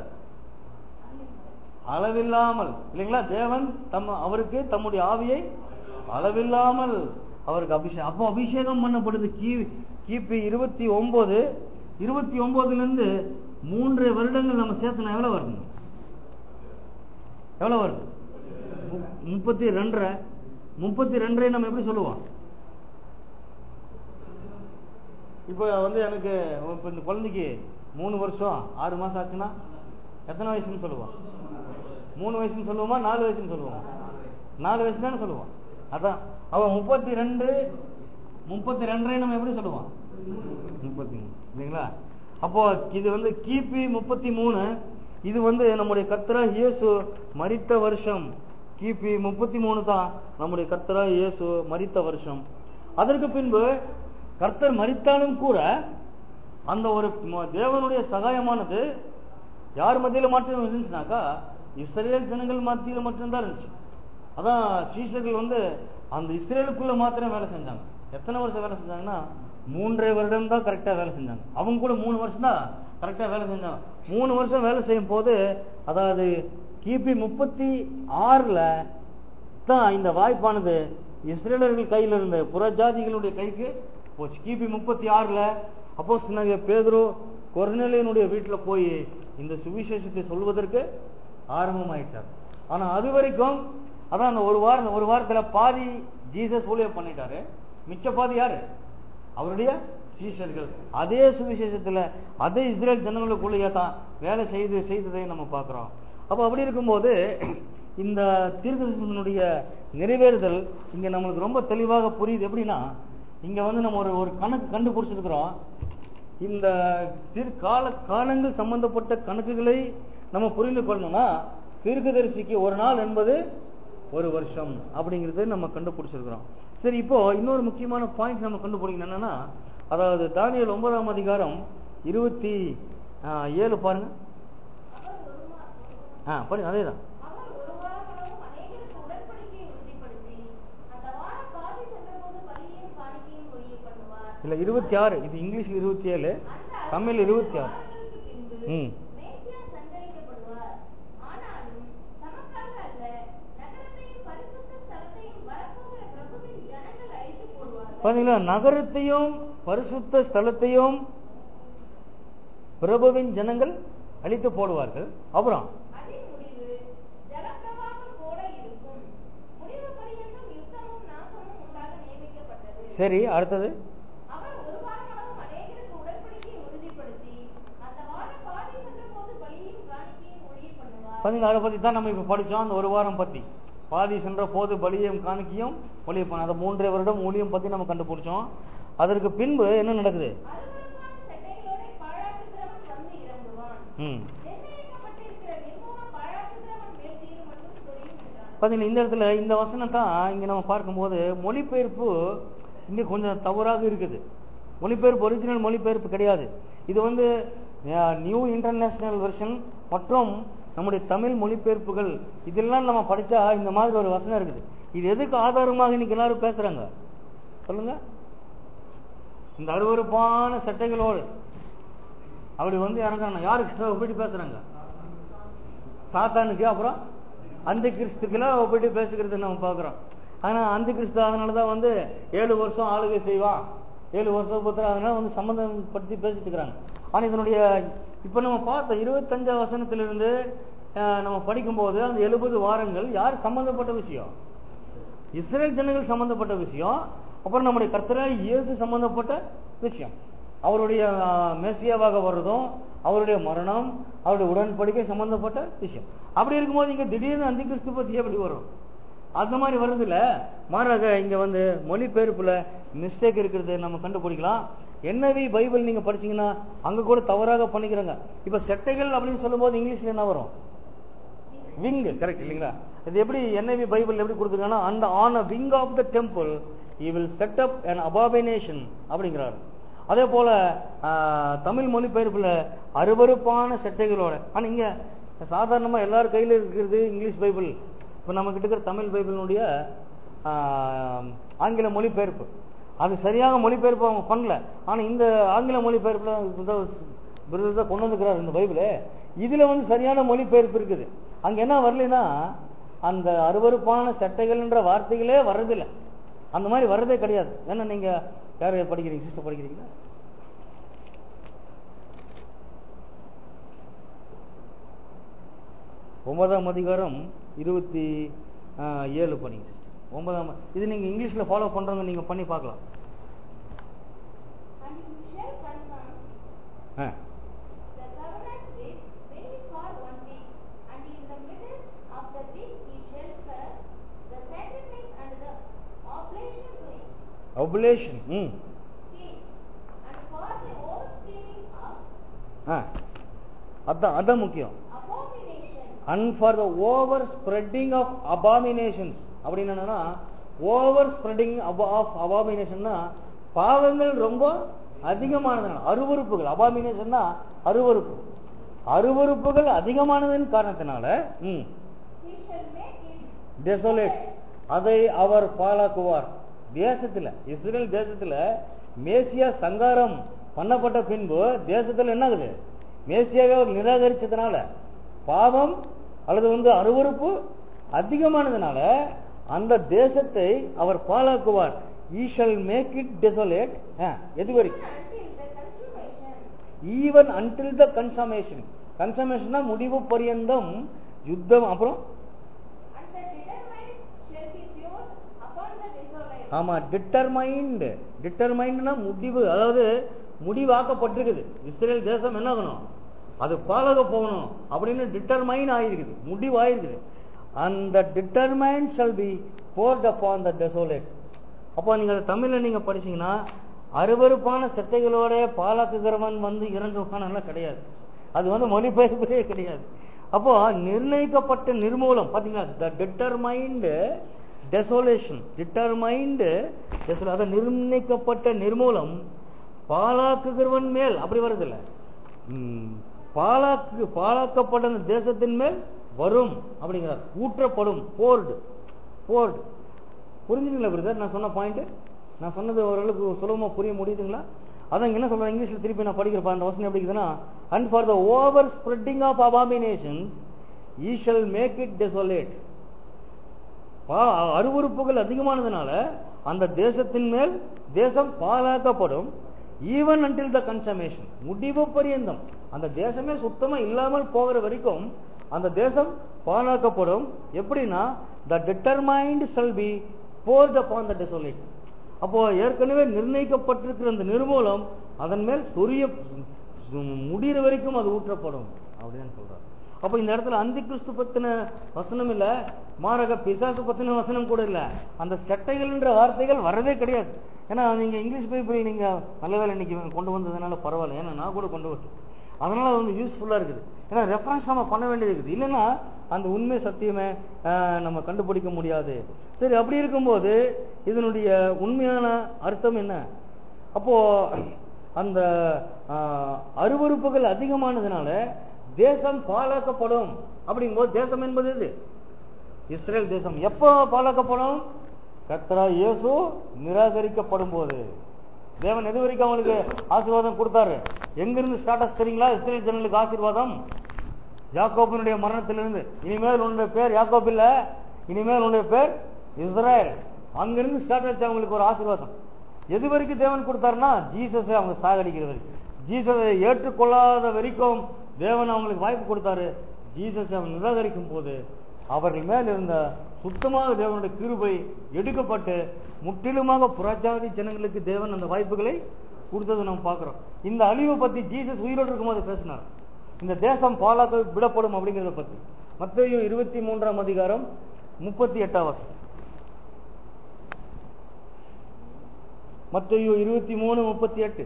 அளவில்லாமல் இல்லைங்களா தேவன் தம் அவருக்கு தம்முடைய ஆவியை அளவில்லாமல் அவருக்கு அபிஷேகம் அப்போ அபிஷேகம் பண்ணப்படுது கி கிபி இருபத்தி ஒன்பது இருபத்தி ஒன்பதுல இருந்து மூன்று வருடங்கள் நம்ம சேர்த்துனா எவ்வளவு வருது எவ்வளவு வருது மு- முப்பத்தி ரெண்டரை முப்பத்தி ரெண்டரை நம்ம எப்படி சொல்லுவோம் இப்போ வந்து எனக்கு இப்போ இந்த குழந்தைக்கு மூணு வருஷம் ஆறு மாசம் ஆச்சுன்னா எத்தனை வயசுன்னு சொல்லுவோம் மூணு வயசுன்னு சொல்லுவோமா நாலு வயசுன்னு சொல்லுவோமா நாலு வயசு தானே சொல்லுவோம் அதான் அவன் முப்பத்தி ரெண்டு முப்பத்தி ரெண்டரை நம்ம எப்படி சொல்லுவோம் முப்பத்தி மூணு இல்லைங்களா அப்போ இது வந்து கிபி முப்பத்தி மூணு இது வந்து நம்முடைய கர்த்தரா இயேசு மரித்த வருஷம் கிபி முப்பத்தி மூணு தான் நம்முடைய கர்த்தரா இயேசு மரித்த வருஷம் அதற்கு பின்பு கர்த்தர் மரித்தாலும் கூட அந்த ஒரு ம- தேவனுடைய சகாயமானது யார் மத்தியில மட்டும் இருந்துச்சுனாக்கா இஸ்ரேல் ஜனங்கள் மத்தியில மட்டும்தான் இருந்துச்சு அதான் சீஷர்கள் வந்து அந்த இஸ்ரேலுக்குள்ள மாத்திரம் வேலை செஞ்சாங்க எத்தனை வருஷம் வேலை செஞ்சாங்கன்னா மூன்றரை வருடம் தான் கரெக்டா வேலை செஞ்சாங்க அவங்க கூட மூணு வருஷம் தான் கரெக்டா வேலை செஞ்சாங்க மூணு வருஷம் வேலை செய்யும் போது அதாவது கிபி முப்பத்தி ஆறுல தான் இந்த வாய்ப்பானது இஸ்ரேலர்கள் கையில் இருந்த புறஜாதிகளுடைய கைக்கு போச்சு கிபி முப்பத்தி ஆறுல அப்போ சின்ன பேதுரு கொர்நேலியனுடைய வீட்டுல போய் இந்த சுவிசேஷத்தை சொல்வதற்கு ஆரம்பமாயிட்டார் ஆனா அது வரைக்கும் அதான் அந்த ஒரு வாரம் ஒரு வாரத்துல பாதி ஜீசஸ் ஊழியம் பண்ணிட்டாரு மிச்ச பாதி யாரு அவருடைய சீஷர்கள் அதே சுவிசேஷத்துல அதே இஸ்ரேல் ஜனங்களுக்குள்ளேயே தான் வேலை செய்து செய்ததை நம்ம பார்க்கிறோம் அப்ப அப்படி இருக்கும்போது இந்த தீர்க்கதரிசனத்தினுடைய நிறைவேறுதல் இங்க நம்மளுக்கு ரொம்ப தெளிவாக புரியுது எப்படின்னா இங்க வந்து நம்ம ஒரு ஒரு கணக்கு கண்டுபிடிச்சிருக்கிறோம் இந்த கால காலங்கள் சம்பந்தப்பட்ட கணக்குகளை நம்ம புரிந்து கொள்ளணும்னா தீர்க்கதரிசிக்கு ஒரு நாள் என்பது ஒரு வருஷம் அப்படிங்கறது நம்ம கண்டுபிடிச்சிருக்கிறோம் சரி இப்போ இன்னொரு முக்கியமான பாயிண்ட் நம்ம கண்டுபிடிக்கணும் என்னன்னா அதாவது தானியல் ஒன்பதாம் அதிகாரம் இருபத்தி ஆ, ஏழு பாருங்க அவர் ஒரு மா- ஆ படிங்க அதே தான் அவர் ஒரு வாரமளவும் அநேகருக்கு உடன்படிக்கையை உறுதிப்படுத்தி அந்த வாரம் பாதி சென்றபோது பலியையும் காணிக்கையும் ஒழிய பண்ணுவார் இல்லை இருபத்தி ஆறு இது இங்கிலீஷில் இருபத்தி ஏழு அந்த தமிழ் இருபத்தி ஆறு வாரங்களுக்கு பின்பு ம். மேசியா சந்தரிக்கப்படுவார் ஆனாலும் தமக்காக அல்ல நகரத்தையும் பரிசுத்த ஸ்தலத்தையும் வரப்போகிற பிரபுவின் ஜனங்கள் அழித்து போடுவார்கள் பார்த்தீங்களா நகரத்தையும் பரிசுத்த ஸ்தலத்தையும் பிரபுவின் ஜனங்கள் அழித்து போடுவார்கள் அப்புறம் அதன் முடிவு ஜலப்பிரவாகம் போல இருக்கும் முடிவு பரியந்தம் யுத்தமும் நாசமும் உண்டாக நியமிக்கப்பட்டது சரி அடுத்தது அவர் ஒரு வாரமளவும் அநேகருக்கு உடன்படிக்கையை உறுதிப்படுத்தி அந்த வாரம் பாதி சென்றபோது பலியையும் காணிக்கையும் ஒழிய பண்ணுவார் பார்த்தீங்களா அதை பற்றி தான் நம்ம இப்போ படித்தோம் அந்த ஒரு வாரம் பற்றி பாதி சென்ற போது பலியும் காணிக்கையும் ஒளியப்பன் அதை மூன்றரை வருடம் ஊழியம் பற்றி நம்ம கண்டுபிடிச்சோம் அதற்கு பின்பு என்ன நடக்குது அருவருப்பான சட்டைகளோட பாழாக்குகிறவன் வந்து இறங்குவான் ம் நிர்ணயிக்கப்பட்டிருக்கிற நிர்மூலம் பாழாக்குகிறவன் மேல் தீரும் மட்டும் புரியும் என்றான் பார்த்தீங்களா இந்த இடத்துல இந்த வசனம் தான் இங்கே நம்ம பார்க்கும்போது மொழிபெயர்ப்பு இங்கே கொஞ்சம் தவறாக இருக்குது மொழிபெயர்ப்பு ஒரிஜினல் மொழிபெயர்ப்பு கிடையாது இது வந்து நியூ இன்டர்நேஷனல் வெர்ஷன் மற்றும் நம்முடைய தமிழ் மொழிபெயர்ப்புகள் இதெல்லாம் நம்ம படிச்சா இந்த மாதிரி ஒரு வசனம் இருக்குது இது எதுக்கு ஆதாரமாக இன்னைக்கு எல்லாரும் பேசுறாங்க சொல்லுங்க இந்த அருவருப்பான சட்டைகளோடு அப்படி வந்து இறங்குறாங்க யாருக்கு போயிட்டு பேசுறாங்க சாத்தானுக்கு அப்புறம் அந்த கிறிஸ்துக்கெல்லாம் போயிட்டு பேசுகிறது நம்ம பார்க்குறோம் ஆனால் அந்த கிறிஸ்து அதனால தான் வந்து ஏழு வருஷம் ஆளுகை செய்வான் ஏழு வருஷம் பத்திரம் அதனால வந்து சம்மந்தப்படுத்தி பேசிட்டு இருக்கிறாங்க ஆனால் இதனுடைய இப்போ நம்ம பார்த்த இருபத்தஞ்சாம் வசனத்திலிருந்து அஹ், நம்ம படிக்கும்போது அந்த எழுபது வாரங்கள் யார் சம்பந்தப்பட்ட விஷயம் இஸ்ரேல் ஜனங்கள் சம்பந்தப்பட்ட விஷயம் அப்புறம் நம்முடைய கர்த்தராய் இயேசு சம்பந்தப்பட்ட விஷயம் அவருடைய ஆஹ், மேசியாவாக வர்றதும் அவருடைய மரணம் அவருடைய உடன்படிக்கை சம்பந்தப்பட்ட விஷயம் அப்படி இருக்கும்போது இங்க திடீர்னு அந்த கிறிஸ்து பத்தி எப்படி வரும் அந்த மாதிரி வருது இல்ல மாறாக இங்க வந்து மொழிபெயர்ப்புல மிஸ்டேக் இருக்கிறது நம்ம கண்டுபிடிக்கலாம் என்னவி பைபிள் நீங்க படிச்சீங்கன்னா அங்க கூட தவறாக பண்ணிக்கிறாங்க இப்ப செட்டைகள் அப்படின்னு சொல்லும்போது இங்கிலீஷ்ல என்ன வரும் விங் கரெக்ட் இல்லைங்களா இது எப்படி என்ஐவி பைபிள் எப்படி கொடுத்துருக்காங்கன்னா அந்த on a wing of the temple he will set up an abomination அப்படிங்கிறாரு அதே போல ஆஹ், தமிழ் மொழிபெயர்ப்புல அருவருப்பான செட்டைகளோட ஆனா இங்க சாதாரணமா எல்லார் கையில இருக்கிறது இங்கிலீஷ் பைபிள் இப்போ நம்ம கிட்ட இருக்கிற தமிழ் பைபிளினுடைய ஆஹ், ஆங்கில மொழிபெயர்ப்பு அது சரியாக மொழிபெயர்ப்பு அவங்க பண்ணல ஆனா இந்த ஆங்கில மொழிபெயர்ப்புல பிரதர் தான் கொண்டு வந்துக்கிறார் இந்த பைபிளு இதுல வந்து சரியான மொழிபெயர்ப்பு இருக்குது அங்க என்ன வரலைன்னா அந்த அருவருப்பான சட்டைகள்ன்ற வார்த்தைகளே வர்றதில்லை அந்த மாதிரி வர்றதே கிடையாது ஏன்னா நீங்க யார் படிக்கிறீங்க சிஸ்டர் படிக்கிறீங்களா ஒன்பதாம் அதிகாரம் இருபத்தி ஆஹ், ஏழு படிங்க சிஸ்டர் ஒன்பதாம் இது நீங்க இங்கிலீஷ்ல ஃபாலோ பண்றவங்க நீங்க பண்ணி பார்க்கலாம் And you shall confirm ah the covenant with very for one week, and in the middle of the week he shall curse the sacrifice and the oblation to it. ஒபுலேஷன் ம் He, and for the overspringing of ஆ அதான் அதான் முக்கியம் abomination, and for the overspreading of abominations அப்படின்னு என்னன்னா ஓவர் ஸ்ப்ரெட்டிங் ஆஃப் அபாமினேஷன்னா பாவங்கள் ரொம்ப அதிகமானதுனால அருவருப்புகள் அபாமினேஷன்னா அருவருப்பு அருவருப்புகள் அதிகமானதன் காரணத்தினால ம் he shall make it டெசோலேட் அதை அவர் பாலாக்குவார் தேசத்துல இஸ்ரேல் தேசத்துல மேசியா சங்காரம் பண்ணப்பட்ட பின்பு தேசத்துல என்ன ஆகுது மேசியாவை அவர் நிராகரிச்சதுனால பாவம் அல்லது வந்து அருவருப்பு அதிகமானதுனால அந்த தேசத்தை அவர் பாலாக்குவார் he shall make it desolate எது வரைக்கும் until the consummation. Even until the consummation கன்சமேஷன்னா முடிவு பரியந்தம் யுத்தம் அப்புறம் And the determined shall be pure upon the desolate. ஆமா டிட்டர்மைண்ட் டிட்டர்மைண்ட்னா முடிவு அதாவது முடிவாக்கப்பட்டிருக்குது இஸ்ரேல் தேசம் என்ன ஆகணும் அது பாலக போகணும் அப்படின்னு டிட்டர்மைன் ஆயிருக்குது முடிவு ஆயிருக்குது அந்த determine shall be poured upon the desolate அப்போ நீங்க அதை தமிழ்ல நீங்க படிச்சீங்கன்னா அருவருப்பான செட்டைகளோட பாலாக்குகிறவன் வந்து இறங்குவானெல்லாம் கிடையாது அது வந்து மொழிபெயர்ப்பே கிடையாது அப்போ நிர்ணயிக்கப்பட்ட நிர்மூலம் பாத்தீங்களா த டிட்டர்மைண்டு டெசோலேஷன் டிட்டர்மைண்டு அதை நிர்ணயிக்கப்பட்ட நிர்மூலம் பாழாக்குகிறவன் மேல் அப்படி வருது இல்ல பாழாக்கு பாழாக்கப்பட்ட அந்த தேசத்தின் மேல் வரும் அப்படிங்கிறார் ஊற்றப்படும் போர்டு போர்டு புரிஞ்சுங்களா பிரதர் நான் சொன்ன பாயிண்ட் நான் சொன்னது ஓரளவுக்கு சுலபமா புரிய முடியுதுங்களா அதான் இங்க என்ன சொல்றேன் இங்கிலீஷ்ல திருப்பி நான் படிக்கிறப்ப அந்த வசனம் எப்படி இருக்குதுன்னா and for the overspreading of abominations he shall make it desolate அருவறுப்புகள் அதிகமானதுனால அந்த தேசத்தின் மேல் தேசம் பாழாக்கப்படும் ஈவன் அன்டில் த கன்சமேஷன் முடிவு பரியந்தம் அந்த தேசமே சுத்தமா இல்லாமல் போகிற வரைக்கும் அந்த தேசம் பாழாக்கப்படும் எப்படின்னா the determined shall be poured upon the desolate அப்போ ஏற்கனவே நிர்ணயிக்கப்பட்டிருக்கிற அந்த நிர்மூலம் அதன் மேல் சொரிய முடிகிற வரைக்கும் அது ஊற்றப்படும் அப்படின்னு சொல்றாரு அப்ப இந்த இடத்துல அந்தி கிறிஸ்து பத்தின வசனம் இல்ல மாரக பிசாசு பத்தின வசனம் கூட இல்ல அந்த செட்டைகள்ன்ற வார்த்தைகள் வரவே கிடையாது ஏன்னா நீங்க இங்கிலீஷ் பைபிள் நீங்க நல்ல வேலை இன்னைக்கு கொண்டு வந்ததுனால பரவாயில்ல ஏன்னா நான் கூட கொண்டு வரேன் அதனால அது வந்து யூஸ்ஃபுல்லா இருக்குது ஏன்னா ரெஃபரன்ஸ் நம்ம பண்ண வேண்டியது இருக்குது இல்லைன்னா அந்த உண்மை சத்தியமே ஆஹ், நம்ம கண்டுபிடிக்க முடியாது சரி அப்படி இருக்கும்போது இதனுடைய உண்மையான அர்த்தம் என்ன அப்போ அந்த ஆஹ், அருவருப்புகள் அதிகமானதுனால தேசம் பாழாக்கப்படும் அப்படிங்கும்போது தேசம் என்பது எது இஸ்ரேல் தேசம் எப்போ பாழாக்கப்படும் கர்த்தரா இயேசு நிராகரிக்கப்படும் போது தேவன் எது வரைக்கும் அவனுக்கு ஆசீர்வாதம் கொடுத்தாரு எங்கிருந்து ஸ்டாட்டஸ் தெரியுங்களா இஸ்ரேல் ஜனங்களுக்கு ஆசீர்வாதம் யாக்கோபினுடைய மரணத்திலிருந்து இனிமேல் உன்னுடைய பேர் யாக்கோப் இல்ல இனிமேல் உன்னுடைய பேர் இஸ்ரேல் அங்கிருந்து ஸ்டார்ட் ஆச்சு அவங்களுக்கு ஒரு ஆசீர்வாதம் எது வரைக்கும் தேவன் கொடுத்தாருன்னா ஜீசஸை அவங்க சாகடிக்கிற வரைக்கும் ஜீசஸை ஏற்றுக்கொள்ளாத வரைக்கும் தேவன் அவங்களுக்கு வாய்ப்பு கொடுத்தாரு ஜீசஸை அவன் நிராகரிக்கும் போது அவர்கள் மேல் இருந்த சுத்தமாக தேவனுடைய கிருபை எடுக்கப்பட்டு முற்றிலுமாக புறஜாதி ஜனங்களுக்கு தேவன் அந்த வாய்ப்புகளை கொடுத்ததை நம்ம பார்க்கிறோம் இந்த அழிவை பத்தி ஜீசஸ் உயிரோடு இருக்கும்போது பேசினார் இந்த தேசம் பாலாக்க விடப்படும் அப்படிங்கிறத பத்தி மத்தேயு இருபத்தி மூன்றாம் அதிகாரம் முப்பத்தி எட்டாம் வருஷம் மத்தேயு இருபத்தி மூணு முப்பத்தி எட்டு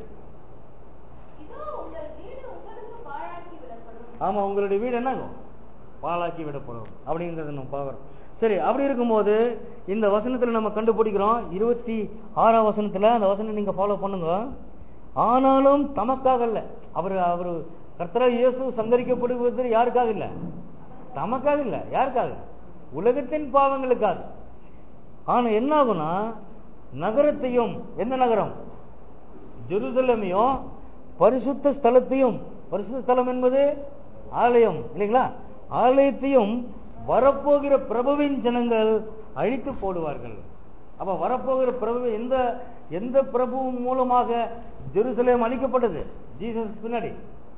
இதோ உங்கள் வீடு உங்களுக்கு பாழாக்கி விடப்படும் ஆமா உங்களுடைய வீடு என்னங்கும் பாழாக்கி விடப்படும் அப்படிங்கறத நம்ம பார்க்கிறோம் சரி அப்படி இருக்கும்போது இந்த வசனத்துல நம்ம கண்டுபிடிக்கிறோம் இருபத்தி ஆறாம் வசனத்துல அந்த வசனம் நீங்க ஃபாலோ பண்ணுங்க ஆனாலும் தமக்காக இல்ல அவர் அவர் கர்த்தரா இயேசு சங்கரிக்கப்படுவது யாருக்காக இல்ல தமக்காக இல்ல யாருக்காக உலகத்தின் பாவங்களுக்காக ஆனா என்ன ஆகும்னா நகரத்தையும் எந்த நகரம் ஜெருசலேமையும் பரிசுத்த ஸ்தலத்தையும் பரிசுத்த ஸ்தலம் என்பது ஆலயம் இல்லைங்களா ஆலயத்தையும் வரப்போகிற பிரபுவின் ஜனங்கள் அழித்து போடுவார்கள் அப்ப வரப்போகிற பிரபு எந்த எந்த பிரபு மூலமாக ஜெருசலேம் அழிக்கப்பட்டது ஜீசஸ் பின்னாடி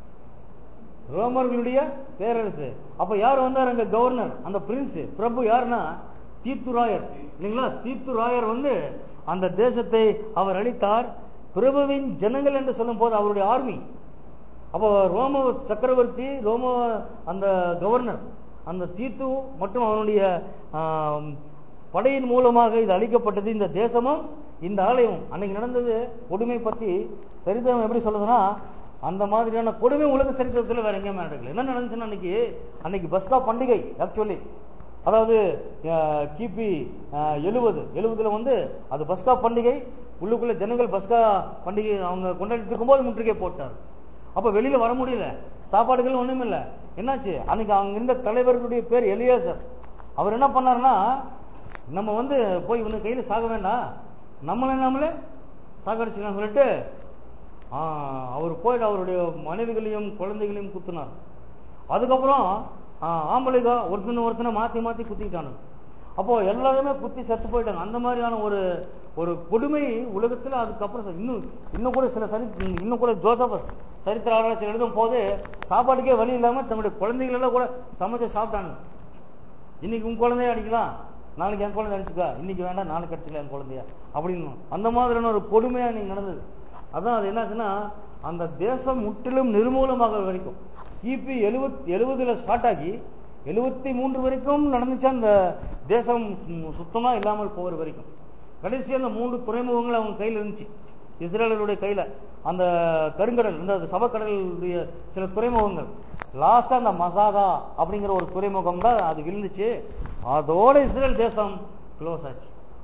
ரோமர்களுடைய பேரரசு அப்ப யார் வந்தார் அங்க கவர்னர் அந்த பிரின்ஸ் பிரபு யாருன்னா தீத்துராயர் இல்லைங்களா தீத்துராயர் வந்து அந்த தேசத்தை அவர் அளித்தார் பிரபுவின் ஜனங்கள் என்று சொல்லும் போது அவருடைய ஆர்மி அப்போ ரோம சக்கரவர்த்தி ரோம அந்த கவர்னர் அந்த தீத்து மற்றும் அவனுடைய ஆம், படையின் மூலமாக இது அளிக்கப்பட்டது இந்த தேசமும் இந்த ஆலயமும் அன்னைக்கு நடந்தது கொடுமை பத்தி சரித்திரம் எப்படி சொல்லுதுன்னா அந்த மாதிரியான கொடுமை உலக சரித்திரத்தில் வேற எங்கேயுமே நடக்கல என்ன நடந்துச்சுன்னா அன்னைக்கு அன்னைக்கு பஸ்கா பண்டிகை ஆக்சுவலி அதாவது அஹ், கிபி எழுபது எழுபதுல வந்து அது பஸ்கா பண்டிகை உள்ளுக்குள்ள ஜனங்கள் பஸ்கா பண்டிகை அவங்க கொண்டாடிட்டு இருக்கும்போது முற்றுகை போட்டார் அப்ப வெளியில வர முடியல சாப்பாடுகள் ஒண்ணும் இல்ல என்னாச்சு அன்னைக்கு அங்க இருந்த தலைவர்களுடைய பேர் எலியாசர் அவர் என்ன பண்ணாருன்னா நம்ம வந்து போய் இவனு கையில சாக வேண்டாம் நம்மளை நாமளே சாகடிச்சுக்கலாம் சொல்லிட்டு ஆ, அவர் போயிட்டு அவருடைய மனைவிகளையும் குழந்தைகளையும் குத்துனார் அதுக்கப்புறம் ஆ, ஆம்பளைங்க ஒருத்தனை ஒருத்தனை மாத்தி மாத்தி குத்திக்கிட்டானுங்க அப்போ எல்லாருமே குத்தி செத்து போயிட்டாங்க அந்த மாதிரியான ஒரு ஒரு கொடுமை உலகத்துல அதுக்கப்புறம் ச- இன்னும் இன்னும் கூட சில சரி இன்னும் கூட ஜோசபஸ் சரித்திர ஆராய்ச்சி எழுதும் போது சாப்பாட்டுக்கே வழி இல்லாம தன்னுடைய குழந்தைகள் எல்லாம் கூட சமைச்சு சாப்பிட்டாங்க இன்னைக்கு உன் குழந்தைய அடிக்கலாம் நாளைக்கு என் குழந்தை அடிச்சுக்கா இன்னைக்கு வேண்டாம் நாளைக்கு அடிச்சுக்கலாம் என் குழந்தைய அப்படின்னு அந்த மாதிரியான ஒரு கொடுமையா இன்னைக்கு நடந்தது அதான் அது என்னாச்சுன்னா அந்த தேசம் முற்றிலும் நிர்மூலமாக வரைக்கும் கிபி எழுபத் எழுபதுல ஸ்டார்ட் ஆகி எழுபத்தி மூன்று வரைக்கும் நடந்துச்சு அந்த தேசம் ம், சுத்தமா இல்லாமல் போகிற வரைக்கும் கடைசி அந்த மூன்று துறைமுகங்கள் அவங்க கையில் இருந்துச்சு இஸ்ரேலருடைய கையில அந்த கருங்கடல் இந்த சவக்கடலுடைய சில துறைமுகங்கள் லாஸ்டா அந்த மசாதா அப்படிங்கிற ஒரு துறைமுகம் தான் அது விழுந்துச்சு அதோட இஸ்ரேல் தேசம் க்ளோஸ் ஆச்சு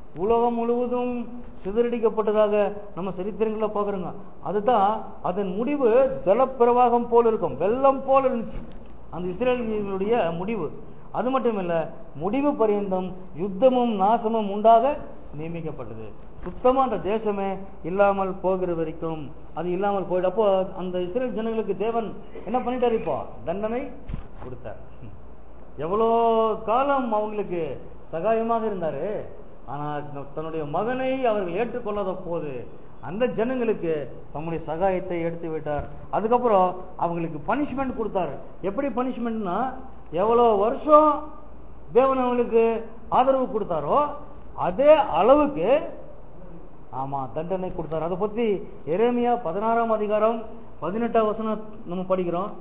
உலகம் முழுவதும் சிதறடிக்கப்பட்டதாக நம்ம சரித்திரங்களில் பார்க்குறோங்க அதுதான் அதன் முடிவு ஜலப்பிரவாகம் போல இருக்கும் வெள்ளம் போல இருந்துச்சு அந்த இஸ்ரேலியர்களுடைய முடிவு அது மட்டும் இல்ல முடிவு பரியந்தம் யுத்தமும் நாசமும் உண்டாக நியமிக்கப்பட்டது சுத்தமா அந்த தேசமே இல்லாமல் போகிற வரைக்கும் அது இல்லாமல் போயிடு அப்போ அந்த இஸ்ரேல் ஜனங்களுக்கு தேவன் என்ன பண்ணிட்டாரு இப்போ தண்டனை கொடுத்தார் எவ்வளோ காலம் அவங்களுக்கு சகாயமாக இருந்தாரு ஆனா தன்னுடைய மகனை அவர்கள் ஏற்றுக்கொள்ளாத போது அந்த ஜனங்களுக்கு தம்முடைய சகாயத்தை எடுத்து விட்டார் அதுக்கப்புறம் அவங்களுக்கு பனிஷ்மெண்ட் கொடுத்தாரு எப்படி பனிஷ்மெண்ட்னா எவ்வளோ வருஷம் தேவன் அவங்களுக்கு ஆதரவு கொடுத்தாரோ அதே அளவுக்கு ஆமா தண்டனை கொடுத்தாரு அதை பத்தி எரேமியா பதினாறாம் அதிகாரம் பதினெட்டாம் வசனம் நம்ம படிக்கிறோம்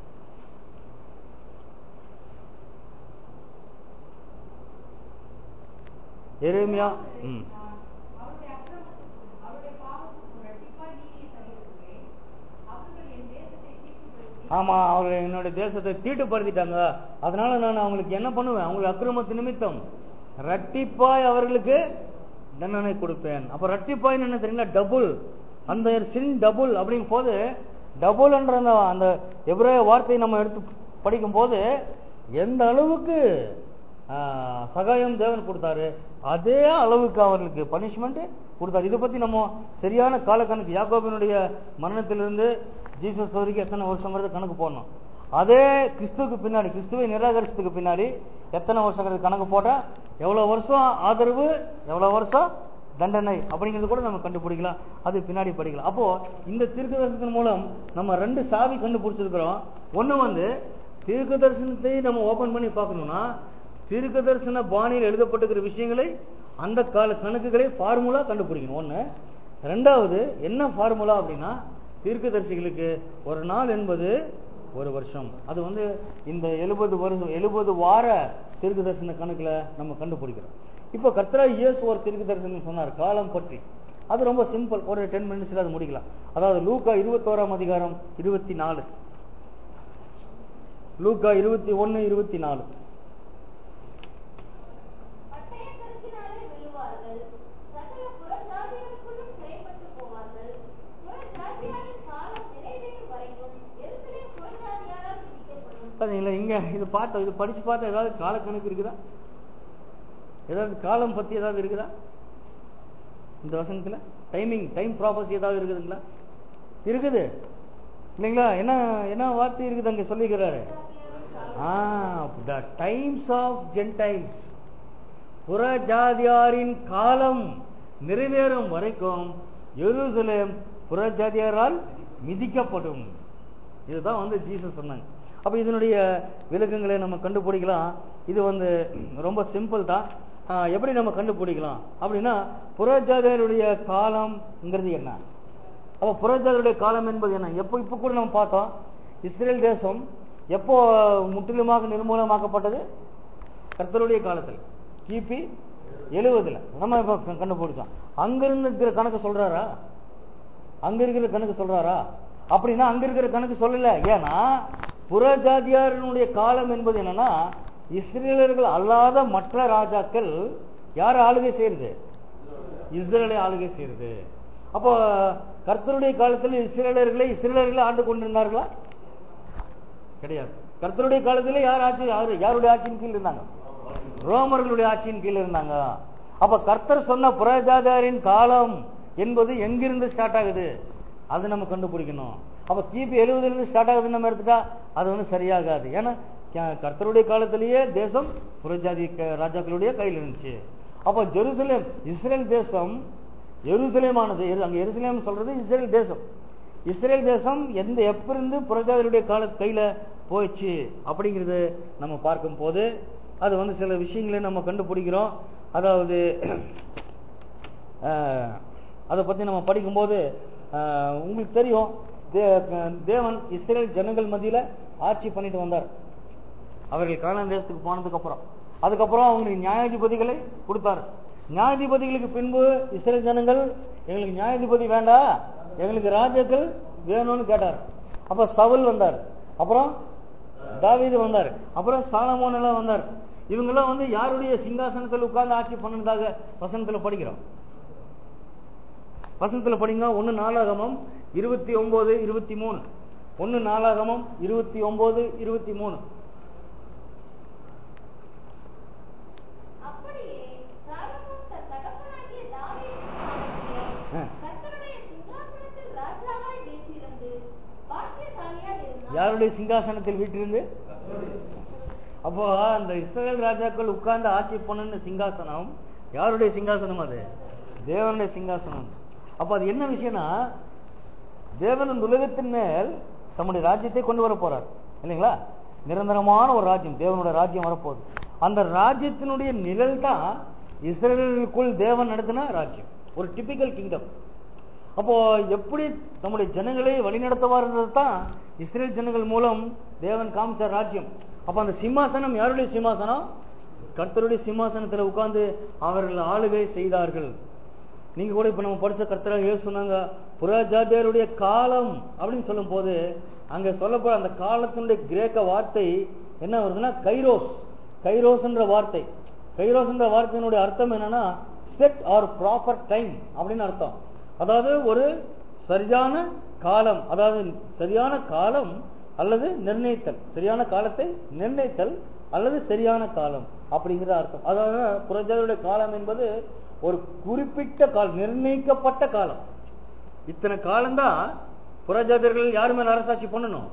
எரேமியா ம் அவருடைய அக்கிரமத்துக்கும் அவருடைய பாவத்துக்கும் இரட்டிப்பாய் நீதியை தருகிறேன் அவர்கள் என் தேசத்தை தீர்த்துப்படுத்தி ஆமா அவங்க என்னோட தேசத்தை தீட்டுப்படுத்திட்டாங்க அதனால நான் அவங்களுக்கு என்ன பண்ணுவேன் அவங்களுக்கு அக்கிரமத்து நிமித்தம் ரட்டிப்பாய் அவர்களுக்கு தண்டனை கொடுப்பேன் அப்ப ரட்டிப்பாய் என்ன தெரியுங்களா டபுள் அந்த சின் டபுள் அப்படிங்கும் போது டபுள் என்ற அந்த அந்த எபிரேய வார்த்தையை நம்ம எடுத்து படிக்கும் போது எந்த அளவுக்கு ஆ, சகாயம் தேவன் கொடுத்தாரு அதே அளவுக்கு அவர்களுக்கு பனிஷ்மெண்ட் கொடுத்தாரு இதை பத்தி நம்ம சரியான காலக்கணக்கு யாக்கோபினுடைய மரணத்திலிருந்து ஜீசஸ் வரைக்கும் எத்தனை வருஷங்கிறது கணக்கு போடணும் அதே கிறிஸ்துவுக்கு பின்னாடி கிறிஸ்துவை நிராகரிச்சதுக்கு பின்னாடி எத்தனை வருஷங்கிறது கணக்கு போட்டா எவ்வளவு வருஷம் ஆதரவு எவ்வளவு வருஷம் தண்டனை அப்படிங்கிறது கூட நம்ம கண்டுபிடிக்கலாம் அது பின்னாடி படிக்கலாம் அப்போ இந்த தீர்க்க தரிசனத்தின் மூலம் நம்ம ரெண்டு சாவி கண்டுபிடிச்சிருக்கிறோம் ஒண்ணு வந்து தீர்க்க தரிசனத்தை நம்ம ஓபன் பண்ணி பார்க்கணும்னா தீர்க்க தரிசன பாணியில் எழுதப்பட்டிருக்கிற விஷயங்களை அந்த கால கணக்குகளை ஃபார்முலா கண்டுபிடிக்கணும் ஒண்ணு ரெண்டாவது என்ன ஃபார்முலா அப்படின்னா தீர்க்கதரிசிகளுக்கு ஒரு நாள் என்பது ஒரு வருஷம் அது வந்து இந்த எழுபது வருஷம் எழுபது வார தீர்க்க தரிசன கணக்குல நம்ம கண்டுபிடிக்கிறோம் இப்போ கர்த்தரா இயேசு ஒரு தீர்க்க தரிசனம் சொன்னார் காலம் பற்றி அது ரொம்ப சிம்பிள் ஒரு டென் மினிட்ஸ்ல அது முடிக்கலாம் அதாவது லூக்கா இருபத்தோராம் அதிகாரம் இருபத்தி நாலு லூக்கா இருபத்தி ஒன்னு இருபத்தி நாலு பட்டய கருத்தினாலே விழுவார்கள் சகல புறஜாதிகளுக்குள்ளும் சிறைப்பட்டு போவார்கள் புறஜாதியாரின் காலம் நிறைவேறும் வரைக்கும் எருசலேம் புறஜாதியாரால் விதிக்கப்படும் பாத்தீங்களா இங்க இது பார்த்தோம் இது படிச்சு பார்த்தா ஏதாவது காலக்கணக்கு இருக்குதா ஏதாவது காலம் பத்தி ஏதாவது இருக்குதா இந்த வசனத்துல டைமிங் டைம் ப்ராப்பர்ஸ் ஏதாவது இருக்குதுங்களா இருக்குது இல்லைங்களா என்ன என்ன வார்த்தை இருக்குது அங்க சொல்லிக்கிறாரு த டைம்ஸ் ஆஃப் ஜென்டைல்ஸ் புறஜாதியாரின் காலம் நிறைவேறும் வரைக்கும் எருசலேம் புறஜாதியாரால் மிதிக்கப்படும் இதுதான் வந்து ஜீசஸ் சொன்னாங்க அப்ப இதனுடைய விளக்கங்களை நம்ம கண்டுபிடிக்கலாம் இது வந்து ரொம்ப சிம்பிள் தான் ஆஹ் எப்படி நம்ம கண்டுபிடிக்கலாம் அப்படின்னா புறஜாதியாருடைய காலம்ங்கிறது என்ன அப்ப புறஜாதியாருடைய காலம் என்பது என்ன எப்போ இப்போ கூட நம்ம பார்த்தோம் இஸ்ரேல் தேசம் எப்போ முற்றிலுமாக நிர்மூலமாக்கப்பட்டது கர்த்தருடைய காலத்தில் கிபி எழுவதுல நம்ம இப்ப க- கண்டுபிடிச்சோம் அங்கிருந்து இருக்கிற கணக்கு சொல்றாரா அங்க இருக்கிற கணக்கு சொல்றாரா அப்படின்னா அங்க இருக்கிற கணக்கு சொல்லல ஏன்னா புறஜாதியாரினுடைய காலம் என்பது என்னன்னா இஸ்ரேலர்கள் அல்லாத மற்ற ராஜாக்கள் யார் ஆளுகை செய்யறது இஸ்ரேலை ஆளுகை செய்யறது அப்போ கர்த்தருடைய காலத்தில் இஸ்ரேலர்களை இஸ்ரேலர்களை ஆண்டு கொண்டிருந்தார்களா கிடையாது கர்த்தருடைய காலத்துல யார் ஆட்சி யாரு யாருடைய ஆட்சியின் கீழ் இருந்தாங்க ரோமர்களுடைய ஆட்சியின் கீழ் இருந்தாங்க அப்ப கர்த்தர் சொன்ன புறஜாதாரின் காலம் என்பது எங்கிருந்து ஸ்டார்ட் ஆகுது அது நம்ம கண்டுபிடிக்கணும் அப்ப கிபி எழுபதுல இருந்து ஸ்டார்ட் ஆகுதுன்னு நம்ம எடுத்துட்டா அது வந்து சரியாகாது ஏன்னா க- கர்த்தருடைய காலத்திலேயே தேசம் புறஜாதி க- ராஜாக்களுடைய கையில் இருந்துச்சு அப்ப ஜெருசலேம் இஸ்ரேல் தேசம் எருசலேமானது எரு- அங்க எருசலேம் சொல்றது இஸ்ரேல் தேசம் இஸ்ரேல் தேசம் எந்த எப்பிருந்து புரஜாதிகளுடைய கால கையில போயிடுச்சு அப்படிங்கிறது நம்ம பார்க்கும் போது அது வந்து சில விஷயங்களை நம்ம கண்டுபிடிக்கிறோம் அதாவது அஹ், அதை பத்தி நம்ம படிக்கும்போது அஹ், உங்களுக்கு தெரியும் தே- தேவன் இஸ்ரேல் ஜனங்கள் மத்தியில ஆட்சி பண்ணிட்டு வந்தார் அவர்கள் கானான் தேசத்துக்கு போனதுக்கு அப்புறம் அதுக்கப்புறம் அவங்களுக்கு நியாயாதிபதிகளை கொடுத்தாரு நியாயாதிபதிகளுக்கு பின்பு இஸ்ரேல் ஜனங்கள் எங்களுக்கு நியாயாதிபதி வேண்டாம் எங்களுக்கு ராஜாக்கள் வேணும்னு கேட்டார் அப்ப சவுல் வந்தார் அப்புறம் தாவீது வந்தார் அப்புறம் சாலமோன் எல்லாம் வந்தார் இவங்கெல்லாம் வந்து யாருடைய சிங்காசனத்தில் உட்கார்ந்து ஆட்சி பண்ணதாக வசனத்துல படிக்கிறோம் வசனத்துல படிங்க ஒன்னு நாளாகமம் இருபத்தி ஒன்பது இருபத்தி மூணு ஒன்னு நாளாகமம் இருபத்தி ஒன்பது இருபத்தி மூணு அப்படியே சாலமோன் தன் தகப்பனாகிய தாவீதின் காலத்திலே ஆ. கர்த்தருடைய சிங்காசனத்தில் ராஜாவாய் வீற்றிருந்து பாக்கியசாலியாய் இருந்தான். யாருடைய சிங்காசனத்தில் வீட்டிலிருந்து அப்போ அந்த இஸ்ரேல் ராஜாக்கள் உட்கார்ந்து ஆட்சி பண்ணுன சிங்காசனம் யாருடைய சிங்காசனம் அது தேவனுடைய சிங்காசனம் அப்ப அது என்ன விஷயம்னா தேவன் இந்த உலகத்தின் மேல் தம்முடைய ராஜ்யத்தை கொண்டு வர போறார் இல்லைங்களா நிரந்தரமான ஒரு ராஜ்யம் தேவனுடைய ராஜ்யம் வரப்போகுது அந்த ராஜ்யத்தினுடைய நிழல் தான் இஸ்ரேலுக்குள் தேவன் நடத்தின ராஜ்யம் ஒரு டிபிக்கல் கிங்டம் அப்போ எப்படி நம்முடைய ஜனங்களை வழிநடத்துவார்ன்றது தான் இஸ்ரேல் ஜனங்கள் மூலம் தேவன் காமிச்ச ராஜ்யம் அப்ப அந்த சிம்மாசனம் யாருடைய சிம்மாசனம் கர்த்தருடைய சிம்மாசனத்துல உட்கார்ந்து அவர்கள் ஆளுகை செய்தார்கள் நீங்க கூட இப்ப நம்ம படிச்ச கர்த்தராக ஏசு சொன்னாங்க புறஜாதியருடைய காலம் அப்படின்னு சொல்லும் போது அங்க சொல்லப்போற அந்த காலத்தினுடைய கிரேக்க வார்த்தை என்ன வருதுன்னா கைரோஸ் கைரோஸ்ன்ற வார்த்தை கைரோஸ்ன்ற வார்த்தையினுடைய அர்த்தம் என்னன்னா செட் ஆர் ப்ராப்பர் டைம் அப்படின்னு அர்த்தம் அதாவது ஒரு சரியான காலம் அதாவது சரியான காலம் அல்லது நிர்ணயித்தல் சரியான காலத்தை நிர்ணயித்தல் அல்லது சரியான காலம் அப்படிங்கிற அர்த்தம் அதாவது புறஜாதியுடைய காலம் என்பது ஒரு குறிப்பிட்ட காலம் நிர்ணயிக்கப்பட்ட காலம் இத்தனை காலம்தான் புறஜாதியர்கள் யார் மேல அரசாட்சி பண்ணணும்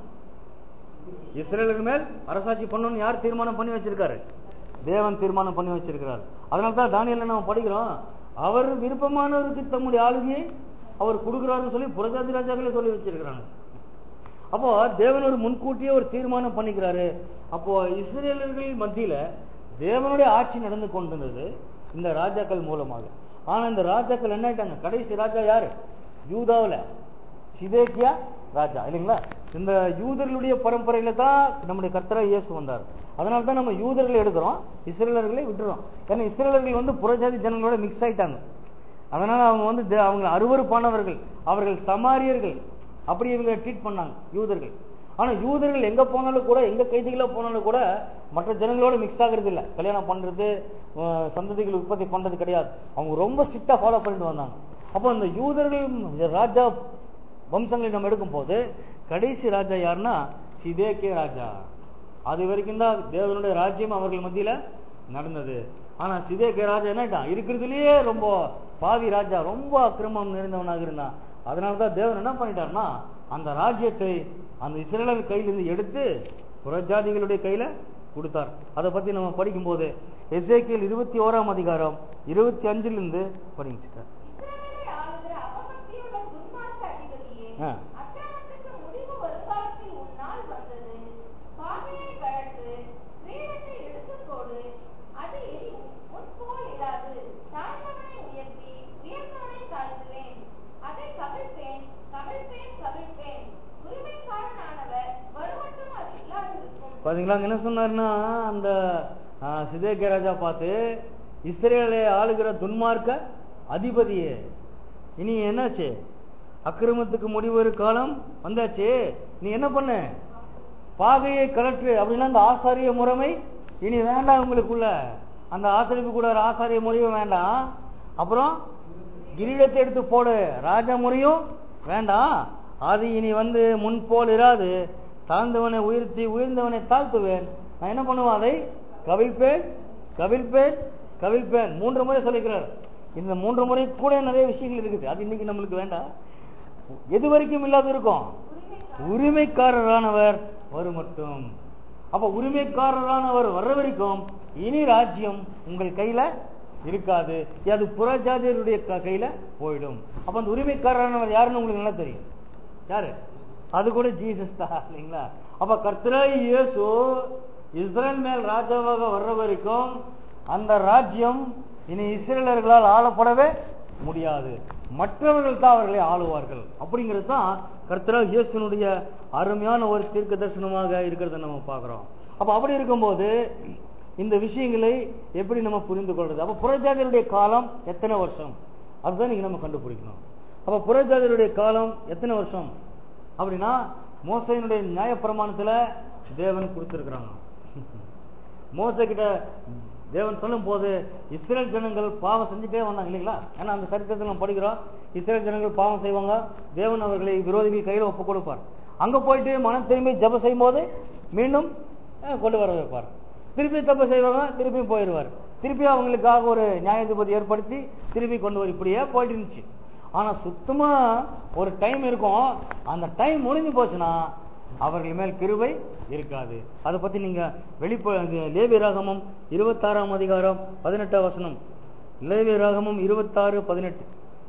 இஸ்ரேலுக்கு மேல் அரசாட்சி பண்ணணும்னு யார் தீர்மானம் பண்ணி வச்சிருக்காரு தேவன் தீர்மானம் பண்ணி வச்சிருக்கிறார் அதனால தான் தானியல்ல நம்ம படிக்கிறோம் அவர் விருப்பமானவருக்கு தம்முடைய ஆளுகையை அவர் கொடுக்கிறாருன்னு சொல்லி புறஜாதி ராஜாக்களே சொல்லி வச்சிருக்கிறாங்க அப்போ தேவன் ஒரு முன்கூட்டியே ஒரு தீர்மானம் பண்ணிக்கிறாரு அப்போ இஸ்ரேலர்கள் மத்தியில தேவனுடைய ஆட்சி நடந்து கொண்டிருந்தது இந்த ராஜாக்கள் மூலமாக ஆனா இந்த ராஜாக்கள் என்ன ஆயிட்டாங்க கடைசி ராஜா யாரு யூதாவுல சிதேக்கியா ராஜா இல்லைங்களா இந்த யூதர்களுடைய பரம்பரையில தான் நம்முடைய கர்த்தரா இயேசு வந்தார் அதனால தான் நம்ம யூதர்களை எடுக்கிறோம் இஸ்ரேலர்களை விட்டுறோம் ஏன்னா இஸ்ரேலர்கள் வந்து புறஜாதி ஜனங்களோட மிக்ஸ் ஆயிட்டாங்க அதனால அவங்க வந்து தே- அவங்க அருவருப்பானவர்கள் அவர்கள் சமாரியர்கள் அப்படி இவங்க ட்ரீட் பண்ணாங்க யூதர்கள் ஆனா யூதர்கள் எங்க போனாலும் கூட எங்க கைதிகளா போனாலும் கூட மற்ற ஜனங்களோட மிக்ஸ் ஆகுறது இல்ல கல்யாணம் பண்றது அஹ், சந்ததிகள் உற்பத்தி பண்றது கிடையாது அவங்க ரொம்ப ஸ்ட்ரிக்டா ஃபாலோ பண்ணிட்டு வந்தாங்க அப்போ அந்த யூதர்கள் ராஜா வம்சங்களை நம்ம எடுக்கும் போது கடைசி ராஜா யாருன்னா சிதேக்கிய ராஜா அது வரைக்கும் தான் தேவனுடைய ராஜ்யம் அவர்கள் மத்தியில நடந்தது ஆனா சிதேக்கிய ராஜா என்னட்டான் இருக்கிறதுலயே ரொம்ப பாவி ராஜா ரொம்ப அக்கிரமம் நிறைந்தவனாக இருந்தான் அதனால தான் தேவன் என்ன பண்ணிட்டாருன்னா அந்த ராஜ்யத்தை அந்த இஸ்ரேலர் கையிலிருந்து எடுத்து புறஜாதிகளுடைய கையில கொடுத்தார் அதை பத்தி நம்ம படிக்கும்போது எசேக்கியல் இருபத்தி ஓராம் அதிகாரம் இருபத்தி அஞ்சுல இருந்து படிங்க sister. இஸ்ரவேலை ஆளுகிற அவபக்தியுள்ள துன்மார்க்க அதிபதியே, ஆ. அக்கிரமத்துக்கு முடிவு வருங்காலத்தில் உன்னால் வந்தது. பாகையை கழற்று, கிரீடத்தை எடுத்துப் போடு. அது இனி முன்போல் இராது. தாழ்ந்தவனை உயர்த்தி, உயர்ந்தவனை தாழ்த்துவேன். அதை கவிழ்ப்பேன், கவிழ்ப்பேன், கவிழ்ப்பேன். உரிமைக்காரனானவர் வருமட்டும் அது இல்லாதிருக்கும். பாத்தீங்களா அங்க என்ன சொன்னாருன்னா அந்த ஆ, சிதேக்கிய ராஜா பார்த்து இஸ்ரேலை ஆளுகிற துன்மார்க்க அதிபதியே இனி என்னாச்சு அக்கிரமத்துக்கு முடிவு ஒரு காலம் வந்தாச்சு நீ என்ன பண்ண பாகையை கலற்று அப்படின்னா அந்த ஆசாரிய முறைமை இனி வேண்டாம் உங்களுக்குள்ள அந்த ஆசிரியப்பு கூட ஒரு ஆசாரிய முறையும் வேண்டாம் அப்புறம் கிரீடத்தை எடுத்து போடு ராஜ முறையும் வேண்டாம் அது இனி வந்து முன் போல் இராது தாழ்ந்தவனை உயர்த்தி உயர்ந்தவனை தாழ்த்துவேன் நான் என்ன பண்ணுவேன் அதை கவிழ்ப்பேன் கவிழ்ப்பேன் கவிழ்ப்பேன் மூன்று முறை சொல்லிக்கிறார் இந்த மூன்று முறை கூட நிறைய விஷயங்கள் இருக்குது அது இன்னைக்கு நம்மளுக்கு வேண்டாம் எது வரைக்கும் இல்லாத இருக்கும் உரிமைக்காரரானவர் வரும் மட்டும் அப்ப உரிமைக்காரரானவர் வர்ற வரைக்கும் இனி ராஜ்யம் உங்கள் கையில இருக்காது அது புறஜாதியருடைய க- கையில போயிடும் அப்ப அந்த உரிமைக்காரரானவர் யாருன்னு உங்களுக்கு நல்லா தெரியும் யாரு அது கூட ஜீசஸ் தான் இல்லைங்களா அப்ப கர்த்தராய் இயேசு இஸ்ரேல் மேல் ராஜாவாக வர்ற வரைக்கும் அந்த ராஜ்யம் இனி இஸ்ரேலர்களால் ஆளப்படவே முடியாது மற்றவர்கள் தான் அவர்களை ஆளுவார்கள் அப்படிங்கிறது தான் கர்த்தராக இயேசுனுடைய அருமையான ஒரு தீர்க்க தரிசனமாக இருக்கிறத நம்ம பார்க்கிறோம் அப்ப அப்படி இருக்கும்போது இந்த விஷயங்களை எப்படி நம்ம புரிந்து கொள்றது அப்ப புறஜாதியருடைய காலம் எத்தனை வருஷம் அதுதான் நீங்க நம்ம கண்டுபிடிக்கணும் அப்ப புறஜாதியருடைய காலம் எத்தனை வருஷம் அப்படின்னா மோசையினுடைய நியாயப்பிரமாணத்துல தேவன் கொடுத்திருக்கிறாங்க மோசே கிட்ட தேவன் சொல்லும் போது இஸ்ரேல் ஜனங்கள் பாவம் செஞ்சுட்டே வந்தாங்க இல்லைங்களா ஏன்னா அந்த சரித்திரத்தில் நம்ம படிக்கிறோம் இஸ்ரேல் ஜனங்கள் பாவம் செய்வாங்க தேவன் அவர்களை விரோதிகள் கையில் ஒப்பு கொடுப்பார் அங்க போயிட்டு மனம் திரும்பி ஜெபம் செய்யும் போது மீண்டும் அஹ், கொண்டு வர வைப்பார் திருப்பி தப்பு செய்வாங்க திருப்பியும் போயிடுவார் திருப்பி அவங்களுக்காக ஒரு நியாயாதிபதி ஏற்படுத்தி திருப்பி கொண்டு வர இப்படியே போயிட்டு இருந்துச்சு ஆனா சுத்தமா ஒரு டைம் இருக்கும் அந்த டைம் முடிஞ்சு போச்சுன்னா அவர்கள் மேல் கிருபை இருக்காது அதை பத்தி நீங்க வெளிப்ப லேவி ராகமம் இருபத்தாறாம் அதிகாரம் பதினெட்டாம் வசனம் லேவி ராகமம் இருபத்தாறு பதினெட்டு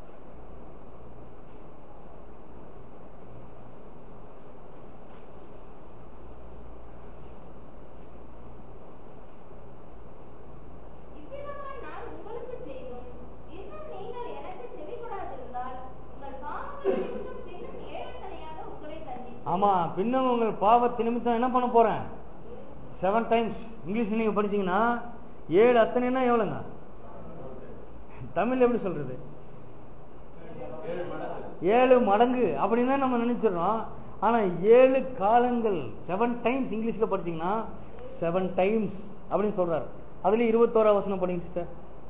இவ்விதமாய் நான் உங்களுக்கு செய்தும், இன்னும் நீங்கள் எனக்கு செவிகொடாதிருந்தால், உங்கள் பாவங்கள் நிமித்தம் பின்னும் ஏழத்தனையாக உங்களை தண்டிப்பேன். ஆமா பின்னும் உங்கள் பாவத்து நிமித்தம் என்ன பண்ண போறேன் செவன் டைம்ஸ் இங்கிலீஷ் நீங்க படிச்சீங்கன்னா ஏழு அத்தனைன்னா எவ்வளவுங்க தமிழ்ல எப்படி சொல்றது ஏழு மடங்கு அப்படின்னு தான் நம்ம நினைச்சிடறோம் ஆனா ஏழு காலங்கள் செவன் டைம்ஸ் இங்கிலீஷ்ல படிச்சீங்கன்னா செவன் டைம்ஸ் அப்படின்னு சொல்றாரு அதுல இருபத்தோரா வசனம் படிங்க சிஸ்டர்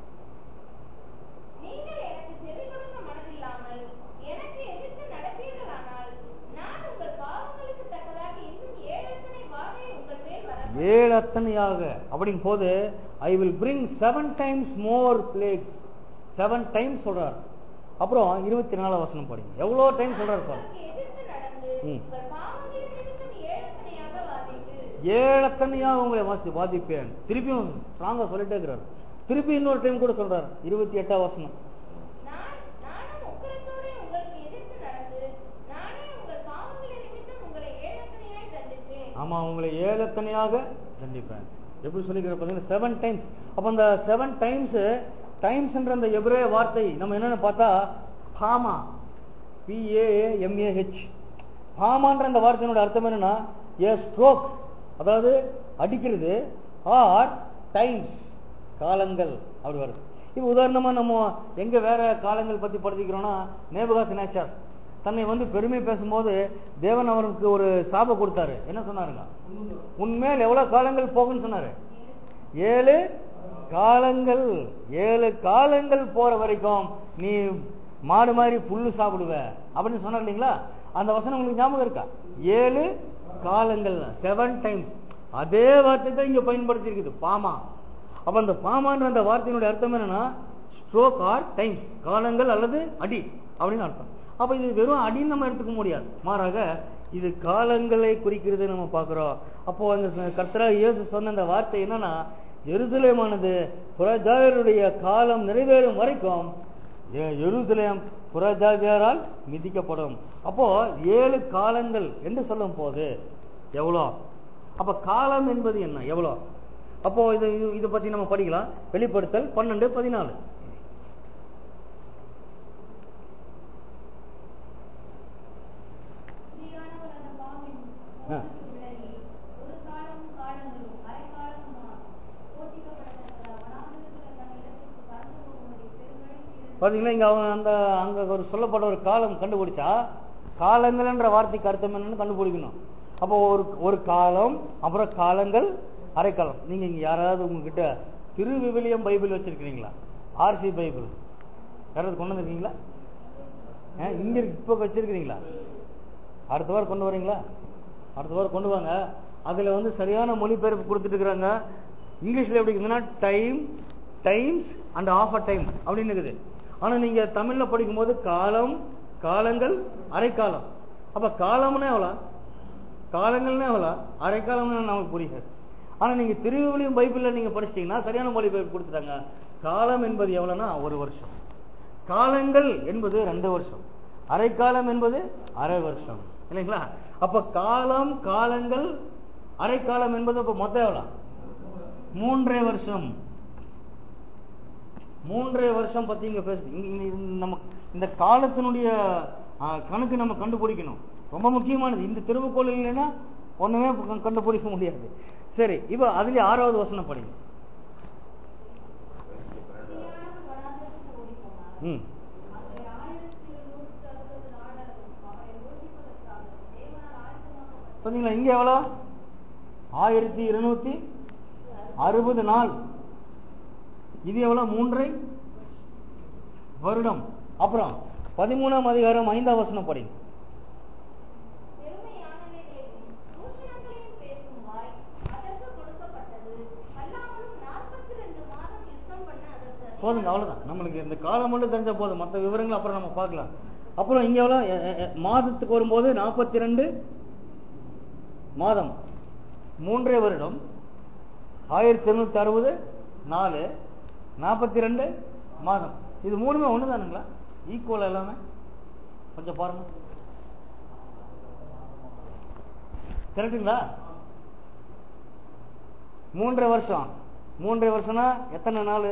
நீங்கள் எனக்கு செவிகொடுக்க மனதில்லாமல், எனக்கு எதிர்த்து நடப்பீர்களானால், நான் உங்கள் பாவங்களுக்கு தக்கதாக இன்னும் ஏழத்தனை வாதை உங்கள் மேல் வரப்பண்ணேன். ஏழு அத்தனையாக அப்படிங்கும் போது I will bring seven times more plagues seven times சொல்றாரு அப்புறம் இருபத்தி நாலு வசனம் படிங்க எவ்வளோ டைம் சொல்றாரு பாருங்க உங்களுக்கு எதிர்த்து நடந்து, ம். உங்கள் பாவங்களின் நிமித்தம் ஏழத்தனையாக வாதிட்டு, ஏழத்தனையாக உங்களை வாசி பாதிப்பேன் திருப்பியும் ஸ்ட்ராங்கா சொல்லிட்டே இருக்கிறார் திருப்பி இன்னொரு டைம் கூட சொல்றாரு இருபத்தி எட்டாம் வசனம் நான் நானும் உக்கிரத்தோடே உங்களுக்கு எதிர்த்து நடந்து, நானே உங்கள் பாவங்களின் நிமித்தம் உங்களை ஏழத்தனையாய் தண்டிப்பேன். ஆமா உங்களை ஏழத்தனையாக தண்டிப்பேன் எப்படி சொல்லிக்கிற பார்த்தீங்கன்னா செவன் டைம்ஸ் அப்ப அந்த செவன் டைம்ஸ் டைம்ஸ்ன்ற அந்த எபிரே வார்த்தை நம்ம என்னன்னு பார்த்தா பாமா பிஏஎம்ஏஹெச் பாமான்ற அந்த வார்த்தையினோட அர்த்தம் என்னன்னா ஏ ஸ்ட்ரோக் அதாவது அடிக்கிறது ஆர் டைம்ஸ் காலங்கள் அப்படி வருது இப்போ உதாரணமா நம்ம எங்க வேற காலங்கள் பத்தி படிக்கிறோம்னா நேபகாஸ் நேச்சர் தன்னை வந்து பெருமை பேசும்போது தேவன் அவருக்கு ஒரு சாப கொடுத்தாரு என்ன சொன்னாருங்க உன்மேல் எவ்வளவு காலங்கள் போகுன்னு சொன்னாரு ஏழு காலங்கள் ஏழு காலங்கள் போற வரைக்கும் நீ மாடு மாதிரி புல்லு சாப்பிடுவ அப்படின்னு சொன்னார் இல்லைங்களா அந்த வசனம் உங்களுக்கு ஞாபகம் இருக்கா ஏழு காலங்கள் செவன் டைம்ஸ் அதே வார்த்தை தான் இங்க பயன்படுத்தி இருக்குது பாமா அப்ப அந்த பாமான்ற அந்த வார்த்தையினுடைய அர்த்தம் என்னன்னா ஸ்ட்ரோக் ஆர் டைம்ஸ் காலங்கள் அல்லது அடி அப்படின்னு அர்த்தம் அப்ப இது வெறும் அடின்னு நம்ம எடுத்துக்க முடியாது மாறாக இது காலங்களை குறிக்கிறது நம்ம பார்க்கிறோம் அப்போ அந்த கர்த்தரா இயேசு சொன்ன அந்த வார்த்தை என்னன்னா எருசலேமானது புறஜாதியருடைய காலம் நிறைவேறும் வரைக்கும் எ- எருசலேம் புறஜாதியாரால் மிதிக்கப்படும் அப்போ ஏழு காலங்கள் என்று சொல்லும் போது எவ்வளோ அப்ப காலம் என்பது என்ன எவ்வளோ அப்போ இது இது- இதை பத்தி நம்ம படிக்கலாம் வெளிப்படுத்தல் பன்னெண்டு பதினாலு ஸ்திரீயானவள் அந்த பாம்பின் ஆ. மோசத்தில் விலகி, ஒரு காலமும் காலங்களும் அரைக்காலமுமா போஷிக்கப்படத்தக்க வனாந்திரத்தில் தன் இடத்திற்கு பறந்து போகும்படி பெருமழை பெய்தது. பாத்தீங்களா இங்க அவங்க அந்த அங்க ஒரு சொல்லப்பட்ட ஒரு காலம் கண்டுபிடிச்சா காலங்கள்ன்ற வார்த்தைக்கு அர்த்தம் என்னன்னு கண்டுபிடிக்கணும் அப்போ ஒரு ஒரு காலம் அப்புறம் காலங்கள் அரைக்காலம் நீங்க இங்க யாராவது உங்ககிட்ட திருவிவிலியம் பைபிள் வச்சிருக்கிறீங்களா ஆர்சி பைபிள் யாராவது கொண்டு வந்திருக்கீங்களா ஆ, இங்க இருக்கு இப்போ வச்சிருக்கிறீங்களா அடுத்த வாரம் கொண்டு வரீங்களா அடுத்த வாரம் கொண்டு வாங்க அதுல வந்து சரியான மொழிபெயர்ப்பு கொடுத்துட்டு இருக்கிறாங்க இங்கிலீஷ்ல எப்படி இருக்குதுன்னா time times and of a time அப்படின்னு இருக்குது ஆனா நீங்க தமிழ்ல படிக்கும்போது காலம் காலங்கள் அரைக்காலம் அப்ப காலம்னா எவ்வளோ காலங்கள்னா எவ்வளோ அரைக்காலம்னு நமக்கு புரியாது ஆனா நீங்க திருவிழியும் பைபிள்ல நீங்க படிச்சிட்டீங்கன்னா சரியான மொழிபெயர்ப்பு கொடுத்துட்டாங்க காலம் என்பது எவ்வளவுன்னா ஒரு வருஷம் காலங்கள் என்பது ரெண்டு வருஷம் அரைக்காலம் என்பது அரை வருஷம் இல்லைங்களா அப்ப காலம் காலங்கள் அரைக்காலம் என்பது அப்ப மொத்தம் எவ்வளவு மூன்றரை வருஷம் மூன்றரை வருஷம் பத்தி இங்க பேசு இங்க- இங்க- இந்த நம்ம இந்த காலத்தினுடைய ஆ, கணக்கு நம்ம கண்டுபிடிக்கணும் ரொம்ப முக்கியமானது இந்த திருவுக்கோள் இல்லைன்னா ஒண்ணுமே க- கண்டுபிடிக்க முடியாது சரி இப்போ அதுலயே ஆறாவது வசனம் படிங்க ஸ்திரீயானவள் வனாந்திரத்துக்கு ஓடிப்போனாள். ம் அங்கே ஆயிரத்தி இருநூற்று அறுபது நாடகம் அவரை போஷிப்பதற்காக தேவனால் ஆயத்தமாக்கப்பட்ட பாத்தீங்களா இங்க எவ்வளோ ஆயிரத்தி இருநூத்தி அறுபது நாள் இது எவ்வளவு மூன்றை வருடம் அப்புறம் பதிமூணாம் அதிகாரம் ஐந்தாம் வசனம் படிங்க பெருமையானவைகளையும் தூஷணங்களையும் பேசும் வாய் அதற்கு கொடுக்கப்பட்டது அல்லாமலும் நாற்பத்தி ரெண்டு மாதம் யுத்தம் பண்ண அதற்கு போதுங்க அவ்வளவுதான் நம்மளுக்கு இந்த காலம் மட்டும் தெரிஞ்சா போதும் மற்ற விவரங்கள் அப்புறம் நம்ம பார்க்கலாம் அப்புறம் இங்க எவ்வளவு எ- எ- எ- மாதத்துக்கு வரும்போது நாற்பத்தி ரெண்டு மாதம் மூன்றே வருடம் ஆயிரத்தி இருநூத்தி அறுபது நாலு நாற்பத்தி ரெண்டு மாதம் இது மூணுமே ஒன்று தானுங்களா ஈக்குவல் எல்லாமே கொஞ்சம் பாருங்க கரெக்டுங்களா மூன்றரை வருஷம் மூன்றரை வருஷம்னா எத்தனை நாள்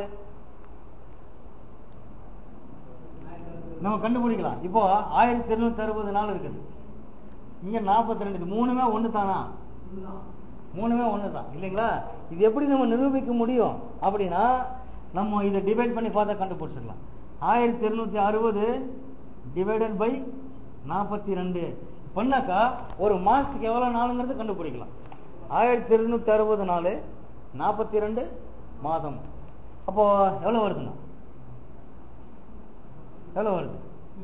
நம்ம கண்டுபிடிக்கலாம் இப்போ ஆயிரத்தி இருநூத்தி அறுபது நாள் இருக்குது இங்க நாற்பத்தி ரெண்டு மூணுமே ஒண்ணு தானா மூணுமே ஒண்ணு தான் இல்லைங்களா இது எப்படி நம்ம நிரூபிக்க முடியும் அப்படின்னா நம்ம இதை டிவைட் பண்ணி பார்த்தா கண்டுபிடிச்சிடலாம் ஆயிரத்தி இருநூத்தி அறுபது டிவைடட் பை நாற்பத்தி ரெண்டு பண்ணாக்கா ஒரு மாசத்துக்கு எவ்வளவு நாளுங்கிறது கண்டுபிடிக்கலாம் ஆயிரத்தி இருநூத்தி அறுபது நாள் நாற்பத்தி ரெண்டு மாதம் அப்போ எவ்வளவு வருதுங்க எவ்வளவு வருது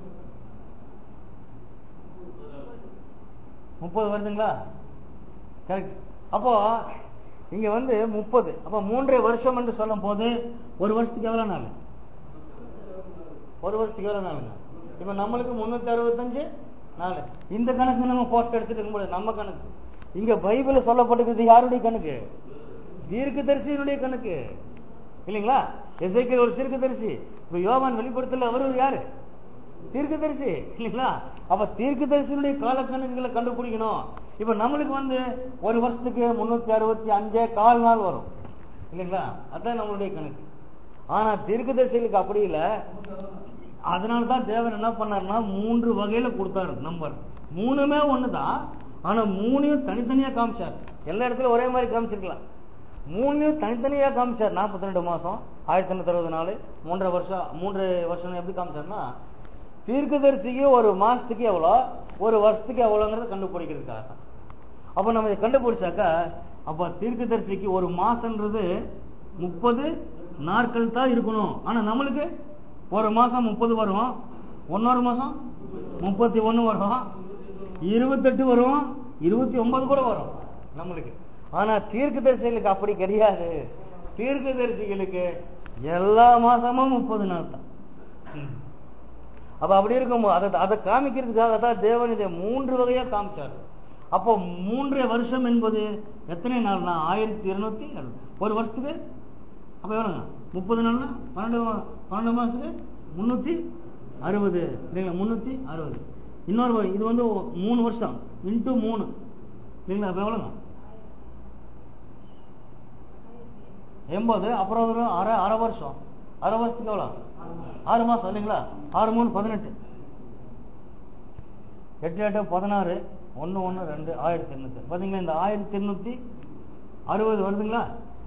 முப்பது வருதுங்களா கரெக்ட் அப்போ இங்க வந்து முப்பது அப்ப மூன்றரை வருஷம் என்று சொல்லும் போது ஒரு வருஷத்துக்கு எவ்வளவு நாள் ஒரு வருஷத்துக்கு எவ்வளவு நாளுங்க இப்ப நம்மளுக்கு முன்னூத்தி அறுபத்தஞ்சு நாள் இந்த கணக்கு நம்ம போஸ்ட் எடுத்துட்டு இருக்க முடியாது நம்ம கணக்கு இங்க பைபிள்ல சொல்லப்பட்டிருக்கிறது யாருடைய கணக்கு தீர்க்கதரிசியினுடைய கணக்கு இல்லைங்களா எசைக்கேல் ஒரு தீர்க்கதரிசி இப்ப யோவான் வெளிப்படுத்தல அவர் ஒரு யாரு தீர்க்கதரிசி இல்லைங்களா அப்ப தீர்க்கதரிசியினுடைய காலக்கணக்குகளை கண்டுபிடிக்கணும் இப்ப நம்மளுக்கு வந்து ஒரு வருஷத்துக்கு முன்னூத்தி அறுபத்தி அஞ்சே கால் நாள் வரும் இல்லைங்களா அதான் நம்மளுடைய கணக்கு ஆனா தீர்க்கதரிசிகளுக்கு அப்படி இல்லை அதனால தான் தேவன் என்ன பண்ணாருன்னா மூன்று வகையில கொடுத்தாரு நம்பர் மூணுமே ஒண்ணுதான் ஆனா மூணையும் தனித்தனியா காமிச்சார் எல்லா இடத்துலயும் ஒரே மாதிரி காமிச்சிருக்கலாம் மூணையும் தனித்தனியா காமிச்சார் நாற்பத்தி ரெண்டு மாசம் ஆயிரத்தி தொண்ணூத்தி அறுபது நாள் மூன்றரை வருஷம் மூன்று வருஷம் எப்படி காமிச்சார்னா தீர்க்கதரிசிக்கு ஒரு மாசத்துக்கு எவ்வளோ ஒரு வருஷத்துக்கு எவ்வளோங்கிறத கண்டுபிடிக்கிறதுக்காக தான் அப்ப நம்ம இதை கண்டுபிடிச்சாக்கா அப்ப தீர்க்கதரிசிக்கு ஒரு மாசம்ன்றது முப்பது நாட்கள் தான் இருக்கணும் ஆனா நம்மளுக்கு ஒரு மாசம் முப்பது வரும் ஒன்னொரு மாசம் முப்பத்தி ஒண்ணு வரும் இருபத்தெட்டு வரும் இருபத்தி ஒன்பது கூட வரும் நம்மளுக்கு ஆனா தீர்க்கதரிசிகளுக்கு அப்படி கிடையாது தீர்க்கதரிசிகளுக்கு எல்லா மாசமும் முப்பது நாள் தான் ம். அப்ப அப்படி இருக்கும் அதை அதை காமிக்கிறதுக்காக தான் தேவன் இதை மூன்று வகையா காமிச்சார் அப்போ மூன்றரை வருஷம் என்பது எத்தனை நாள்னா ஆயிரத்தி இருநூத்தி அறுபது ஒரு வருஷத்துக்கு அப்ப எவ்வளோங்க முப்பது நாள்னா பன்னெண்டு மா- பன்னெண்டு மாசத்துக்கு முன்னூத்தி அறுபது இல்லைங்களா முன்னூத்தி அறுபது இன்னொரு வ- இது வந்து ஒ- மூணு வருஷம் இன்ட்டு மூணு இல்லைங்களா அப்ப எவ்வளோங்க எண்பது அப்புறம் ஒரு அரை அரை வருஷம் அரை வருஷத்துக்கு எவ்வளோ ஆறு மாசம் இல்லைங்களா ஆறு மூணு பதினெட்டு எட்டு எட்டு பதினாறு ஒன்று ஒன்று ரெண்டு ஆயிரத்தி எண்ணூத்தி பார்த்தீங்களா இந்த ஆயிரத்தி எண்ணூத்தி அறுபது வருதுங்களா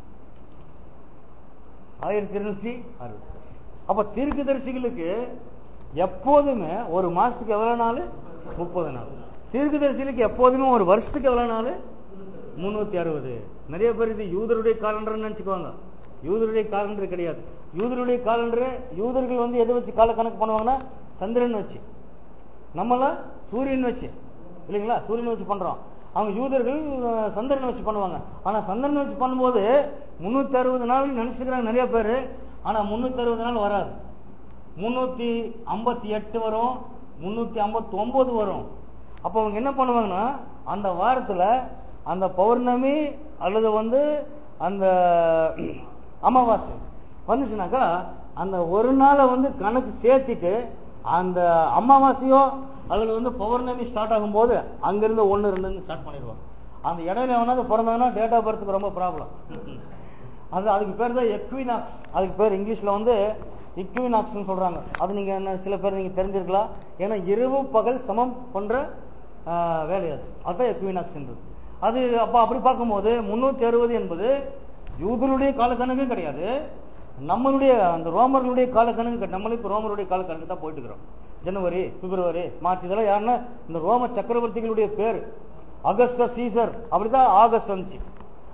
ஆயிரத்தி இருநூத்தி அறுபது அப்ப தீர்க்கதரிசிகளுக்கு எப்போதுமே ஒரு மாசத்துக்கு எவ்வளவு நாள் முப்பது நாள் தீர்க்கதரிசிகளுக்கு எப்போதுமே ஒரு வருஷத்துக்கு எவ்வளவு நாள் முன்னூத்தி அறுபது நிறைய பேர் இது யூதருடைய காலண்டர் நினைச்சுக்குவாங்க யூதருடைய காலண்டர் கிடையாது யூதருடைய காலண்டர் யூதர்கள் வந்து எதை வச்சு கால கணக்கு பண்ணுவாங்கன்னா சந்திரன் வச்சு நம்மள சூரியன் வச்சு இல்லைங்களா சூரியன் வச்சு பண்றோம் அவங்க யூதர்கள் அஹ், சந்திரனை வச்சு பண்ணுவாங்க ஆனா சந்திரனை வச்சு பண்ணும்போது முன்னூத்தி அறுபது நாள் நினைச்சிருக்கிறாங்க நிறைய பேர் ஆனா முன்னூத்தி அறுபது நாள் வராது முன்னூத்தி ஐம்பத்தி எட்டு வரும் முன்னூத்தி ஐம்பத்தி ஒன்பது வரும் அப்போ அவங்க என்ன பண்ணுவாங்கன்னா அந்த வாரத்துல அந்த பௌர்ணமி அல்லது வந்து அந்த அமாவாசை வந்துச்சுனாக்கா அந்த ஒரு நாளை வந்து கணக்கு சேர்த்திட்டு அந்த அமாவாசையோ அல்லது வந்து பௌர்ணமி ஸ்டார்ட் ஆகும்போது அங்கிருந்து ஒன்று ரெண்டுன்னு ஸ்டார்ட் பண்ணிடுவாங்க அந்த இடையில எவனாவது பிறந்தாங்கன்னா டேட் ஆஃப் பர்த்துக்கு ரொம்ப ப்ராப்ளம் அது அதுக்கு பேர் தான் எக்வினாக்ஸ் அதுக்கு பேர் இங்கிலீஷ்ல வந்து இக்வினாக்ஸ்னு சொல்றாங்க அது நீங்க என்ன சில பேர் நீங்க தெரிஞ்சிருக்கலாம் ஏன்னா இரவு பகல் சமம் பண்ற ஆஹ், வேலை அது அதுதான் எக்வினாக்ஸ்ன்றது அது அப்ப அப்படி பார்க்கும்போது முன்னூத்தி அறுபது என்பது யூதருடைய காலக்கணக்கு கிடையாது நம்மளுடைய அந்த ரோமர்களுடைய காலக்கணக்கு கிடையாது. நம்மளும் இப்ப ரோமருடைய காலக்கணக்கு தான் போயிட்டு இருக்கிறோம் ஜனவரி பிப்ரவரி மார்ச் இதெல்லாம் யாருன்னா இந்த ரோம சக்கரவர்த்திகளுடைய பேர் அகஸ்ட சீசர் அப்படிதான் ஆகஸ்ட் வந்துச்சு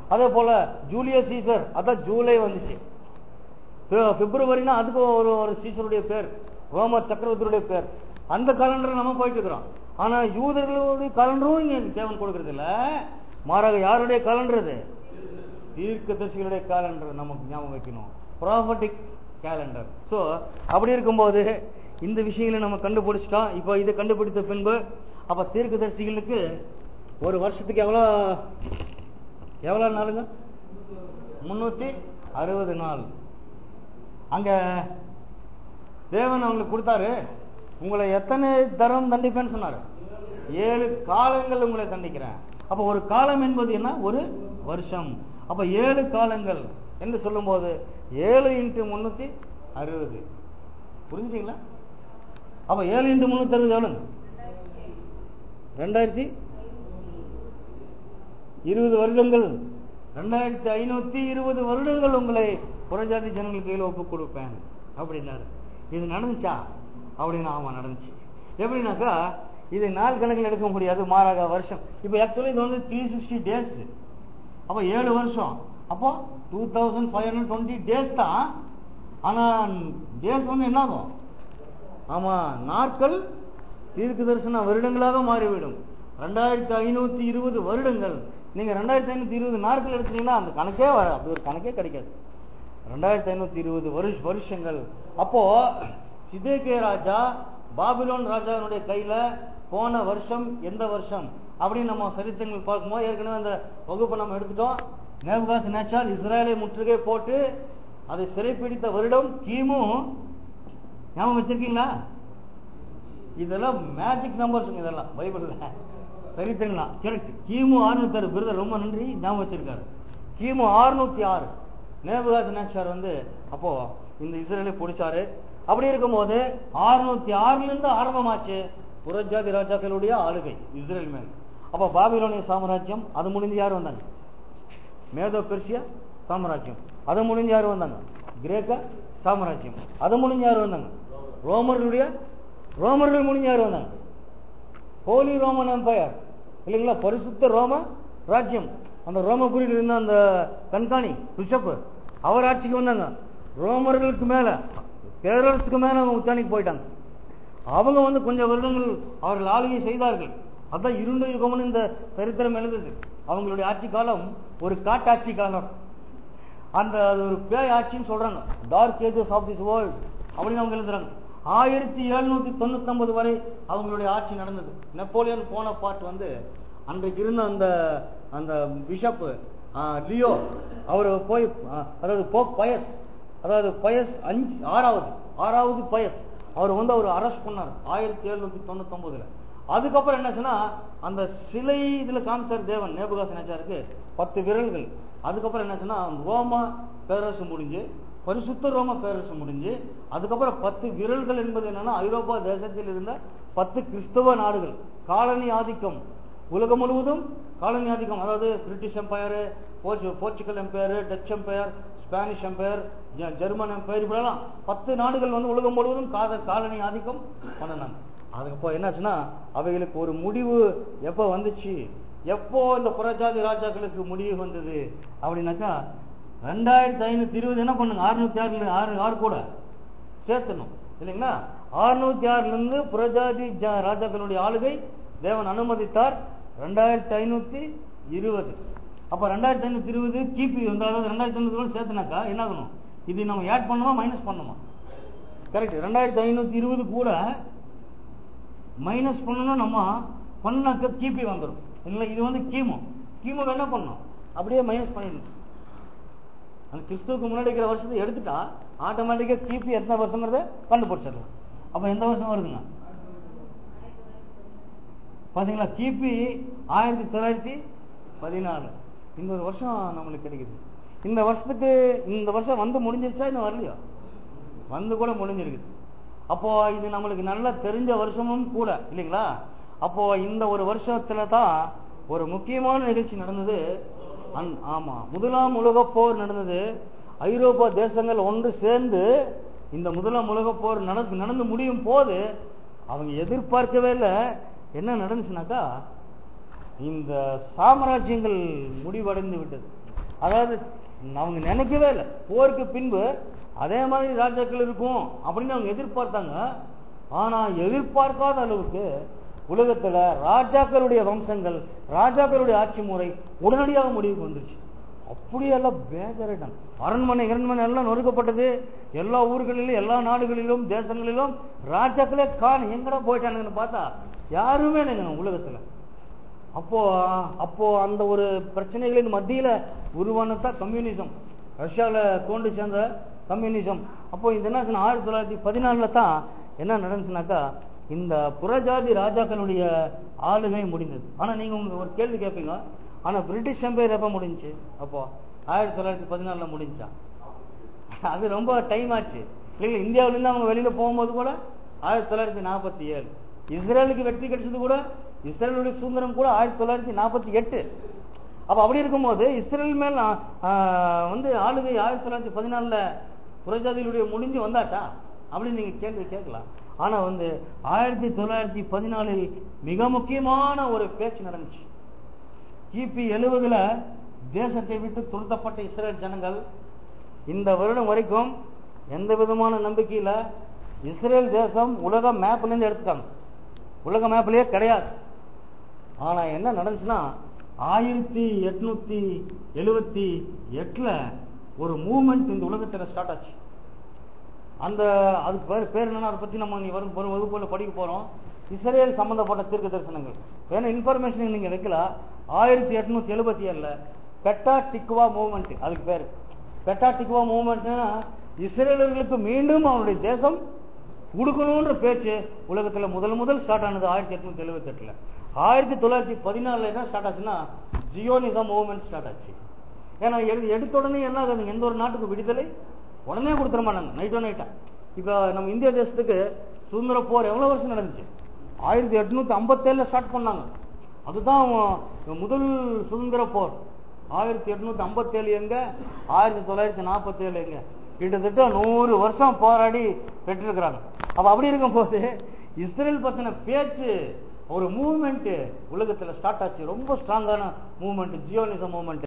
அதே போல ஜூலியஸ் சீசர் அதான் ஜூலை வந்துச்சு பிப்ர- பிப்ரவரினா அதுக்கு ஒரு ஒரு சீசருடைய பேர் ரோம சக்கரவர்த்தியுடைய பேர் அந்த காலண்டர் நம்ம போயிட்டு இருக்கிறோம் ஆனா யூதர்களுடைய காலண்டரும் இங்க தேவன் கொடுக்கறது இல்ல மாறாக யாருடைய காலண்டர் அது தீர்க்கதரிசிகளுடைய காலண்டர் நமக்கு ஞாபகம் வைக்கணும் ப்ராஃபட்டிக் கேலண்டர் சோ அப்படி இருக்கும்போது இந்த விஷயங்களை நம்ம கண்டுபிடிச்சிட்டோம் இப்போ இதை கண்டுபிடித்த பின்பு அப்ப தீர்க்கதரிசிகளுக்கு ஒரு வருஷத்துக்கு எவ்வளோ எவ்வளோ நாளுங்க முன்னூத்தி அறுபது நாள் அங்க தேவன் அவங்களுக்கு கொடுத்தாரு உங்களை எத்தனை தரம் தண்டிப்பேன்னு சொன்னாரு ஏழு காலங்கள் உங்களை தண்டிக்கிறேன் அப்ப ஒரு காலம் என்பது என்ன ஒரு வருஷம் அப்ப ஏழு காலங்கள் என்று சொல்லும்போது ஏழு இன்ட்டு முன்னூத்தி அறுபது புரிஞ்சுட்டீங்களா அப்ப ஏழு இன்ட்டு முன்னூத்தி அறுபது எவ்வளோங்க ரெண்டாயிரத்தி இருபது வருடங்கள் ரெண்டாயிரத்தி ஐநூத்தி இருபது வருடங்கள் உங்களை புறஜாதி ஜனங்கள் கையில் ஒப்பு கொடுப்பேன் அப்படின்னாரு இது நடந்துச்சா அப்படின்னு ஆமா நடந்துச்சு எப்படின்னாக்கா இது நாள் கணக்கில் எடுக்க முடியாது மாறாக வருஷம் இப்போ ஆக்சுவலி இது வந்து த்ரீ சிக்ஸ்டி டேஸ் அப்போ ஏழு வருஷம் அப்போ two thousand five hundred twenty days தான் ஆனா டேஸ் வந்து என்ன ஆகும் ஆமா நாட்கள் தீர்க்க தரிசன வருடங்களாக மாறிவிடும் ரெண்டாயிரத்தி ஐநூத்தி இருபது வருடங்கள் நீங்க ரெண்டாயிரத்தி ஐநூத்தி இருபது நாட்கள் எடுத்தீங்கன்னா அந்த கணக்கே வர அப்படி ஒரு கணக்கே கிடைக்காது ரெண்டாயிரத்தி ஐநூத்தி இருபது வருஷ வருஷங்கள் அப்போ சிதேகே ராஜா பாபிலோன் ராஜாவினுடைய கையில போன வருஷம் எந்த வருஷம் அப்படின்னு நம்ம சரித்திரங்கள் பார்க்கும்போது ஏற்கனவே அந்த வகுப்பை நம்ம எடுத்துட்டோம் நேபுகாஸ் நேச்சால் இஸ்ரேலை முற்றுகை போட்டு அதை சிறைப்பிடித்த வருடம் கிமு ஞாபகம் வச்சிருக்கீங்களா இதெல்லாம் மேஜிக் நம்பர்ஸ் இதெல்லாம் பைபிள்ல சரித்திரங்களா கரெக்ட் கிமு ஆறுநூத்தி ஆறு பிரதர் ரொம்ப நன்றி ஞாபகம் வச்சிருக்காரு கிமு ஆறுநூத்தி ஆறு நேபுகாஸ் நேச்சார் வந்து அப்போ இந்த இஸ்ரேலை பிடிச்சாரு அப்படி இருக்கும்போது ஆறுநூத்தி ஆறுல இருந்து ஆரம்பமாச்சு புறஜாதி ராஜாக்களுடைய ஆளுகை இஸ்ரேல் மேல் அப்ப பாபிலோனிய சாம்ராஜ்யம் அது முடிஞ்சு யார் வந்தாங்க மேதோ பெர்சியா சாம்ராஜ்யம் அது முடிஞ்சு யார் வந்தாங்க கிரேக்க சாம்ராஜ்யம் அது முடிஞ்சு யார் வந்தாங்க ரோமர்களுடைய ரோமர்கள் முடிஞ்சு யார் வந்தாங்க ஹோலி ரோமன் எம்பையர் இல்லைங்களா பரிசுத்த ரோம ராஜ்யம் அந்த ரோமபுரியில் இருந்த அந்த கண்காணி பிஷப் அவர் ஆட்சிக்கு வந்தாங்க ரோமர்களுக்கு மேல பேரரசுக்கு மேல அவங்க உச்சாணிக்கு போயிட்டாங்க அவங்க வந்து கொஞ்சம் வருடங்கள் அவர்கள் ஆளுகை செய்தார்கள் அதான் இருண்ட யுகம்னு இந்த சரித்திரம் எழுதுது அவங்களுடைய ஆட்சி காலம் ஒரு காட்டாட்சி காலம் அந்த அது ஒரு பேய் ஆட்சின்னு சொல்றாங்க dark ages of this world அப்படின்னு அவங்க எழுதுறாங்க ஆயிரத்தி எழுநூத்தி தொண்ணூத்தி ஒன்பது வரை அவங்களுடைய ஆட்சி நடந்தது நெப்போலியன் போன பாட்டு வந்து அன்றைக்கு இருந்த அந்த அந்த பிஷப் லியோ அவர் போய் ஆ, அதாவது போப் பயஸ் அதாவது பயஸ் அஞ்சு ஆறாவது ஆறாவது பயஸ் அவர் வந்து அவர் அரெஸ்ட் பண்ணார் ஆயிரத்தி எழுநூத்தி தொண்ணூத்தி ஒன்பதுல அதுக்கப்புறம் என்னாச்சுன்னா அந்த சிலை இதுல காமிச்சார் தேவன் நேபுகாச நேச்சாருக்கு பத்து விரல்கள் அதுக்கப்புறம் என்னாச்சுன்னா ரோமா பேரரசு முடிஞ்சு பரிசுத்த ரோம பேரரசு முடிஞ்சு அதுக்கப்புறம் பத்து விரல்கள் என்பது என்னன்னா ஐரோப்பா தேசத்தில் இருந்த பத்து கிறிஸ்தவ நாடுகள் காலனி ஆதிக்கம் உலகம் முழுவதும் காலனி ஆதிக்கம் அதாவது பிரிட்டிஷ் எம்பையர் போர்ச்சு Portugal empire Dutch empire Spanish empire ஜ- ஜெர்மன் எம்பையர் இப்படிலாம் பத்து நாடுகள் வந்து உலகம் முழுவதும் காத காலனி ஆதிக்கம் பண்ணினாங்க அதுக்கப்புறம் என்னாச்சுன்னா அவைகளுக்கு ஒரு முடிவு எப்போ வந்துச்சு எப்போ இந்த புறஜாதி ராஜாக்களுக்கு முடிவு வந்தது அப்படின்னாக்கா ரெண்டாயிரத்தி ஐநூத்தி இருபது என்ன பண்ணுங்க அறுநூத்தி ஆறுல ஆறு ஆறு கூட சேர்த்தணும் இல்லைங்களா அறுநூத்தி ஆறுல இருந்து புறஜாதி ஜ- ராஜாக்களுடைய ஆளுகை தேவன் அனுமதித்தார் ரெண்டாயிரத்தி ஐநூத்தி இருபது அப்ப ரெண்டாயிரத்தி ஐநூத்தி இருபது கிபி வந்து அதாவது ரெண்டாயிரத்தி ஐநூத்தி சேர்த்துனாக்கா என்ன ஆகணும் இது நம்ம ஆட் பண்ணுமா மைனஸ் பண்ணுமா கரெக்ட் ரெண்டாயிரத்தி ஐநூத்தி இருபது கூட மைனஸ் பண்ணணும் நம்ம பண்ணாக்க கிபி வந்துடும் இல்லை இது வந்து கீமோ கீமோ என்ன பண்ணணும் அப்படியே மைனஸ் பண்ணிடணும் அந்த கிறிஸ்துவுக்கு முன்னாடி இருக்கிற வருஷத்தை எடுத்துட்டா ஆட்டோமேட்டிக்கா கிபி எத்தனை வருஷங்கிறத கண்டுபிடிச்சிடலாம் அப்ப எந்த வருஷம் வருதுங்க பாத்தீங்களா கிபி ஆயிரத்தி தொள்ளாயிரத்தி பதினாலு இந்த ஒரு வருஷம் நம்மளுக்கு கிடைக்குது இந்த வருஷத்துக்கு இந்த வருஷம் வந்து முடிஞ்சிருச்சா இன்னும் வரலையா வந்து கூட முடிஞ்சிருக்குது அப்போ இது நம்மளுக்கு நல்லா தெரிஞ்ச வருஷமும் கூட இல்லைங்களா அப்போ இந்த ஒரு வருஷத்துல தான் ஒரு முக்கியமான நிகழ்ச்சி நடந்தது அந்- ஆமா முதலாம் உலகப் போர் நடந்தது ஐரோப்பா தேசங்கள் ஒன்று சேர்ந்து இந்த முதலாம் உலகப் போர் நடந்து நடந்து முடியும் போது அவங்க எதிர்பார்க்கவே இல்லை என்ன நடந்துச்சுனாக்கா இந்த சாம்ராஜ்யங்கள் முடிவடைந்து விட்டது அதாவது அவங்க நினைக்கவே இல்லை போருக்கு பின்பு அதே மாதிரி ராஜாக்கள் இருக்கும் அப்படின்னு அவங்க எதிர்பார்த்தாங்க ஆனா எதிர்பார்க்காத அளவுக்கு உலகத்துல ராஜாக்களுடைய வம்சங்கள் ராஜாக்களுடைய ஆட்சி முறை உடனடியாக முடிவுக்கு வந்துருச்சு அப்படியெல்லாம் பேஜாரிட்டாங்க அரண்மனை அரண்மனை எல்லாம் நொறுக்கப்பட்டது எல்லா ஊர்களிலும் எல்லா நாடுகளிலும் தேசங்களிலும் ராஜாக்களே காணும் எங்கடா போயிட்டானுங்கன்னு பார்த்தா யாருமே இல்லைங்க உலகத்துல அப்போ அப்போ அந்த ஒரு பிரச்சனைகளின் மத்தியில உருவானதான் கம்யூனிசம் ரஷ்யால தோண்டி சேர்ந்த கம்யூனிசம் அப்போ இந்த என்ன சொன்ன ஆயிரத்தி தொள்ளாயிரத்தி பதினாலுல தான் என்ன நடந்துச்சுனாக்கா இந்த புறஜாதி ராஜாக்களுடைய ஆளுகை முடிந்தது ஆனா நீங்க உங்க ஒரு கேள்வி கேட்பீங்க ஆனா பிரிட்டிஷ் எம்பையர் எப்ப முடிஞ்சுச்சு அப்போ ஆயிரத்தி தொள்ளாயிரத்தி பதினாலுல முடிஞ்சா அது ரொம்ப டைம் ஆச்சு இல்லைங்களா இந்தியாவில இருந்து அவங்க வெளியில போகும்போது கூட ஆயிரத்தி தொள்ளாயிரத்தி நாற்பத்தி ஏழு இஸ்ரேலுக்கு வெற்றி கிடைச்சது கூட இஸ்ரேலுடைய சுதந்திரம் கூட ஆயிரத்தி தொள்ளாயிரத்தி நாற்பத்தி எட்டு அப்ப அப்படி இருக்கும்போது இஸ்ரேல் மேல ஆஹ், வந்து ஆளுகை ஆயிரத்தி தொள்ளாயிரத்தி பதினாலுல புறஜாதிகளுடைய முடிஞ்சு வந்தாச்சா அப்படின்னு நீங்க கேள்வி கேட்கலாம் ஆனா வந்து ஆயிரத்தி தொள்ளாயிரத்தி பதினாலில் மிக முக்கியமான ஒரு பேச்சு நடந்துச்சு கிபி எழுவதுல தேசத்தை விட்டு துரத்தப்பட்ட இஸ்ரேல் ஜனங்கள் இந்த வருடம் வரைக்கும் எந்த விதமான நம்பிக்கையில இஸ்ரேல் தேசம் உலக மேப்ல இருந்து எடுத்துட்டாங்க உலக மேப்லயே கிடையாது ஆனா என்ன நடந்துச்சுன்னா ஆயிரத்தி எட்நூத்தி எழுவத்தி எட்டுல ஒரு மூவ்மெண்ட் இந்த உலகத்துல ஸ்டார்ட் ஆச்சு அந்த அதுக்கு பேர் பேர் என்னன்னா அதை பத்தி நம்ம நீ வரும் வரும் வகுப்புல படிக்க போறோம் இஸ்ரேல் சம்பந்தப்பட்ட தீர்க்க தரிசனங்கள் வேணும் இன்ஃபர்மேஷன் நீங்க வைக்கல ஆயிரத்தி எட்நூத்தி எழுபத்தி ஏழுல பெட்டா டிக்வா மூவ்மெண்ட் அதுக்கு பேரு பெட்டா டிக்வா மூவ்மெண்ட்னா இஸ்ரேலர்களுக்கு மீண்டும் அவருடைய தேசம் கொடுக்கணும்ன்ற பேச்சு உலகத்துல முதல் முதல் ஸ்டார்ட் ஆனது ஆயிரத்தி எட்நூத்தி எழுபத்தி எட்டுல ஆயிரத்தி தொள்ளாயிரத்தி பதினாலுல என்ன ஸ்டார்ட் ஆச்சுன்னா ஜியோனிசம் மூவ்மெண்ட் ஸ்டார்ட் ஆச்சு ஏன்னா எடு- எடுத்த உடனே என்ன ஆகுது எந்த ஒரு நாட்டுக்கு விடுதலை உடனே கொடுத்துட மாட்டாங்க நைட்டோ நைட்டா இப்போ நம்ம இந்திய தேசத்துக்கு சுதந்திர போர் எவ்வளவு வருஷம் நடந்துச்சு ஆயிரத்தி எட்நூத்தி ஐம்பத்தேழுல ஸ்டார்ட் பண்ணாங்க அதுதான் அவன் முதல் சுதந்திர போர் ஆயிரத்தி எட்நூத்தி ஐம்பத்தேழு எங்க ஆயிரத்தி தொள்ளாயிரத்தி நாற்பத்தி ஏழு எங்க கிட்டத்தட்ட நூறு வருஷம் போராடி பெற்றிருக்கிறாங்க அப்ப அப்படி இருக்கும்போது இஸ்ரேல் பத்தின பேச்சு ஒரு மூவ்மெண்ட் உலகத்துல ஸ்டார்ட் ஆச்சு ரொம்ப ஸ்ட்ராங்கான மூவ்மெண்ட் ஜியோனிசம் மூவ்மெண்ட்